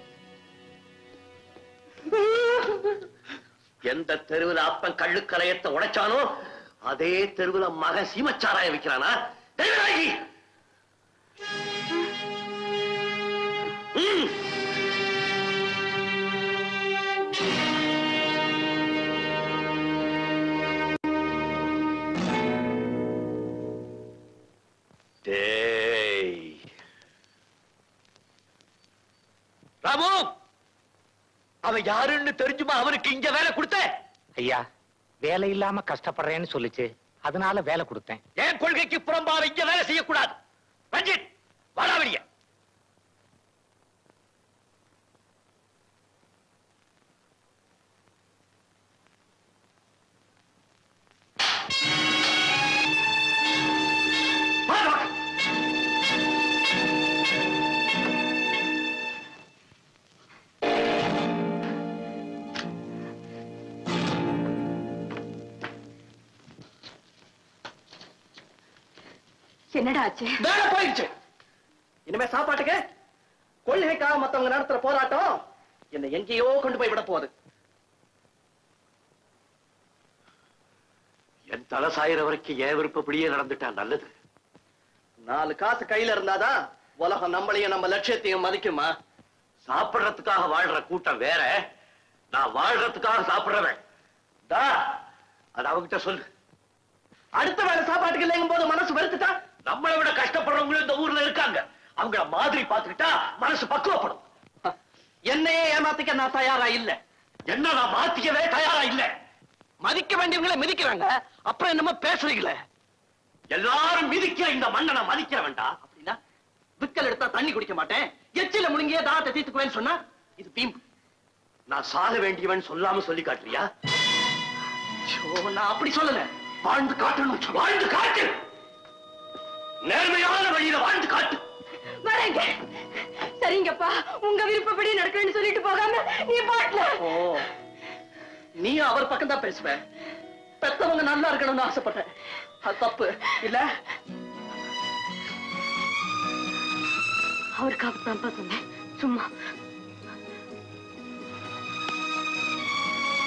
எந்த தெருவுல அப்பன் கள்ளுக்கலையத்தை உடைச்சானோ அதே தெருவுல மகன் சீமச்சாராய விக்கிறானா தெய்வநாயகி! ம். டேய் ராமு அவன் யாருன்னு தெரிஞ்சுமா அவனுக்கு இங்க வேலை கொடுத்த ஐயா வேலை இல்லாம கஷ்டப்படுறேன்னு சொல்லுச்சு அதனால வேலை கொடுத்தேன் என் கொள்கைக்கு புறம்பாக இங்க வேலை செய்யக்கூடாது ரஞ்சித் வாடா வெளிய என்னடா ஆச்சு வேலை போயிடுச்சு இனிமே சாப்பாட்டுக்கு கொள்கைக்காக மத்தவங்க நடத்துற போராட்டம் என்ன எங்கேயோ கொண்டு போய் விட போகுது என் தலை சாயிற வரைக்கும் என் விருப்பப்படியே நடந்துட்டா நல்லது நாலு காசு கையில இருந்தாதான் உலகம் நம்மளையும் நம்ம லட்சியத்தையும் மதிக்குமா சாப்பிடுறதுக்காக வாழ்ற கூட்டம் வேற நான் வாழ்றதுக்காக சாப்பிடுறவன் தா அது அவகிட்ட சொல்லு அடுத்த வேலை சாப்பாட்டுக்கு இல்லைங்கும் போது மனசு வெறுத்துட்டா நம்மளை விட கஷ்டப்படுறவங்களும் இந்த ஊர்ல இருக்காங்க அவங்கள மாதிரி பார்த்துக்கிட்டா மனசு பக்குவப்படும் என்னையே ஏமாத்திக்க நான் தயாரா இல்ல என்ன நான் மாத்திக்கவே தயாரா இல்ல மதிக்க வேண்டியவங்களை மிதிக்கிறாங்க அப்புறம் என்னமோ பேசுறீங்களே எல்லாரும் மிதிக்கிற இந்த மண்ணை நான் மதிக்கிற வேண்டாம் அப்படின்னா விக்கல் எடுத்தா தண்ணி குடிக்க மாட்டேன் எச்சில முழுங்கியே தாகத்தை தீர்த்துக்குவேன்னு சொன்னா இது பீம்பு நான் சாக வேண்டியவன் சொல்லாம சொல்லி காட்டுறியா ஐயோ, நான் அப்படி சொல்லல வாழ்ந்து காட்டணும் வாழ்ந்து காட்டு நேர்மையான வழியில வாழ்ந்து காட்டு வரேங்க சரிங்கப்பா உங்க விருப்பப்படி நடக்கிறேன்னு சொல்லிட்டு போகாம நீ பாட்டுல ஓ நீ அவர் பக்கம் தான் பேசுவ பெத்தவங்க நல்லா இருக்கணும்னு ஆசைப்பட்டேன் அது தப்பு இல்ல அவருக்காக தான்ப்பா சொன்னேன் சும்மா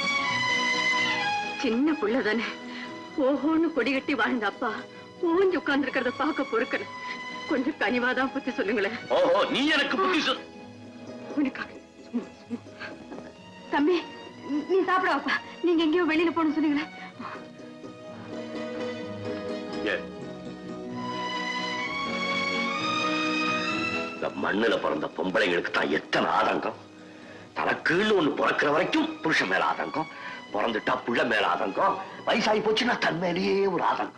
சின்ன புள்ள தானே ஓஹோன்னு கொடி கட்டி வாழ்ந்த அப்பா ஓஞ்சு உட்கார்ந்து இருக்கிறத பார்க்க பொறுக்கல கொஞ்சம் கனிவாதான் புத்தி சொல்லுங்களேன் ஓஹோ நீ எனக்கு புத்தி சொல் உனக்காக தம்பி நீ சாப்பிட வாப்பா நீங்க எங்கேயோ வெளியில போகணும்னு சொன்னீங்களே ஏன்? இந்த மண்ணுல பிறந்த பொம்பளைங்களுக்கு தான் எத்தனை ஆதங்கம் தனக்குன்னு ஒண்ணு பிறக்கிற வரைக்கும் புருஷன் மேல ஆதங்கம் பிறந்துட்டா புள்ள மேல ஆதங்கம் வயசாகி போச்சுன்னா தன் மேலேயே ஒரு ஆதங்கம்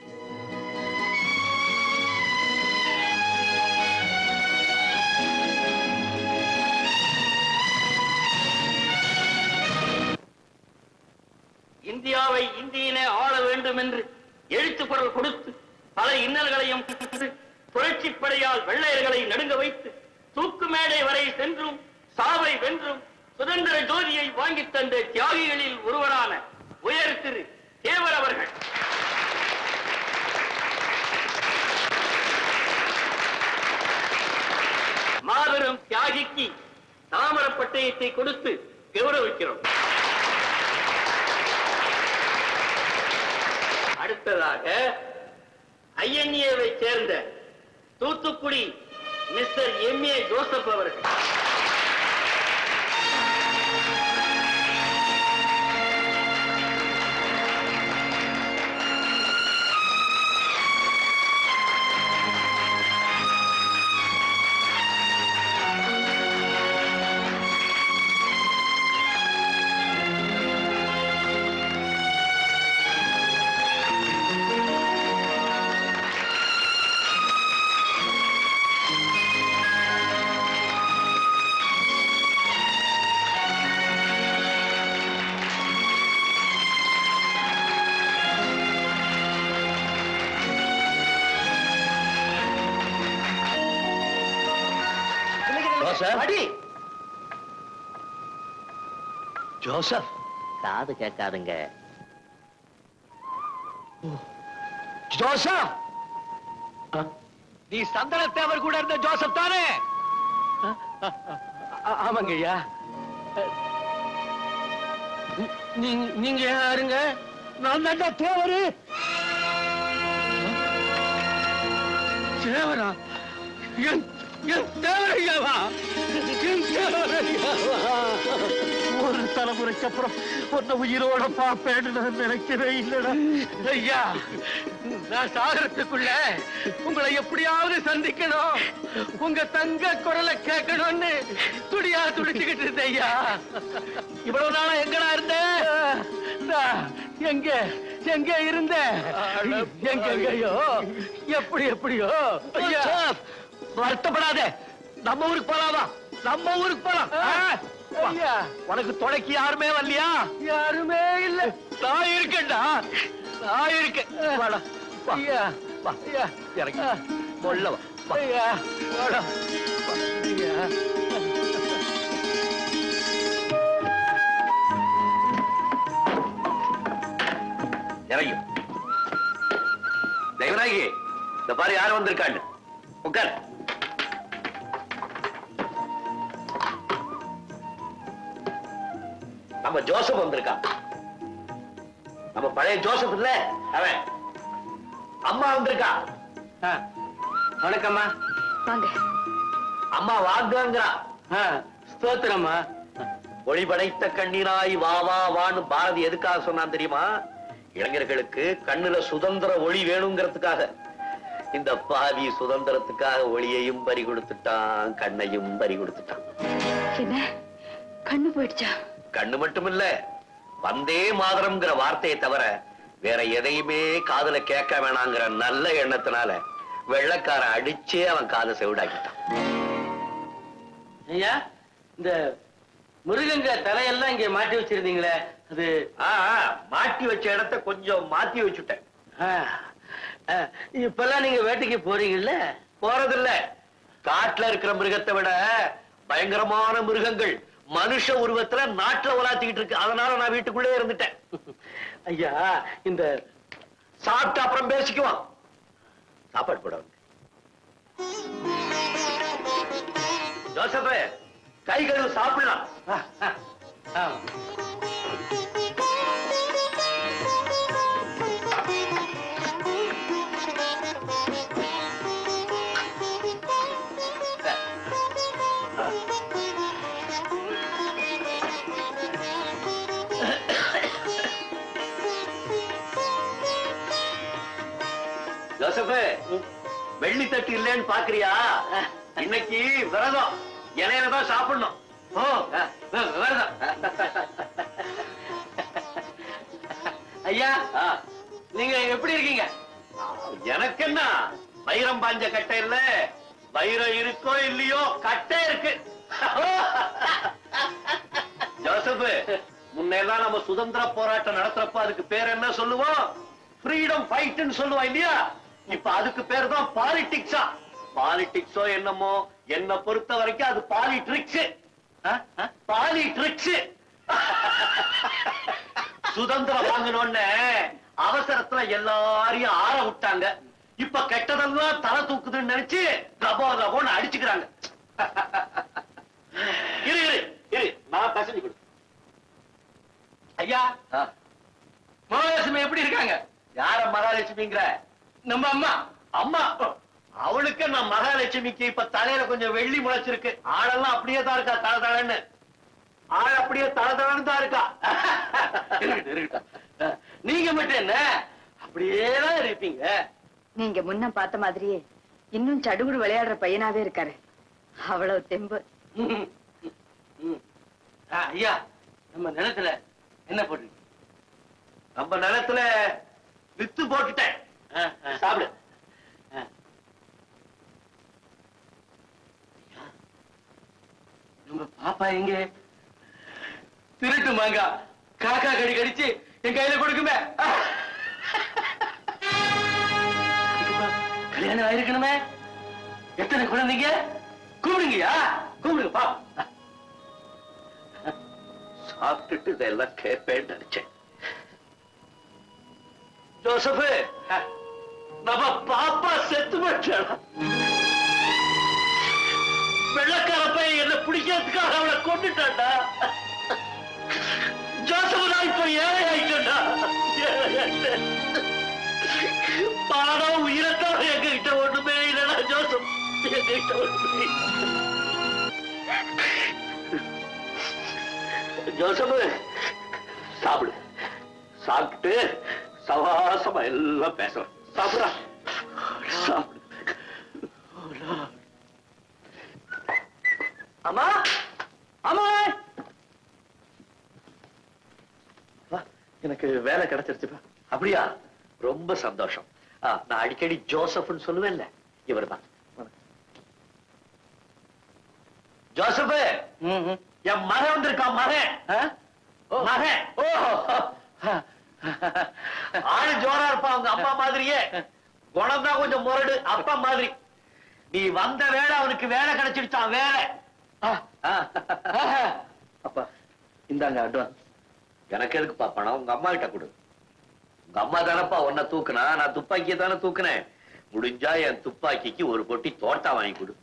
இந்தியாவை இந்தியிலே ஆள வேண்டும் என்று எழுத்து குரல் கொடுத்து பல இன்னல்களையும் புரட்சி படையால் வெள்ளையர்களை நடுங்க வைத்து தூக்கு மேடை வரை சென்றும் சாவை வென்றும் சுதந்திர ஜோதியை வாங்கித் தந்த தியாகிகளில் ஒருவரான உயர் திரு தேவர் அவர்கள் மாபெரும் தியாகிக்கு தாமர பட்டயத்தை கொடுத்து கௌரவிக்கிறோம் அடுத்ததாக ஐஎன்ஏவை சேர்ந்த தூத்துக்குடி மிஸ்டர் எம் ஏ ஜோசப் அவர்கள் ஜோசப் அடி ஜோசப் காது கேட்காதுங்க ஜோசப் நீ சந்தன தேவர் கூட இருந்த ஜோசப் தானே ஆமாங்க ஐயா நீங்க நீங்க யாருங்க நான் தாண்டா தேவரு தேவரா என் என் தேவரையாவா என் தேவரையாவா ஒரு தலைமுறைக்கு அப்புறம் உன்னை உயிரோட பார்ப்பேன்னு நான் நினைக்கிறேன் இல்லடா ஐயா நான் சாகரத்துக்குள்ள உங்களை எப்படியாவது சந்திக்கணும் உங்க தங்க குரலை கேட்கணும்னு துடியா துடிச்சுக்கிட்டு இருந்தேன் ஐயா இவ்வளவு நாளா எங்கடா இருந்த நான் எங்க எங்க இருந்த எங்க எங்கயோ எப்படி எப்படியோ ஐயா வருத்தப்படாத நம்ம ஊருக்கு போலாமா நம்ம ஊருக்கு போலாம் ஆ? ஐயா உனக்கு துணைக்கு யாருமே வரலையா யாருமே இல்ல நான் இருக்கேன்டா நான் இருக்கேன் வாடா வா வா ஐயா இறங்கி மொல்ல வா வா. ஐயா வாடா வா. ஐயா இறங்கி தெய்வநாயகி இந்த பாரு யார் வந்திருக்கான்னு உட்கார் நம்ம ஜோசப் வந்திருக்கான் நம்ம பழைய ஜோசப் இல்ல அவன் அம்மா வந்திருக்கா வணக்கம்மா வாங்க அம்மா வாங்கங்கிறா ஸ்தோத்திரம்மா ஒளி படைத்த கண்ணீராய் வா வா வான்னு பாரதி எதுக்காக சொன்னான் தெரியுமா இளைஞர்களுக்கு கண்ணுல சுதந்திர ஒளி வேணுங்கிறதுக்காக இந்த பாவி சுதந்திரத்துக்காக ஒளியையும் பறி கொடுத்துட்டான் கண்ணையும் பறி கொடுத்துட்டான் என்ன கண்ணு போயிடுச்சா கண்ணு மட்டும் இல்ல வந்தே மாதரம்ங்கிற வார்த்தையை தவிர வேற எதையுமே காதுல கேட்க வேணாங்கிற நல்ல எண்ணத்தினால வெள்ளக்காரன் அடிச்சே அவன் காதை செவிடாக்கிட்டான் ஐயா இந்த முருகங்க தலையெல்லாம் இங்க மாட்டி வச்சிருந்தீங்களே அது ஆ, ஆ, மாட்டி வச்ச இடத்த கொஞ்சம் மாத்தி வச்சுட்டேன் ஆ, ஆ, இப்பெல்லாம் நீங்க வேட்டைக்கு போறீங்கல்ல போறதில்ல காட்டுல இருக்கிற மிருகத்தை விட பயங்கரமான மிருகங்கள் மனுஷ உருவத்துல நாட்டுல உலாத்திக்கிட்டு இருக்கு அதனால நான் வீட்டுக்குள்ளே இருந்துட்டேன் ஐயா இந்த சாப்பிட்டு அப்புறம் பேசிக்குவான் சாப்பாடு போட வந்து. ஜோசப் கை கழுவு சாப்பிடலாம் ஆ. ஜோசப் வெள்ளி தட்டு இல்லைன்னு பாக்குறியா இன்னைக்கு விரதம் இலையில தான் சாப்பிடணும் ஓ விரதம் ஐயா நீங்க எப்படி இருக்கீங்க எனக்கு என்ன வைரம் பாஞ்ச கட்டை இல்ல வைரம் இருக்கோ இல்லையோ கட்டை இருக்கு ஜோசப் முன்னெல்லாம் நம்ம சுதந்திர போராட்டம் நடத்துறப்ப அதுக்கு பேர் என்ன சொல்லுவோம் ஃப்ரீடம் ஃபைட்னு சொல்லுவோம் இல்லையா இப்ப அதுக்கு பேர் தான் பாலிடிக்ஸா பாலிடிக்ஸோ என்னமோ என்ன பொறுத்த வரைக்கும் அது பாலிட்ரிக்ஸ் பாலிட்ரிக்ஸ் சுதந்திரம் வாங்கணும்னு அவசரத்துல எல்லாரையும் ஆற விட்டாங்க இப்ப கெட்டதெல்லாம் தலை தூக்குதுன்னு நினைச்சு ரபோ ரபோன்னு அடிச்சுக்கிறாங்க இரு இரு இரு நான் பசஞ்சு கொடு ஐயா மகாலட்சுமி எப்படி இருக்காங்க யார மகாலட்சுமிங்கிற நம்ம அம்மா அம்மா அவளுக்கு நான் மகாலட்சுமிக்கு இப்ப தலையில கொஞ்சம் வெள்ளி முளைச்சிருக்கு ஆளெல்லாம் அப்படியே தான் இருக்கா தலை தலைன்னு ஆள் அப்படியே தலை தலைன்னு தான் இருக்கா இருக்கட்டும் இருக்கட்டும் நீங்க மட்டும் என்ன அப்படியே தான் இருப்பீங்க நீங்க முன்ன பார்த்த மாதிரியே இன்னும் சடுகுடு விளையாடுற பையனாவே இருக்காரு அவ்வளவு தெம்பு ம். ம். ஆ, ஐயா நம்ம நிலத்துல என்ன போட்டு நம்ம நிலத்துல வித்து போட்டுட்டேன் ஆ, ஆ, சாப்பிடு ஆ. ஐயா, நம்ம பாப்பா எங்க திருட்டு மாங்கா காக்கா கடி கடிச்சு என் கையில கொடுக்குமே ஆ. இதுக்குப்பா கல்யாணம் ஆயிருக்கணுமே எத்தனை குழந்தைங்க கூப்பிடுங்கய்யா கூப்பிடுங்க பா சாப்பிட்டுட்டு இதெல்லாம் கேட்பேன்னு நினைச்சேன் ஜோசப் நம்ம பாப்பா செத்து போச்சாடா வெள்ளக்கார பையன் என்ன பிடிக்கிறதுக்காக அவளை கொண்டுட்டான்டா ஜோசப் நான் இப்ப ஏழை ஆயிட்டா ஏழை ஆயிட்டேன் பாடம் உயிரத்தோட எங்க கிட்ட ஒண்ணுமே இல்லடா ஜோசப் எங்க கிட்ட ஒண்ணுமே இல்ல. ஜோசப் சாப்பிடு சாப்பிட்டு சவாசமா எல்லாம் பேசலாம் சாப்பிடா சாப்பிடு அம்மா அம்மா வா, எனக்கு வேலை கிடைச்சிருச்சுப்பா அப்படியா ரொம்ப சந்தோஷம் ஆ, நான் அடிக்கடி ஜோசப்னு சொல்லுவேன்ல இவர்தான் ஜோசப் என் மகன் வந்திருக்கான் மகன் ஆ? மகன் ஓ ஆளு ஜோரா இருப்பான் அவங்க அப்பா மாதிரியே குணம் தான் கொஞ்சம் முரடு அப்பா மாதிரி நீ வந்த வேலை அவனுக்கு வேலை கிடைச்சிடுச்சான் வேலை ஆ, ஆ. அப்பா இந்தாங்க அட்வான்ஸ் எனக்கு எதுக்குப்பா பணம் உங்க அம்மா கிட்ட கொடு உங்க அம்மா தானப்பா உன்னை தூக்குனா நான் துப்பாக்கியை தானே தூக்குனேன் முடிஞ்சா என் துப்பாக்கிக்கு ஒரு பொட்டி தோட்டா வாங்கி கொடு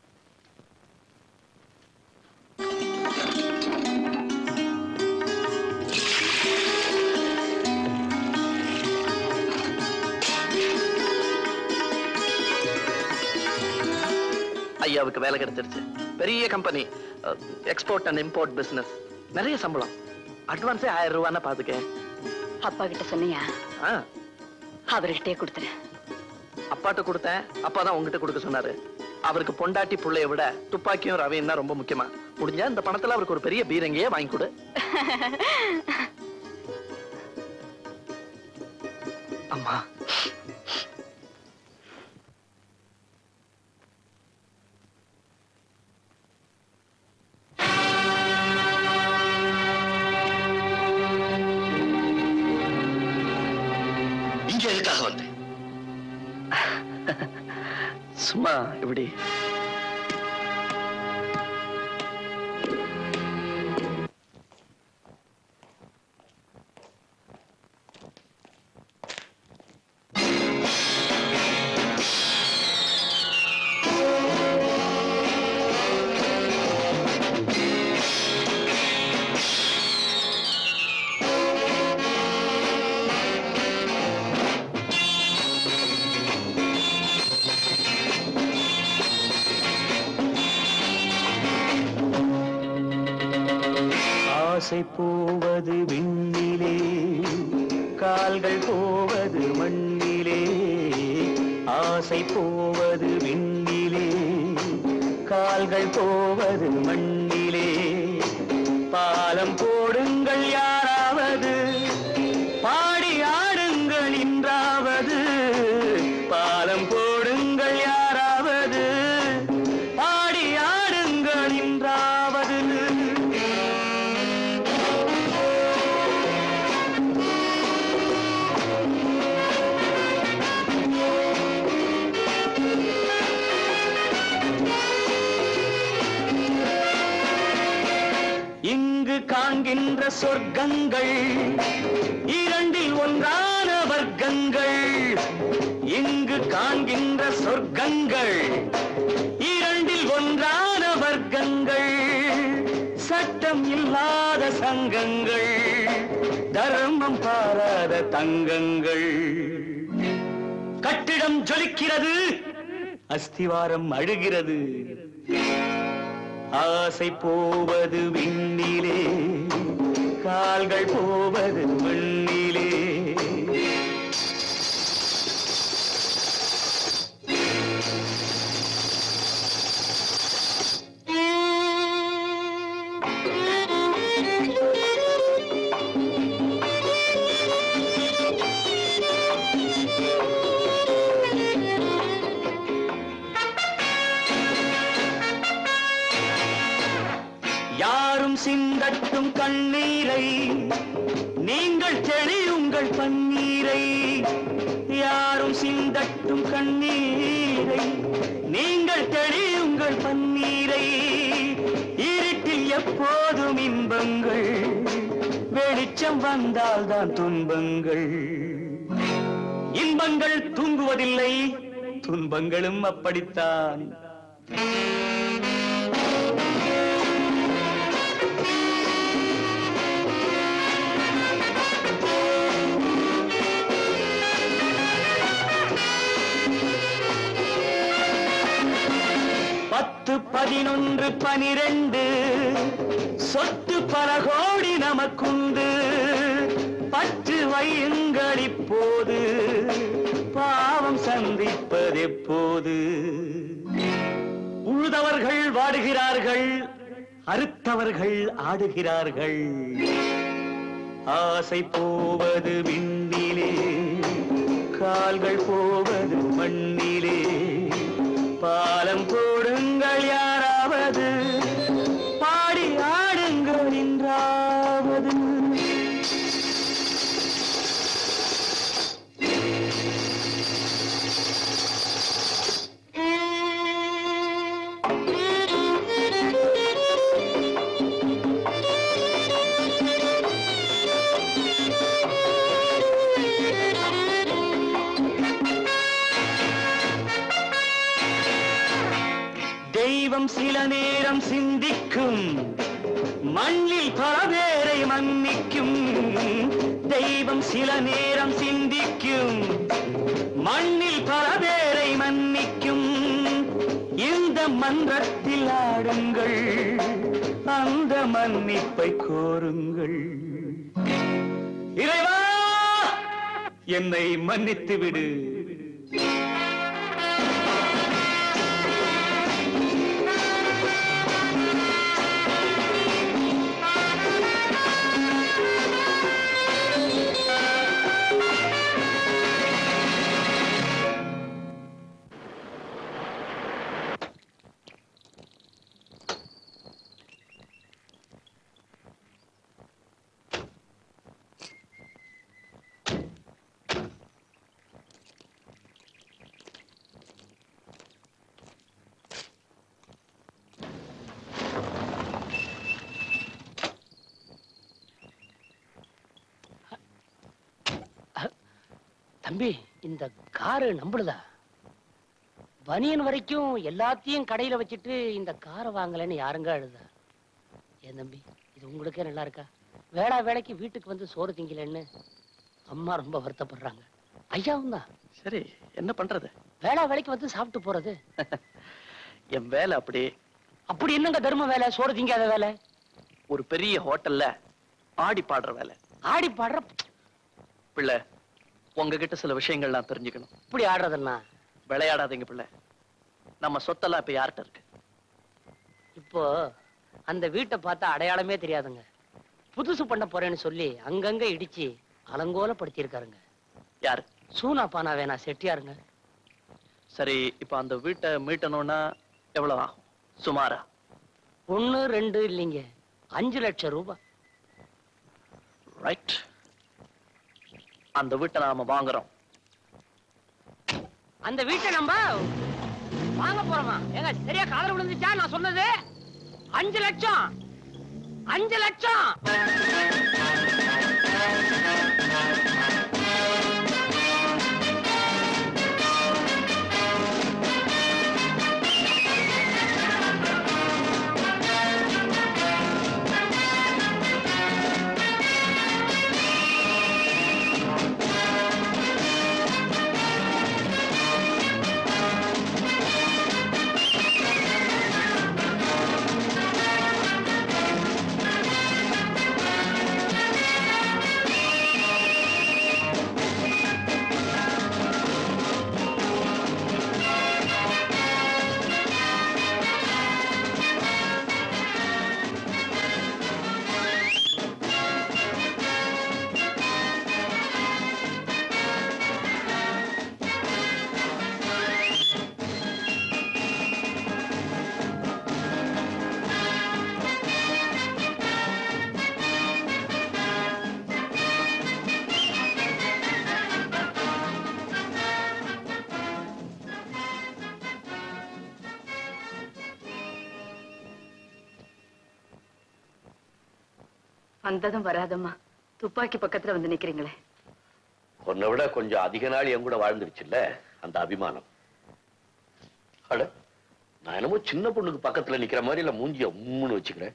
ஐயாவுக்கு வேலை கிடைச்சிருச்சு பெரிய company export and import business நிறைய சம்பளம் அட்வான்ஸே ஆயிரம் ரூபான்னு பாத்துக்கேன் அப்பா கிட்ட சொன்னியா ஆ, அவர்கிட்டே கொடுத்துறேன் அப்பாட்ட கொடுத்தேன் அப்பா தான் உங்ககிட்ட கொடுக்க சொன்னாரு அவருக்கு பொண்டாட்டி புள்ளைய விட துப்பாக்கியும் ரவையும் தான் ரொம்ப முக்கியமா முடிஞ்சா இந்த பணத்துல அவருக்கு ஒரு பெரிய பீரங்கியே வாங்கி கொடு அம்மா இங்க எதுக்காக வந்த சும்மா இப்படி ஆசை போவது விண்ணிலே கால்கள் போவது மண்ணிலே ஆசை போவது விண்ணிலே கால்கள் போவது மண்ணிலே பாலம் போடுங்கள் யாராவது பாடி ஆடுங்கள் இன்றாவது பாலம் போடுங்கள் யாராவது பாடி ஆடுங்கள் இன்றாவது இங்கு காண்கின்ற சொர்க்கங்கள் இரண்டில் ஒன்றான வர்க்கங்கள் இங்கு காண்கின்ற சொர்க்கங்கள் இரண்டில் ஒன்றான வர்க்கங்கள் சட்டம் இல்லாத சங்கங்கள் தர்மம் பாராத தங்கங்கள் கட்டிடம் ஜொலிக்கிறது அஸ்திவாரம் அழுகிறது ஆசை போவது விண்ணிலே கால்கள் போவது மண்ணிலே யாரும் சிந்தட்டும் கண்ணீரை நீங்கள் தெளியுங்கள் பன்னீரை யாரும் சிந்தட்டும் கண்ணீரை நீங்கள் தெளியுங்கள் பன்னீரை இருட்டில் எப்போதும் இன்பங்கள் வெளிச்சம் வந்தால்தான் துன்பங்கள் இன்பங்கள் தூங்குவதில்லை துன்பங்களும் அப்படித்தான் பத்து பதினொன்று பனிரெண்டு சொத்து பல கோடி நமக்குண்டு பற்று வையுங்கள் இப்போது பாவம் சந்திப்பதெப்போது உழுதவர்கள் வாடுகிறார்கள் அறுத்தவர்கள் ஆடுகிறார்கள் ஆசை போவது விண்ணிலே கால்கள் போவது மண்ணிலே பாலம் போடுங்கள் யாராவது பாடி ஆடுங்கள் என்றாவது தெய்வம் சில நேரம் சிந்திக்கும் மண்ணில் பல பேரை மன்னிக்கும் தெய்வம் சில நேரம் சிந்திக்கும் மண்ணில் பல பேரை மன்னிக்கும் இந்த மன்றத்தில் ஆடுங்கள் அந்த மன்னிப்பை கோருங்கள் இறைவா என்னை மன்னித்து விடு தம்பி இந்த காரு நம்பளுதா பனியன் வரைக்கும் எல்லாத்தையும் கடையில வச்சுட்டு இந்த காரை வாங்கலைன்னு யாருங்க அழுதா ஏன் தம்பி இது உங்களுக்கே நல்லா இருக்கா வேளா வேலைக்கு வீட்டுக்கு வந்து சோறு திங்கலன்னு அம்மா ரொம்ப வருத்தப்படுறாங்க ஐயாவும் தான் சரி என்ன பண்றது வேளா வேலைக்கு வந்து சாப்பிட்டு போறது என் வேலை அப்படி அப்படி என்னங்க தர்ம வேலை சோறு திங்காத வேலை ஒரு பெரிய ஹோட்டல்ல ஆடி பாடுற வேலை ஆடி பாடுற பிள்ளை உங்ககிட்ட சில விஷயங்கள் நான் தெரிஞ்சுக்கணும் இப்படி ஆடுறதுன்னா விளையாடாதீங்க பிள்ளை நம்ம சொத்தெல்லாம் இப்ப யார்கிட்ட இருக்கு இப்போ அந்த வீட்டை பார்த்தா அடையாளமே தெரியாதுங்க புதுசு பண்ண போறேன்னு சொல்லி அங்கங்க இடிச்சு அலங்கோலப்படுத்தியிருக்காருங்க யாரு சூனா பானா வேணா செட்டியாருங்க சரி இப்ப அந்த வீட்டை மீட்டணும்னா எவ்வளவு ஆகும் சுமாரா ஒண்ணு ரெண்டு இல்லைங்க அஞ்சு லட்சம் ரூபாய் ரைட் அந்த வீட்டை நாம வாங்குறோம் அந்த வீட்டை நம்ம வாங்க போறோமா ஏங்க சரியா காதல் விழுந்துச்சா நான் சொன்னது அஞ்சு லட்சம் அஞ்சு லட்சம் வந்ததும் வராதம்மா துப்பாக்கி பக்கத்துல வந்து நிக்கிறீங்களே உன்னை விட கொஞ்சம் அதிக நாள் என் கூட வாழ்ந்துருச்சுல்ல அந்த அபிமானம் அட நான் என்னமோ சின்ன பொண்ணுக்கு பக்கத்துல நிக்கிற மாதிரி இல்ல மூஞ்சிய உம்முன்னு வச்சுக்கிறேன்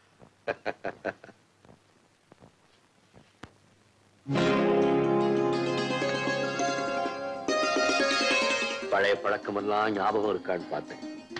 பழைய பழக்கமெல்லாம் ஞாபகம் இருக்கான்னு பார்த்தேன்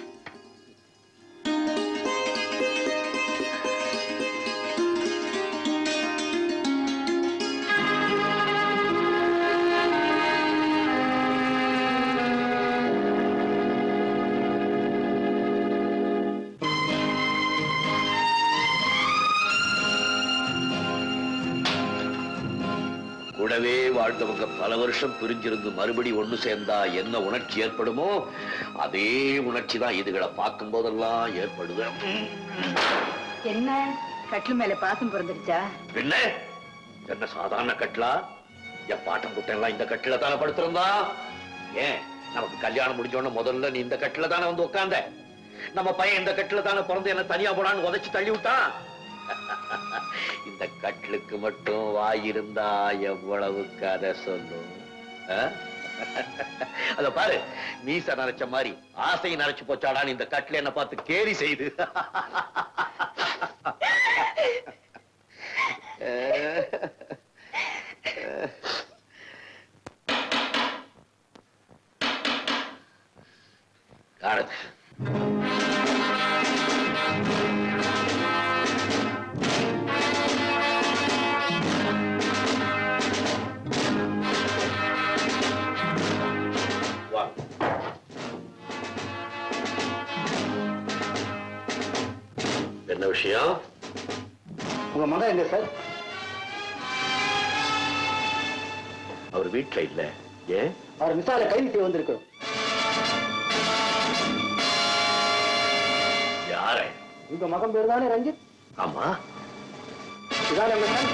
கூடவே வாழ்ந்தவங்க பல வருஷம் பிரிஞ்சிருந்து மறுபடி ஒண்ணு சேர்ந்தா என்ன உணர்ச்சி ஏற்படுமோ அதே உணர்ச்சி தான் இதுகளை பார்க்கும் போதெல்லாம் ஏற்படுது என்ன கட்டில் மேல பாசம் பிறந்துருச்சா என்ன என்ன சாதாரண கட்டலா என் பாட்டம் புட்டெல்லாம் இந்த கட்டில தானே படுத்திருந்தா ஏன் நமக்கு கல்யாணம் முடிஞ்ச உடனே முதல்ல நீ இந்த கட்டில தானே வந்து உட்கார்ந்த நம்ம பையன் இந்த கட்டில தானே பிறந்து என்ன தனியா போடான்னு உதைச்சு தள்ளி விட்டான் இந்த கட்டிலுக்கு மட்டும் வாயிருந்தா எவ்வளவு கதை சொல்லும் ஆ? அத பாரு மீச நரைச்ச மாதிரி ஆசை நரைச்சு போச்சாடான்னு இந்த கட்டில என்ன பார்த்து கேலி செய்து காணது என்ன விஷயம் உங்க மகன் எங்க சார் அவர் வீட்டுல இல்ல ஏன் அவர் மிசால கைது செய்ய வந்திருக்கிறோம் யார உங்க மகன் பேர் தானே ரஞ்சித் ஆமா இதானே உங்க son?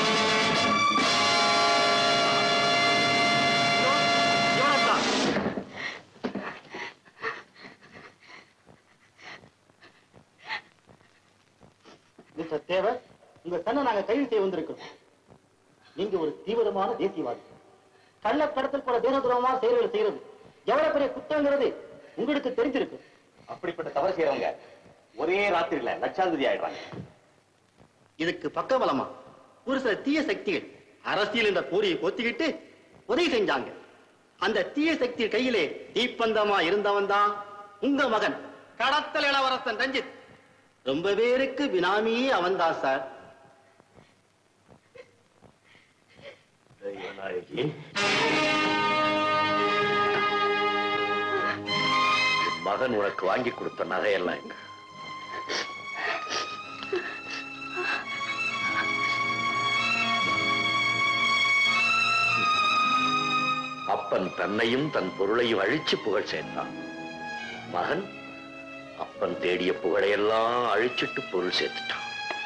மிஸ்டர் தேவர் உங்க சன்னை நாங்க கைது செய்ய வந்திருக்கிறோம் நீங்க ஒரு தீவிரமான தேசியவாதி கள்ளக்கடத்தல் போல தேச துரோகமான செயல்களை செய்யறது எவ்வளவு பெரிய குற்றங்கிறது உங்களுக்கு தெரிஞ்சிருக்கு அப்படிப்பட்ட தவறு செய்யறவங்க ஒரே ராத்திரியில லட்சாதிபதி ஆயிடுறாங்க இதுக்கு பக்கபலமா ஒரு சில தீய சக்திகள் அரசியல் என்ற போரியை பொத்திக்கிட்டு உதவி செஞ்சாங்க அந்த தீய சக்தி கையிலே தீப்பந்தமா இருந்தவன் தான் உங்க மகன் கடத்தல் இளவரசன் ரஞ்சித் ரொம்ப பேருக்கு பினாமியே அவன்தான் சார் தெய்வநாயகி மகன் உனக்கு வாங்கி கொடுத்த நகையெல்லாம் எங்க அப்பன் தன்னையும் தன் பொருளையும் அழிச்சு புகழ் சேர்த்தான் மகன் அப்பன் தேடிய புகழையெல்லாம் அழிச்சிட்டு பொருள் சேர்த்துட்டான்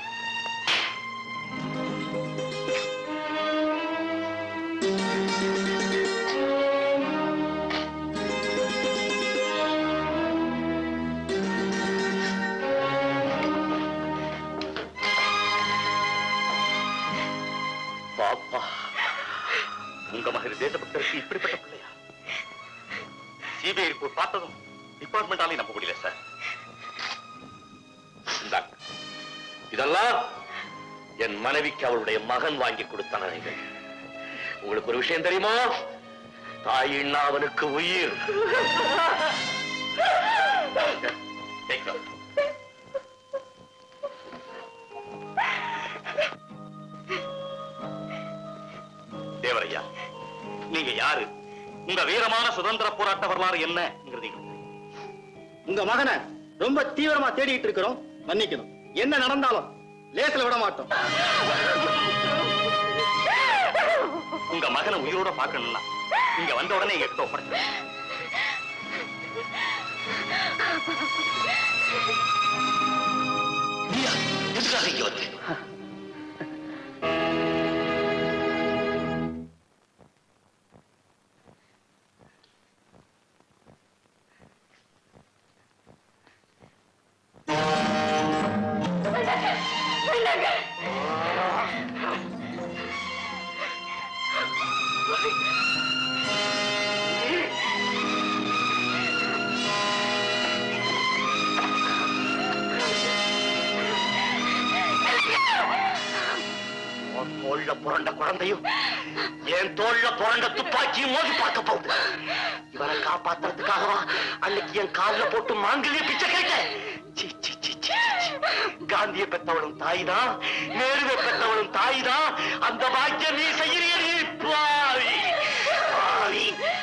பாப்பா உங்க மகன் தேசபக்தருக்கு இப்படிப்பட்ட பிள்ளையா சிபிஐ ரிப்போர்ட் பார்த்ததும் டிபார்ட்மெண்டாலே நம்ப முடியல சார் இந்தாங்க. இதெல்லாம் என் மனைவிக்கு அவளுடைய மகன் வாங்கி கொடுத்த நகைகள் உங்களுக்கு ஒரு விஷயம் தெரியுமா தாயின்னா அவனுக்கு உயிர் Take them. தேவரையா நீங்க யாரு உங்க வீரமான சுதந்திர போராட்ட வரலாறு என்னங்கிறது எங்களுக்கு உங்க மகனை ரொம்ப தீவிரமா தேடிட்டு இருக்கிறோம் மன்னிக்கணும் என்ன நடந்தாலும் லேசில் விட மாட்டோம் உங்க மகனை உயிரோட பார்க்கணும்னா இங்க வந்த உடனே எங்க கிட்ட ஒப்படைச்சு நீயா எதுக்காக இங்க வந்து உன் தோல்ல புரண்ட குழந்தையும் என் தோல்ல புரண்ட துப்பாக்கியும் மோதி பார்க்க போகுது இவரை காப்பாத்துறதுக்காகவா அன்னைக்கு என் கால்ல போட்டு மாங்கல்ய பிச்சை கேட்டேன் சீ, சீ, சீ, சீ, சீ. காந்திய பெத்தவளும் தாய்தான் நேருவை பெத்தவளும் தாய்தான் அந்த பாக்கியம் நீ செய்யறிய நீ பாவி பாவி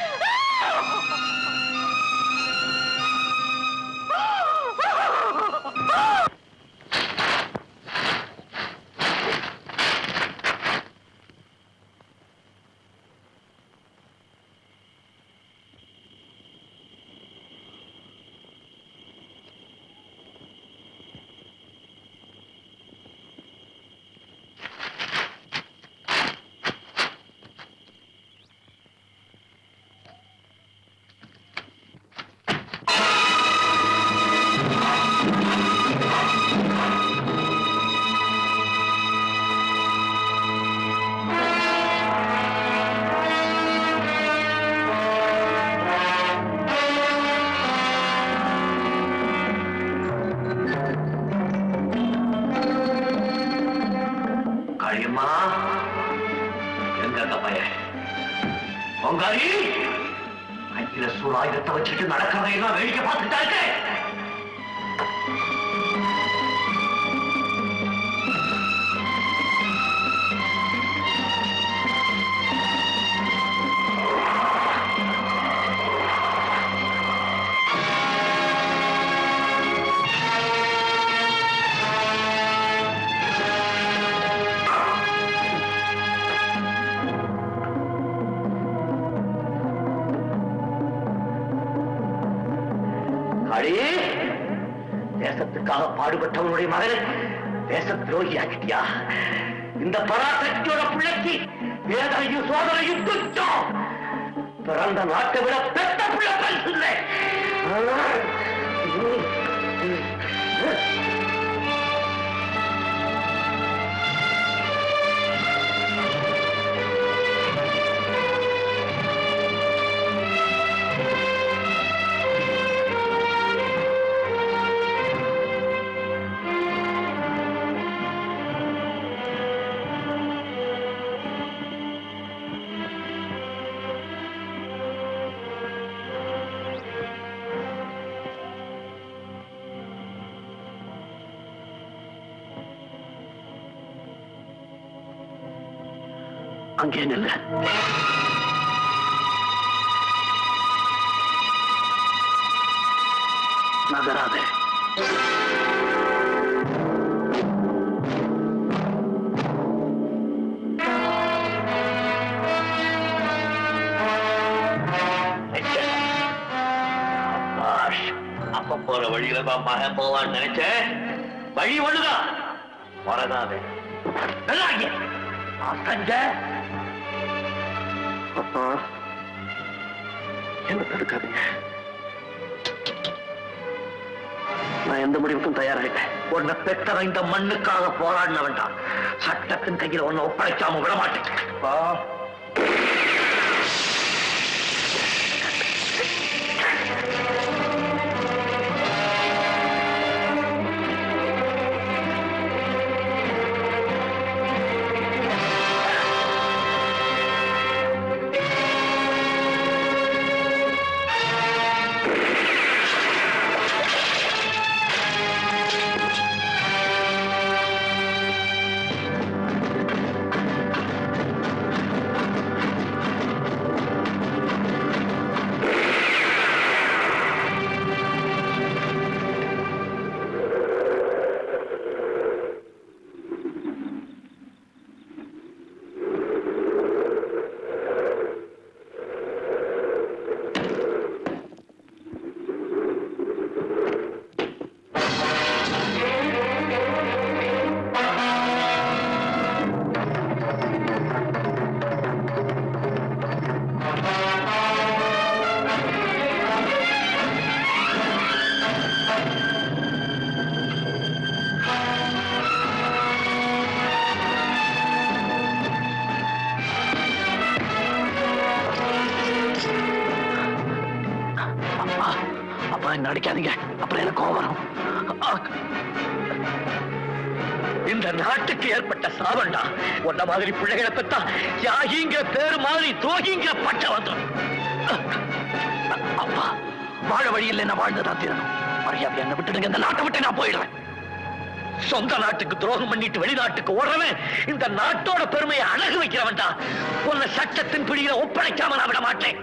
காளியம்மா எங்க அந்த பையன் பொங்காரி கையில சூழாயுதத்தை வச்சுட்டு நடக்கிறதையெல்லாம் வேடிக்கை பார்த்துட்டா இருக்கே காளி தேசத்துக்காக பாடுபட்டவனுடைய மகனை தேச துரோகி ஆக்கிட்டியா இந்த பராசக்தியோட பிள்ளைக்கு வேதனையும் சோதனையும் துச்சம் பிறந்த நாட்டை விட பெத்த பிள்ளை பரிசு இல்லை அங்கே நில்ல நகராதே அப்பாஷ், அப்ப போற வழியில தான் மகன் போவான்னு நினைச்சேன் வழி ஒண்ணுதான் வரதாதே நல்லா இங்க. நான் செஞ்ச அப்பா என்ன தடுக்காதீங்க நான் எந்த முடிவுக்கும் தயாராயிட்டேன் உன்னை பெற்றவன் இந்த மண்ணுக்காக போராடின வேண்டாம் சட்டத்தின் கையில உன்னை ஒப்படைக்காம விட மாட்டேன் அப்பா அப்பா என்ன அடிக்காதீங்க அப்புறம் எனக்கு கோவம் வரும் ஆ. இந்த நாட்டுக்கு ஏற்பட்ட சாபண்டா உன்ன மாதிரி பிள்ளைகளை பெத்தா தியாகிங்கிற பேரு மாதிரி துரோகிங்கிற பட்ட வந்துடும் அப்பா வாழ வழி இல்லை நான் வாழ்ந்துதான் தீரணும் மரியாதை என்ன விட்டுடுங்க இந்த நாட்டை விட்டு நான் போயிடுறேன் சொந்த நாட்டுக்கு துரோகம் பண்ணிட்டு வெளிநாட்டுக்கு ஓடுறவன் இந்த நாட்டோட பெருமையை அழகு வைக்கிறவன்டா உன்னை சட்டத்தின் பிடியில ஒப்படைக்காம நான் விட மாட்டேன்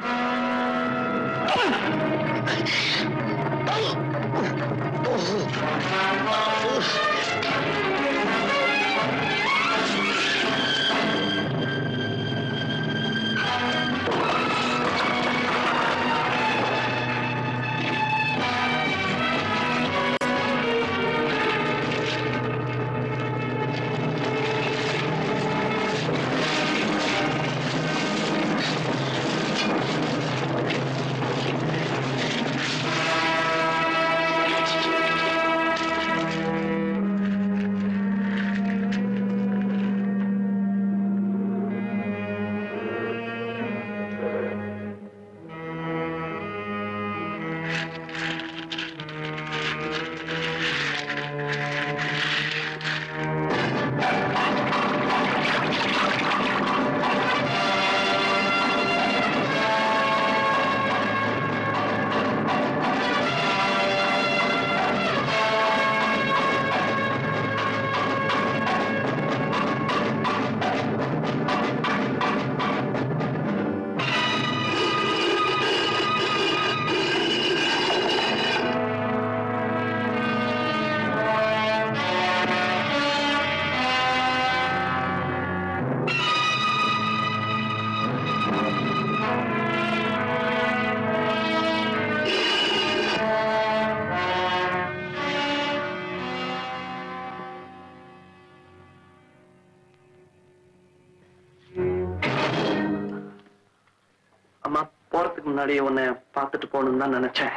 அம்மா போறதுக்கு முன்னாடியே உன்னை பார்த்துட்டு போகணும்னு தான் நினைச்சேன்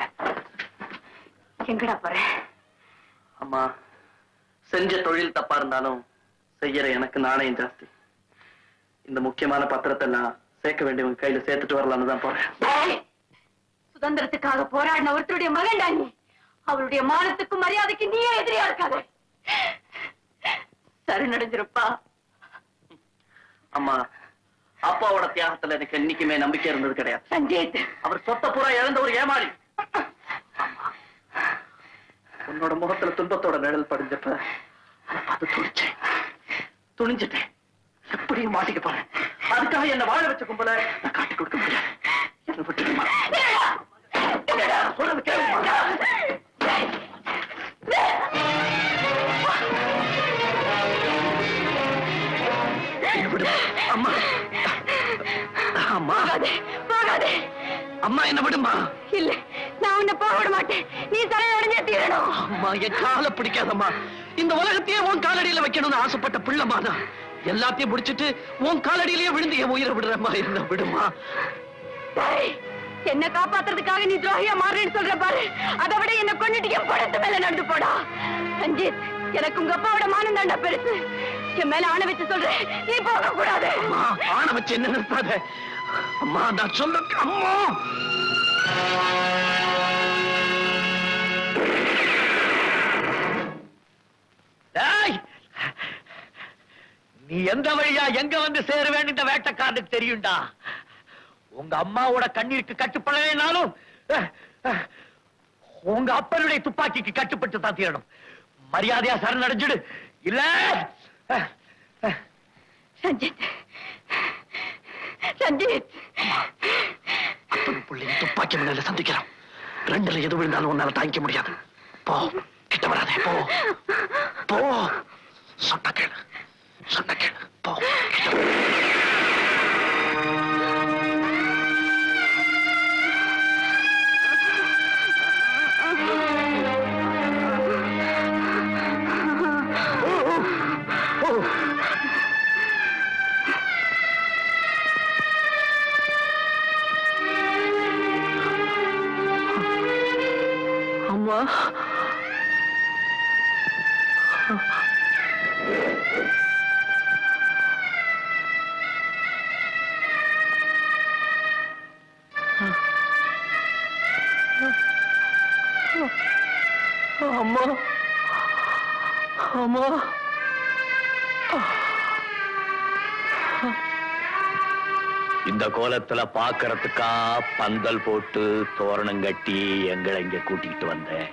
எங்கடா போற அம்மா செஞ்ச தொழில் தப்பா இருந்தாலும் செய்யற எனக்கு நாணயம் ஜாஸ்தி இந்த முக்கியமான பத்திரத்தை நான் சேர்க்க வேண்டியவங்க கையில சேர்த்துட்டு வரலாம்னு தான் போறேன் ஏய், சுதந்திரத்துக்காக போராடின ஒருத்தருடைய மகன்டா நீ அவளுடைய மானத்துக்கும் மரியாதைக்கு நீயே எதிரியா இருக்காத சரணடைஞ்சிருப்பா அம்மா அப்பாவோட தியாகத்துல எனக்கு என்னைக்குமே நம்பிக்கை இருந்தது கிடையாது சஞ்சீத் அவர் சொத்த பூரா இழந்த ஒரு ஏமாளி உன்னோட முகத்துல துன்பத்தோட நிழல் படிஞ்சப்ப அதை பார்த்து துணிச்சேன் துணிஞ்சிட்டேன் எப்படியும் மாட்டிக்க போறேன் அதுக்காக என்ன வாழ வச்ச கும்பல நான் காட்டி கொடுக்க முடியாது என்ன விட்டுடுமா சொல்றது கேளுமா அம்மா என்ன விடுமா இல்ல நான் உன்னை போக விட மாட்டேன் நீ தலையடைஞ்சே தீரணும் அம்மா என் காலை பிடிக்காதம்மா இந்த உலகத்தையே உன் காலடியில வைக்கணும்னு ஆசைப்பட்ட பிள்ளைமா தான் எல்லாத்தையும் முடிச்சிட்டு உன் காலடியிலேயே விழுந்து என் உயிரை விடுறம்மா என்ன விடுமா டேய், என்ன காப்பாத்துறதுக்காக நீ துரோகியா மாறுறேன்னு சொல்ற பாரு அதை விட என்ன கொண்டுட்டு என் படத்து மேல நண்டு போடா ரஞ்சித் எனக்கு உங்க அப்பாவோட மானம் தாண்டா பெருசு என் மேல ஆணை வச்சு சொல்றேன் நீ போக கூடாது அம்மா ஆணை வச்சு என்ன நிறுத்தாத அம்மா நான் சொல்ல அம்மா டேய்! நீ எந்த வழியா எங்க வந்து சேருவேன்னு இந்த வேட்டைக்காரனுக்கு தெரியும்டா உங்க அம்மாவோட கண்ணீருக்கு கட்டுப்படலைனாலும் அஹ், அஹ், உங்க அப்பனுடைய துப்பாக்கிக்கு கட்டுப்பட்டு தான் தீரணும் மரியாதையா சரணடைஞ்சிடு இல்ல அஹ், அஹ், ரஞ்சித் ரஞ்சித் அப்பனும் பிள்ளையும் துப்பாக்கி முன்னால சந்திக்கிறோம் ரெண்டுல எது விழுந்தாலும் உன்னால தாங்கிக்க முடியாது போ கிட்ட வராதே போ போ சொன்ன கேளு சொன்ன கேளு போ கிட்ட வா. அம்மா அம்மா அம்மா இந்த கோலத்துல பாக்குறதுக்கா பந்தல் போட்டு தோரணம் கட்டி எங்களை இங்க கூட்டிட்டு வந்தேன்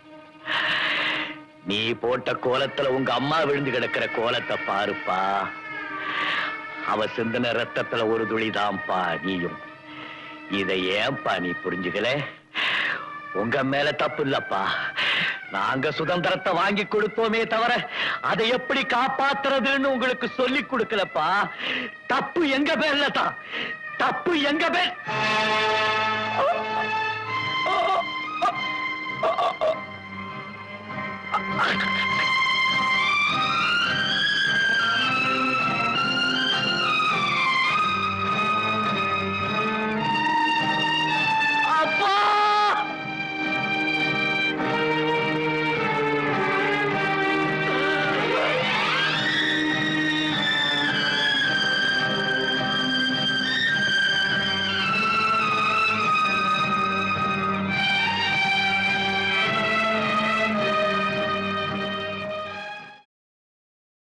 நீ போட்ட கோலத்துல உங்க அம்மா விழுந்து கிடக்கிற கோலத்தை பாருப்பா அவ சிந்தின ரத்தத்துல ஒரு துளிதான்ப்பா நீயும் இதை ஏன்பா நீ புரிஞ்சுக்கல உங்க மேல தப்பு இல்லப்பா நாங்க சுதந்திரத்தை வாங்கி கொடுத்தோமே தவிர அதை எப்படி காப்பாத்துறதுன்னு உங்களுக்கு சொல்லி கொடுக்கலப்பா தப்பு எங்க பேர்ல தான் தப்பு எங்க பேர் ஆ